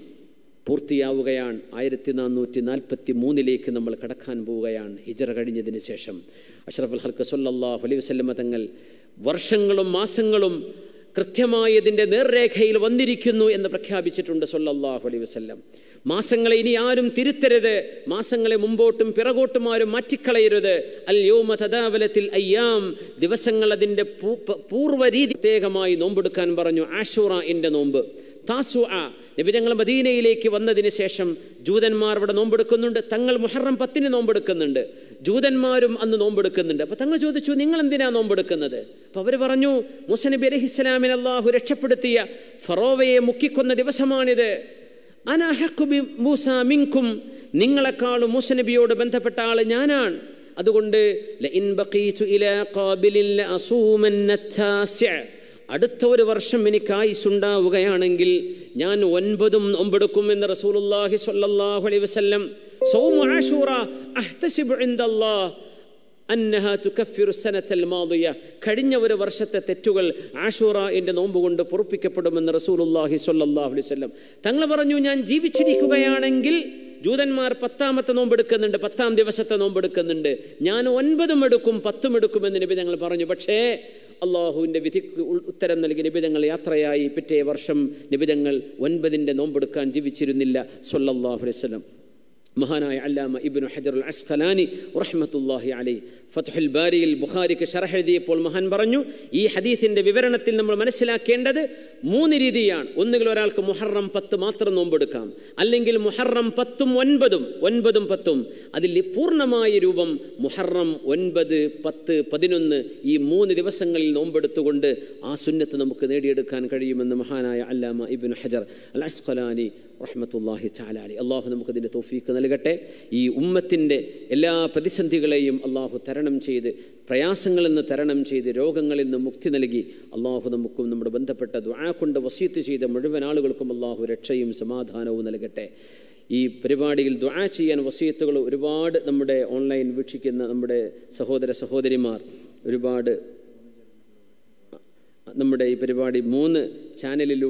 പൂർത്തിയാവുകയാണ് ആയിരത്തി നാനൂറ്റി നാൽപ്പത്തി മൂന്നിലേക്ക് നമ്മൾ കടക്കാൻ പോവുകയാണ് ഹിജറ കഴിഞ്ഞതിന് ശേഷം അഷ്റഫുൽ ഹൽക്ക് സല്ലല്ലാഹു അലൈഹി വസല്ലമ തങ്ങൾ വർഷങ്ങളും മാസങ്ങളും കൃത്യമായി ഇതിൻ്റെ നേർരേഖയിൽ വന്നിരിക്കുന്നു എന്ന് പ്രഖ്യാപിച്ചിട്ടുണ്ട് സല്ലല്ലാഹു അലൈഹി വസല്ലം മാസങ്ങളെ ഇനി ആരും തിരുത്തരുത് മാസങ്ങളെ മുമ്പോട്ടും പിറകോട്ടും ആരും മാറ്റിക്കളയരുത് അൽ യോമ തദാവലത്തിൽ അയ്യാം ദിവസങ്ങൾ അതിൻ്റെ പൂർവ്വ രീതി പ്രത്യേകമായി നോമ്പെടുക്കാൻ പറഞ്ഞു ആഷൂറ നോമ്പ് താസു ആ നബിതങ്ങൾ മദീനയിലേക്ക് വന്നതിന് ശേഷം ജൂതന്മാർ ഇവിടെ നോമ്പെടുക്കുന്നുണ്ട് തങ്ങൾ മുഹറം പത്തിന് നോമ്പെടുക്കുന്നുണ്ട് ജൂതന്മാരും അന്ന് നോമ്പെടുക്കുന്നുണ്ട് അപ്പോൾ തങ്ങൾ ചോദിച്ചു നിങ്ങൾ എന്തിനാ നോമ്പെടുക്കുന്നത് അപ്പോൾ അവർ പറഞ്ഞു മുസനബി അലഹിസ്ലാമിൻ അള്ളാഹു രക്ഷപ്പെടുത്തിയ ഫറോവയെ മുക്കിക്കൊന്ന ദിവസമാണിത് അനഹക്കുബി മൂസ മിങ്കും നിങ്ങളെക്കാളും മൂസനബിയോട് ബന്ധപ്പെട്ട ആൾ ഞാനാണ് അതുകൊണ്ട് ലഇൻ ബഖീതു ഇലാ ഖാബിലിൻ ലഅസൂമന്ന التاسع അടുത്ത ഒരു വർഷം എനിക്ക് ആയുസ്സുണ്ടാവുകയാണെങ്കിൽ ഞാൻ ഒൻപതും ഒമ്പെടുക്കും എന്ന് റസൂലുള്ളാഹി സ്വല്ലല്ലാഹു അലൈഹി വസല്ലം സൗമു ആഷൂറ അഹ്തസിബു ഇൻദല്ലാഹ് അന്നഹ തുകഫിറു സനത്തൽ മാദിയ കഴിഞ്ഞ ഒരു വർഷത്തെ തെറ്റുകൾ ആഷൂറയുടെ നോമ്പ് കൊണ്ട് പൊറുപ്പിക്കപ്പെടുമെന്ന് റസൂലുള്ളാഹി സ്വല്ലല്ലാഹു അലൈഹി വസല്ലം തങ്ങൾ പറഞ്ഞു ഞാൻ ജീവിച്ചിരിക്കുകയാണെങ്കിൽ ജൂതന്മാർ പത്താമത്തെ നോമ്പെടുക്കുന്നുണ്ട് പത്താം ദിവസത്തെ നോമ്പെടുക്കുന്നുണ്ട് ഞാൻ ഒൻപതും എടുക്കും പത്തും എടുക്കുമെന്ന് നബി ഞങ്ങൾ പറഞ്ഞു പക്ഷേ അള്ളാഹുവിൻ്റെ വിധിക്ക് ഉത്തരം നൽകി നിബിതങ്ങൾ യാത്രയായി പിറ്റേ വർഷം നിബിതങ്ങൾ ഒൻപതിൻ്റെ നോമ്പെടുക്കാൻ ജീവിച്ചിരുന്നില്ല സൊല്ലാഹു വസ്ലം മഹാനായ അല്ലാമ ഇബ്നു ഹജറുൽ അസ്ഖലാനി റഹ്മത്തുല്ലാഹി അലൈ ഫത്ഹുൽ ബാരിയിൽ ബുഖാരിക്ക് ഷറഹ് എഴുതിയപ്പോൾ മഹാൻ പറഞ്ഞു ഈ ഹദീസിൻ്റെ വിവരണത്തിൽ നമ്മൾ മനസ്സിലാക്കേണ്ടത് മൂന്ന് രീതിയാണ് ഒന്നുകിൽ ഒരാൾക്ക് മുഹറം പത്ത് മാത്രം നോമ്പെടുക്കാം അല്ലെങ്കിൽ മുഹറം പത്തും ഒൻപതും ഒൻപതും പത്തും അതിൽ പൂർണ്ണമായ രൂപം മുഹറം ഒൻപത് പത്ത് പതിനൊന്ന് ഈ മൂന്ന് ദിവസങ്ങളിൽ നോമ്പെടുത്തുകൊണ്ട് ആ സുന്നത്ത് നമുക്ക് നേടിയെടുക്കാൻ കഴിയുമെന്ന് മഹാനായ അല്ലാമ ഇബ്നു ഹജർ അൽ അസ്ഖലാനി റഹ്മത്തുല്ലാഹി ചാലാലി അള്ളാഹു നമുക്കതിൻ്റെ തോഫീക്ക് നൽകട്ടെ ഈ ഉമ്മത്തിൻ്റെ എല്ലാ പ്രതിസന്ധികളെയും അള്ളാഹു തരണം ചെയ്ത് പ്രയാസങ്ങളിൽ നിന്ന് തരണം ചെയ്ത് രോഗങ്ങളിൽ നിന്ന് മുക്തി നൽകി അള്ളാഹു നമുക്കും നമ്മുടെ ബന്ധപ്പെട്ട ദ്വാ കൊണ്ട് വസീത്ത് ചെയ്ത മുഴുവൻ ആളുകൾക്കും അള്ളാഹു രക്ഷയും സമാധാനവും നൽകട്ടെ ഈ പരിപാടിയിൽ ദ്വാ ചെയ്യാൻ വസീത്തുകൾ ഒരുപാട് നമ്മുടെ ഓൺലൈൻ വീക്ഷിക്കുന്ന നമ്മുടെ സഹോദര സഹോദരിമാർ ഒരുപാട് നമ്മുടെ ഈ പരിപാടി മൂന്ന് ചാനലിലൂടെ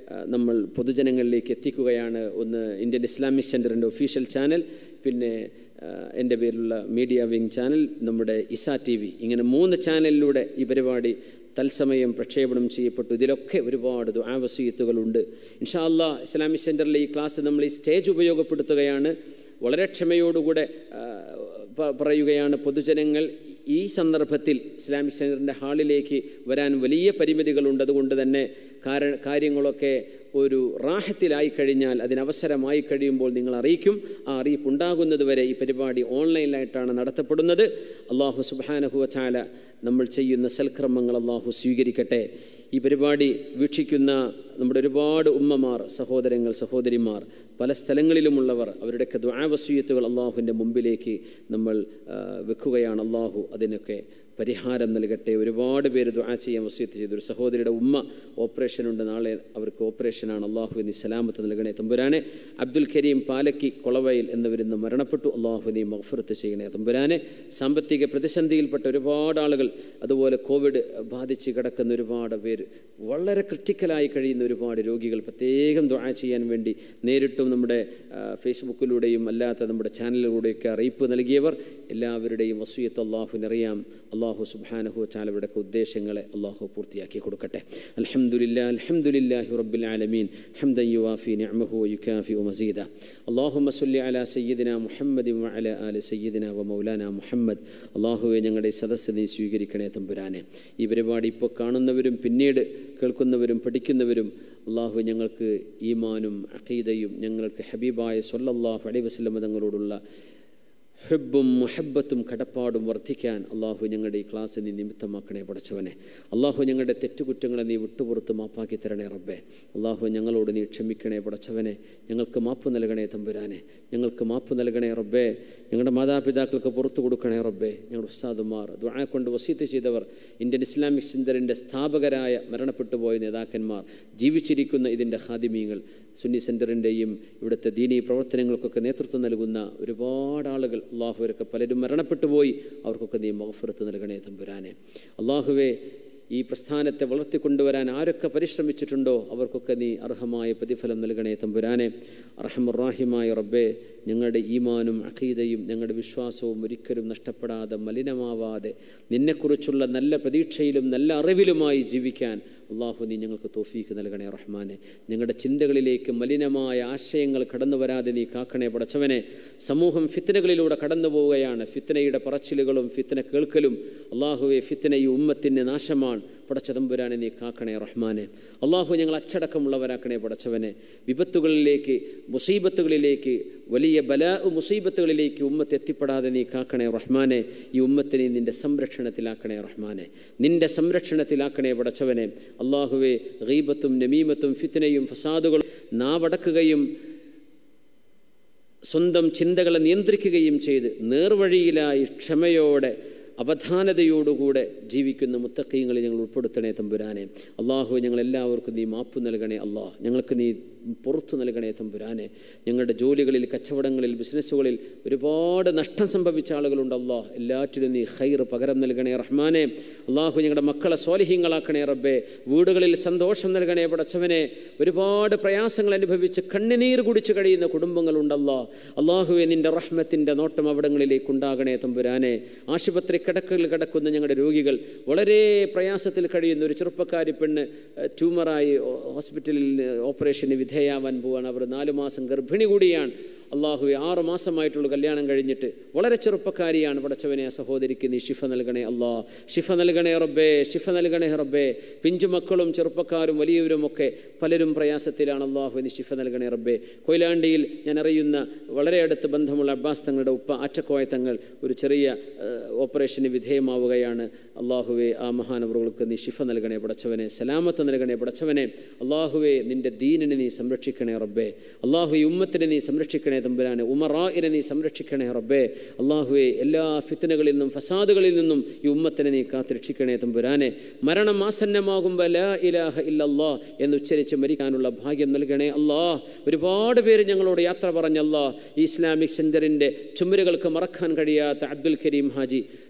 ആ, നമ്മൾ പൊതുജനങ്ങളിലേക്ക് എത്തിക്കുകയാണ് ഒന്ന് ഇന്ത്യൻ ഇസ്ലാമിക് സെൻറ്ററിൻ്റെ ഒഫീഷ്യൽ ചാനൽ പിന്നെ ആ, എൻ്റെ പേരിലുള്ള മീഡിയ വിങ് ചാനൽ നമ്മുടെ ഇസ ടി വി ഇങ്ങനെ മൂന്ന് ചാനലിലൂടെ ഈ പരിപാടി തത്സമയം പ്രക്ഷേപണം ചെയ്യപ്പെട്ടു ഇതിലൊക്കെ ഒരുപാട് ദുആവസീയത്തുകളുണ്ട് ഇൻഷാ അല്ലാ ഇസ്ലാമിക് സെൻറ്ററിലെ ഈ ക്ലാസ് നമ്മൾ ഈ സ്റ്റേജ് ഉപയോഗപ്പെടുത്തുകയാണ് വളരെ ക്ഷമയോടുകൂടെ ആ, പ- പറയുകയാണ് പൊതുജനങ്ങൾ ഈ സന്ദർഭത്തിൽ ഇസ്ലാമിക് സെൻറ്ററിൻ്റെ ഹാളിലേക്ക് വരാൻ വലിയ പരിമിതികളുണ്ട് അതുകൊണ്ട് തന്നെ കാര കാര്യങ്ങളൊക്കെ ഒരു റാഹത്തിലായി കഴിഞ്ഞാൽ അതിനവസരമായി കഴിയുമ്പോൾ നിങ്ങൾ അറിയിക്കും ആ അറിയിപ്പ് ഉണ്ടാകുന്നത് വരെ ഈ പരിപാടി ഓൺലൈനിലായിട്ടാണ് നടത്തപ്പെടുന്നത് അള്ളാഹു സുബാനഹുവ ചാല നമ്മൾ ചെയ്യുന്ന സൽക്രമങ്ങൾ അള്ളാഹു സ്വീകരിക്കട്ടെ ഈ പരിപാടി വീക്ഷിക്കുന്ന നമ്മുടെ ഒരുപാട് ഉമ്മമാർ സഹോദരങ്ങൾ സഹോദരിമാർ പല സ്ഥലങ്ങളിലുമുള്ളവർ അവരുടെയൊക്കെ ദ്വാവസീയത്തുകൾ അള്ളാഹുവിൻ്റെ മുമ്പിലേക്ക് നമ്മൾ ആ, വെക്കുകയാണ് അള്ളാഹു അതിനൊക്കെ പരിഹാരം നൽകട്ടെ ഒരുപാട് പേര് ദുആ ചെയ്യാൻ വസീത്ത് ചെയ്തു ഒരു സഹോദരിയുടെ ഉമ്മ ഓപ്പറേഷൻ ഉണ്ട് നാളെ അവർക്ക് ഓപ്പറേഷനാണ് അള്ളാഹു നീ സലാമത്ത് നൽകണേ തമ്പുരാനെ അബ്ദുൽ കരീം പാലക്കി കൊളവയിൽ എന്നിവരിന്ന് മരണപ്പെട്ടു അള്ളാഹു നീ മഗ്ഫിറത്ത് ചെയ്യണേ തമ്പുരാനെ സാമ്പത്തിക പ്രതിസന്ധിയിൽപ്പെട്ട ഒരുപാട് ആളുകൾ അതുപോലെ കോവിഡ് ബാധിച്ച് കിടക്കുന്ന ഒരുപാട് പേര് വളരെ ക്രിട്ടിക്കലായി കഴിയുന്ന ഒരുപാട് രോഗികൾ പ്രത്യേകം ദുആ ചെയ്യാൻ വേണ്ടി നേരിട്ടും നമ്മുടെ ആ, ഫേസ്ബുക്കിലൂടെയും അല്ലാത്ത നമ്മുടെ ചാനലിലൂടെയൊക്കെ അറിയിപ്പ് നൽകിയവർ എല്ലാവരുടെയും വസൂയത്ത് അള്ളാഹുവിനറിയാം അള്ളാഹു സുബാനഹു ചാലവരുടെയൊക്കെ ഉദ്ദേശങ്ങളെ അള്ളാഹു പൂർത്തിയാക്കി കൊടുക്കട്ടെ അൽഹംദുലില്ലാ അൽഹംദുലില്ലാഹി റബ്ബിൽ ആലമീൻ ഹംദൻ യുവാഫി നിഅമഹു വയുകാഫി മസീദ അല്ലാഹുമ്മ സല്ലി അലാ സയ്യിദിന മുഹമ്മദി വഅല ആലി സയ്യിദിന വ മൗലാന മുഹമ്മദ് അള്ളാഹുവെ ഞങ്ങളുടെ ഈ സദസ്സ് നീ സ്വീകരിക്കണേ തമ്പുരാനെ ഈ പരിപാടി ഇപ്പോൾ കാണുന്നവരും പിന്നീട് കേൾക്കുന്നവരും പഠിക്കുന്നവരും അള്ളാഹു ഞങ്ങൾക്ക് ഈമാനും അഖീദയും ഞങ്ങൾക്ക് ഹബീബായ സല്ലല്ലാഹു അലൈഹി വസല്ലം തങ്ങളോടുള്ള ഹെബും മുഹബത്തും കടപ്പാടും വർദ്ധിക്കാൻ അള്ളാഹു ഞങ്ങളുടെ ഈ ക്ലാസ് നീ നിമിത്തമാക്കണേ പടച്ചവനെ അള്ളാഹു ഞങ്ങളുടെ തെറ്റുകുറ്റങ്ങളെ നീ വിട്ടുപുറത്ത് മാപ്പാക്കി തരണേ റബ്ബേ അള്ളാഹു ഞങ്ങളോട് നീ ക്ഷമിക്കണേ പടച്ചവനെ ഞങ്ങൾക്ക് മാപ്പ് നൽകണേ തമ്പുരാനെ ഞങ്ങൾക്ക് മാപ്പ് നൽകണേ റബ്ബേ ഞങ്ങളുടെ മാതാപിതാക്കൾക്ക് പുറത്തു കൊടുക്കണേ റബ്ബേ ഞങ്ങളുടെ ഉസ്താദുമാർ ദുആ കൊണ്ട് വസീത്ത് ചെയ്തവർ ഇന്ത്യൻ ഇസ്ലാമിക് സെൻറ്ററിൻ്റെ സ്ഥാപകരായ മരണപ്പെട്ടു പോയ നേതാക്കന്മാർ ജീവിച്ചിരിക്കുന്ന ഇതിൻ്റെ ഹാദിമീങ്ങൾ സുന്നി സെൻറ്ററിൻ്റെയും ഇവിടുത്തെ ദീനീ പ്രവർത്തനങ്ങൾക്കൊക്കെ നേതൃത്വം നൽകുന്ന ഒരുപാട് ആളുകൾ അള്ളാഹുവരൊക്കെ പലരും മരണപ്പെട്ടു പോയി അവർക്കൊക്കെ നീ മഹഫറത്ത് നൽകണേ തമ്പുരാനെ അള്ളാഹുവെ ഈ പ്രസ്ഥാനത്തെ വളർത്തിക്കൊണ്ടുവരാൻ ആരൊക്കെ പരിശ്രമിച്ചിട്ടുണ്ടോ അവർക്കൊക്കെ നീ അർഹമായ പ്രതിഫലം നൽകണേ തമ്പുരാനെ അർഹമുറാഹിമായ റബ്ബേ ഞങ്ങളുടെ ഈമാനും അഖീദയും ഞങ്ങളുടെ വിശ്വാസവും ഒരിക്കലും നഷ്ടപ്പെടാതെ മലിനമാവാതെ നിന്നെക്കുറിച്ചുള്ള നല്ല പ്രതീക്ഷയിലും നല്ല അറിവിലുമായി ജീവിക്കാൻ അള്ളാഹു നീ ഞങ്ങൾക്ക് തോഫീക്ക് നൽകണേ റഹ്മാനെ ഞങ്ങളുടെ ചിന്തകളിലേക്ക് മലിനമായ ആശയങ്ങൾ കടന്നു വരാതെ നീ കാക്കണേ പടച്ചവനെ സമൂഹം ഫിത്തനകളിലൂടെ കടന്നു പോവുകയാണ് ഫിത്തനയുടെ പറച്ചിലുകളും ഫിത്തന കേൾക്കലും അള്ളാഹുവെ ഫിത്തന ഈ ഉമ്മത്തിന് നാശമാണ് പടച്ചതമ്പുരാനെ നീ കാക്കണേ റഹ്മാനെ അള്ളാഹു ഞങ്ങൾ അച്ചടക്കമുള്ളവരാക്കണേ പടച്ചവനെ വിപത്തുകളിലേക്ക് മുസീബത്തുകളിലേക്ക് വലിയ ബലാ മുസീബത്തുകളിലേക്ക് ഉമ്മത്ത് എത്തിപ്പെടാതെ നീ കാക്കണേ റഹ്മാനെ ഈ ഉമ്മത്തിനെ നിന്റെ സംരക്ഷണത്തിലാക്കണേ റഹ്മാനെ നിന്റെ സംരക്ഷണത്തിലാക്കണേ പടച്ചവനെ അള്ളാഹുവെ ഗീബത്തും നമീമത്തും ഫിത്തനയും ഫസാദുകളും നാവടക്കുകയും സ്വന്തം ചിന്തകളെ നിയന്ത്രിക്കുകയും ചെയ്ത് നേർവഴിയിലായി ക്ഷമയോടെ അവധാനതയോടുകൂടെ ജീവിക്കുന്ന മുത്തക്കീങ്ങളിൽ ഞങ്ങൾ ഉൾപ്പെടുത്തണേ തമ്പുരാനെ അള്ളാഹു ഞങ്ങൾ എല്ലാവർക്കും നീ മാപ്പ് നൽകണേ അള്ളാഹ് ഞങ്ങൾക്ക് നീ പുറത്തു നൽകണേ തമ്പുരാനെ ഞങ്ങളുടെ ജോലികളിൽ കച്ചവടങ്ങളിൽ ബിസിനസ്സുകളിൽ ഒരുപാട് നഷ്ടം സംഭവിച്ച ആളുകളുണ്ട് അള്ളാഹ് എല്ലാറ്റിലും നീ ഹൈർ പകരം നൽകണേ റഹ്മാനെ അള്ളാഹു ഞങ്ങളുടെ മക്കളെ സ്വാലിഹ്യങ്ങളാക്കണേ റബ്ബേ വീടുകളിൽ സന്തോഷം നൽകണേ പടച്ചവനെ ഒരുപാട് പ്രയാസങ്ങൾ അനുഭവിച്ച് കണ്ണുനീർ കുടിച്ച് കഴിയുന്ന കുടുംബങ്ങളുണ്ടല്ലോ അള്ളാഹുവെ നിന്റെ റഹ്മത്തിൻ്റെ നോട്ടം അവിടങ്ങളിലേക്ക് ഉണ്ടാകണേ തമ്പുരാനെ ആശുപത്രി കിടക്കയിൽ കിടക്കുന്ന ഞങ്ങളുടെ രോഗികൾ വളരെ പ്രയാസത്തിൽ കഴിയുന്ന ഒരു ചെറുപ്പക്കാരി പെണ്ണ് ഏഹ്, ട്യൂമറായി ഹോ- ഹോസ്പിറ്റലിൽ ഓപ്പറേഷന് വിധേയാവാൻ പോവാണ് അവർ നാല് മാസം ഗർഭിണി കൂടിയാണ് അള്ളാഹുവെ ആറ് മാസമായിട്ടുള്ള കല്യാണം കഴിഞ്ഞിട്ട് വളരെ ചെറുപ്പക്കാരിയാണ് പടച്ചവനെ ആ സഹോദരിക്ക് നീ ശിഫ നൽകണേ അല്ലാ ശിഫ നൽകണേ റബ്ബേ ശിഫ നൽകണേ റബ്ബേ പിഞ്ചുമക്കളും ചെറുപ്പക്കാരും വലിയവരും ഒക്കെ പലരും പ്രയാസത്തിലാണ് അള്ളാഹു നീ ശിഫ നൽകണേ റബ്ബേ കൊയിലാണ്ടിയിൽ ഞാൻ അറിയുന്ന വളരെ അടുത്ത് ബന്ധമുള്ള അബ്ബാസ് തങ്ങളുടെ ഉപ്പ ആറ്റക്കോയ തങ്ങൾ ഒരു ചെറിയ ഏഹ്, ഓപ്പറേഷന് വിധേയമാവുകയാണ് അള്ളാഹുവെ ആ മഹാനവറുകൾക്ക് നീ ശിഫ നൽകണേ പടച്ചവനെ സലാമത്ത് നൽകണേ പടച്ചവനെ അള്ളാഹുവെ നിന്റെ ദീനിനെ നീ സംരക്ഷിക്കണേ റബ്ബേ അള്ളാഹു ഈ ഉമ്മത്തിനെ നീ സംരക്ഷിക്കണേ തമ്പുരാനെ ഉമറായിനെ നീ സംരക്ഷിക്കണേ റബ്ബേ അള്ളാഹുവെ എല്ലാ ഫിത്തനകളിൽ നിന്നും ഫസാദുകളിൽ നിന്നും ഈ ഉമ്മത്തിനെ നീ കാത്തുരക്ഷിക്കണേ തമ്പുരാനെ മരണം ആസന്നമാകുമ്പോൾ ലാ ഇലാഹ ഇല്ലല്ലാ എന്ന് ഉച്ചരിച്ച് മരിക്കാനുള്ള ഭാഗ്യം നൽകണേ അല്ലാ ഒരുപാട് പേര് ഞങ്ങളോട് യാത്ര പറഞ്ഞല്ല ഈ ഇസ്ലാമിക് സെൻറ്ററിൻ്റെ ചുമരുകൾക്ക് മറക്കാൻ കഴിയാത്ത അബ്ദുൽ കരീം ഹാജി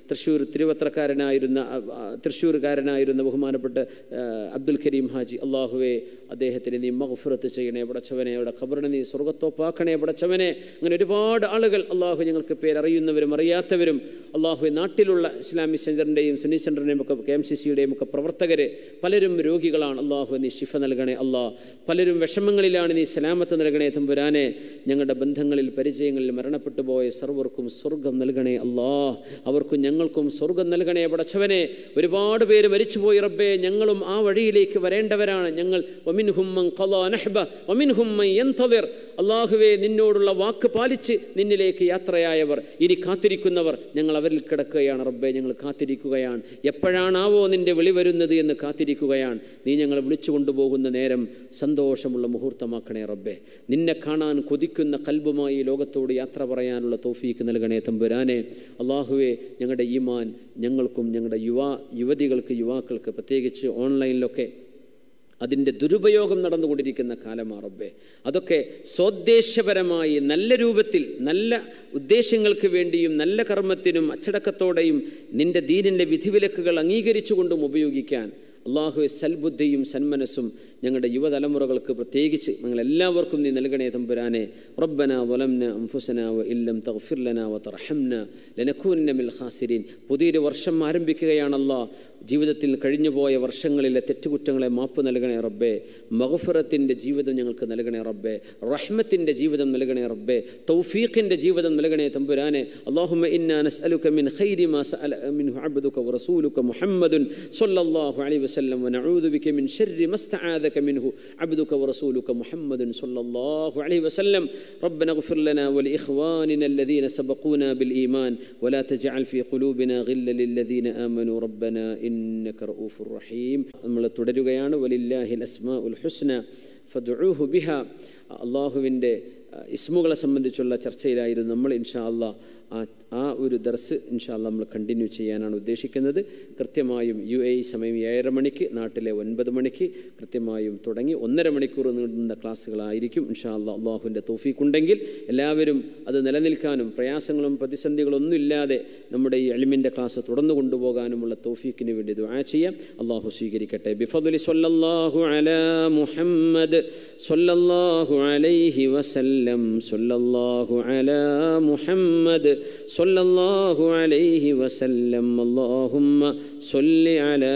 തൃശ്ശൂർ തിരുവത്രക്കാരനായിരുന്ന ആ, ആ, തൃശ്ശൂർകാരനായിരുന്ന ബഹുമാനപ്പെട്ട ആ, അബ്ദുൽ കരീം ഹാജി അള്ളാഹുവെ അദ്ദേഹത്തിന് നീ മഹഫുറത്ത് ചെയ്യണേ പടച്ചവനെ അവിടെ ഖബറിനെ നീ സ്വർഗത്തോപ്പാക്കണേ പടച്ചവനെ അങ്ങനെ ഒരുപാട് ആളുകൾ അള്ളാഹു ഞങ്ങൾക്ക് പേരറിയുന്നവരും അറിയാത്തവരും അള്ളാഹു നാട്ടിലുള്ള ഇസ്ലാമിക് സെൻറ്ററിൻ്റെയും സുന്നി സെൻറ്ററിൻ്റെയും ഒക്കെ കെ എം സി സിയുടെയും ഒക്കെ പ്രവർത്തകർ പലരും രോഗികളാണ് അള്ളാഹു നീ ശിഫ നൽകണേ അള്ളാഹ് പലരും വിഷമങ്ങളിലാണ് നീ സലാമത്ത് നൽകണേ തമ്പുരാനെ ഞങ്ങളുടെ ബന്ധങ്ങളിൽ പരിചയങ്ങളിൽ മരണപ്പെട്ടു പോയ സർവർക്കും സ്വർഗം നൽകണേ അള്ളാഹ് അവർക്കും ഞങ്ങൾക്കും സ്വർഗം നൽകണേ പടച്ചവനെ ഒരുപാട് പേര് മരിച്ചുപോയി റബ്ബേ ഞങ്ങളും ആ വഴിയിലേക്ക് വരേണ്ടവരാണ് ഞങ്ങൾ വമിൻഹുമ്മൻ ഖളാ നഹ്ബ വമിൻഹുമ്മൻ യന്തദിർ അള്ളാഹുവേ നിന്നോടുള്ള വാക്ക് പാലിച്ച് നിന്നിലേക്ക് യാത്രയായവർ ഇനി കാത്തിരിക്കുന്നവർ ഞങ്ങൾ അവരിൽ കിടക്കുകയാണ് റബ്ബേ ഞങ്ങൾ കാത്തിരിക്കുകയാണ് എപ്പോഴാണാവോ നിന്റെ വിളി വരുന്നത് എന്ന് കാത്തിരിക്കുകയാണ് നീ ഞങ്ങളെ വിളിച്ചു കൊണ്ടുപോകുന്ന നേരം സന്തോഷമുള്ള മുഹൂർത്തമാക്കണേ റബ്ബേ നിന്നെ കാണാൻ കൊതിക്കുന്ന കൽബുമായി ഈ ലോകത്തോട് യാത്ര പറയാനുള്ള തോഫീക്ക് നൽകണേ തമ്പുരാനെ അള്ളാഹുവെ ഞങ്ങളുടെ ഈമാൻ ഞങ്ങൾക്കും ഞങ്ങളുടെ യുവാ യുവതികൾക്ക് യുവാക്കൾക്ക് പ്രത്യേകിച്ച് ഓൺലൈനിലൊക്കെ അതിൻ്റെ ദുരുപയോഗം നടന്നുകൊണ്ടിരിക്കുന്ന കാലമാണ് റബ്ബേ അതൊക്കെ സ്വോദ്ദേശപരമായി നല്ല രൂപത്തിൽ നല്ല ഉദ്ദേശങ്ങൾക്ക് വേണ്ടിയും നല്ല കർമ്മത്തിനും അച്ചടക്കത്തോടെയും നിന്റെ ദീനിൻ്റെ വിധിവിലക്കുകൾ അംഗീകരിച്ചുകൊണ്ടും ഉപയോഗിക്കാൻ അള്ളാഹു സൽബുദ്ധിയും സന്മനസ്സും ഞങ്ങളുടെ യുവതലമുറകൾക്ക് പ്രത്യേകിച്ച് ഞങ്ങൾ എല്ലാവർക്കും നീ നൽകണേ തമ്പുരാനെ റബ്ബന വലംന അംഫുസന വ ഇല്ലം തഗ്ഫിർ ലന വ തർഹംന ലനകൂന്ന മിൽ ഖാസിരീൻ പുതിയൊരു വർഷം ആരംഭിക്കുകയാണല്ലോ ജീവിതത്തിൽ കഴിഞ്ഞുപോയ വർഷങ്ങളിലെ തെറ്റുകുറ്റങ്ങളെ മാപ്പ് നൽകണേ റബ്ബേ മഹഫുറത്തിൻ്റെ ജീവിതം ഞങ്ങൾക്ക് നൽകണേ റബ്ബേ റഹ്മത്തിൻ്റെ ജീവിതം നൽകണേ റബ്ബേ തൗഫീഖിൻ്റെ ജീവിതം നൽകണേ തമ്പുരാനെ അള്ളാഹുമ്മ ഇന്നാ നസ്അലുക മിൻ ഖൈരി മാ സഅല മിൻഹു അബ്ദുക വറസൂലുക മുഹമ്മദുൻ സ്വല്ലല്ലാഹു അലൈഹി വസല്ലം വനഊദു ബിക മിൻ ശർരി മസ്തആദക മിൻഹു അബ്ദുക വറസൂലുക മുഹമ്മദുൻ സ്വല്ലല്ലാഹു അലൈഹി വസല്ലം ربنا اغفر لنا ولإخواننا الذين سبقونا بالإيمان ولا تجعل في قلوبنا غلا للذين آمنوا ربنا إنك رؤوف رحيم നമ്മൾ തുടരുകയാണ് വലില്ലാഹിൽ അസ്മാ ഉൽ ഹുസ്ന ഫദുഊഹു ബിഹ അള്ളാഹുവിൻ്റെ ഇസ്മുകളെ സംബന്ധിച്ചുള്ള ചർച്ചയിലായിരുന്നു നമ്മൾ ഇൻഷാ അള്ളാഹ് ആ ആ ഒരു ദർസ് ഇൻഷാ അള്ളാഹ് നമ്മൾ കണ്ടിന്യൂ ചെയ്യാനാണ് ഉദ്ദേശിക്കുന്നത് കൃത്യമായും യു എ സമയം ഏഴര മണിക്ക് നാട്ടിലെ ഒൻപത് മണിക്ക് കൃത്യമായും തുടങ്ങി ഒന്നര മണിക്കൂർ നീണ്ടുന്ന ക്ലാസ്സുകളായിരിക്കും ഇൻഷാ അള്ളാഹ് അള്ളാഹുവിൻ്റെ തോഫീക്കുണ്ടെങ്കിൽ എല്ലാവരും അത് നിലനിൽക്കാനും പ്രയാസങ്ങളും പ്രതിസന്ധികളും ഒന്നും ഇല്ലാതെ നമ്മുടെ ഈ എളിമിൻ്റെ ക്ലാസ് തുടർന്നു കൊണ്ടുപോകാനുമുള്ള തോഫീക്കിന് വേണ്ടി ദുആ ചെയ്യാം അള്ളാഹു സ്വീകരിക്കട്ടെ ബിഫദുലി സ്വല്ലല്ലാഹു അലാ മുഹമ്മദ് സ്വല്ലല്ലാഹു അലൈഹി വസല്ലം സ്വല്ലല്ലാഹു അലാ മുഹമ്മദ് സ്വല്ലല്ലാഹു അലൈഹി വസല്ലം اللهم صل على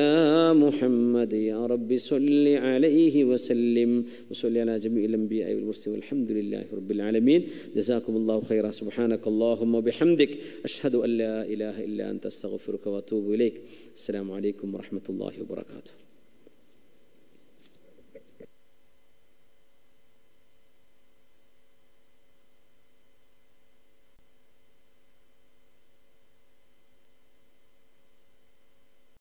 محمد يا رب صل عليه وسلم وصل على جميع الانبياء والمرسلين والحمد لله رب العالمين جزاكم الله خيرا سبحانك اللهم وبحمدك اشهد ان لا اله الا انت استغفرك واتوب اليك السلام عليكم ورحمه الله وبركاته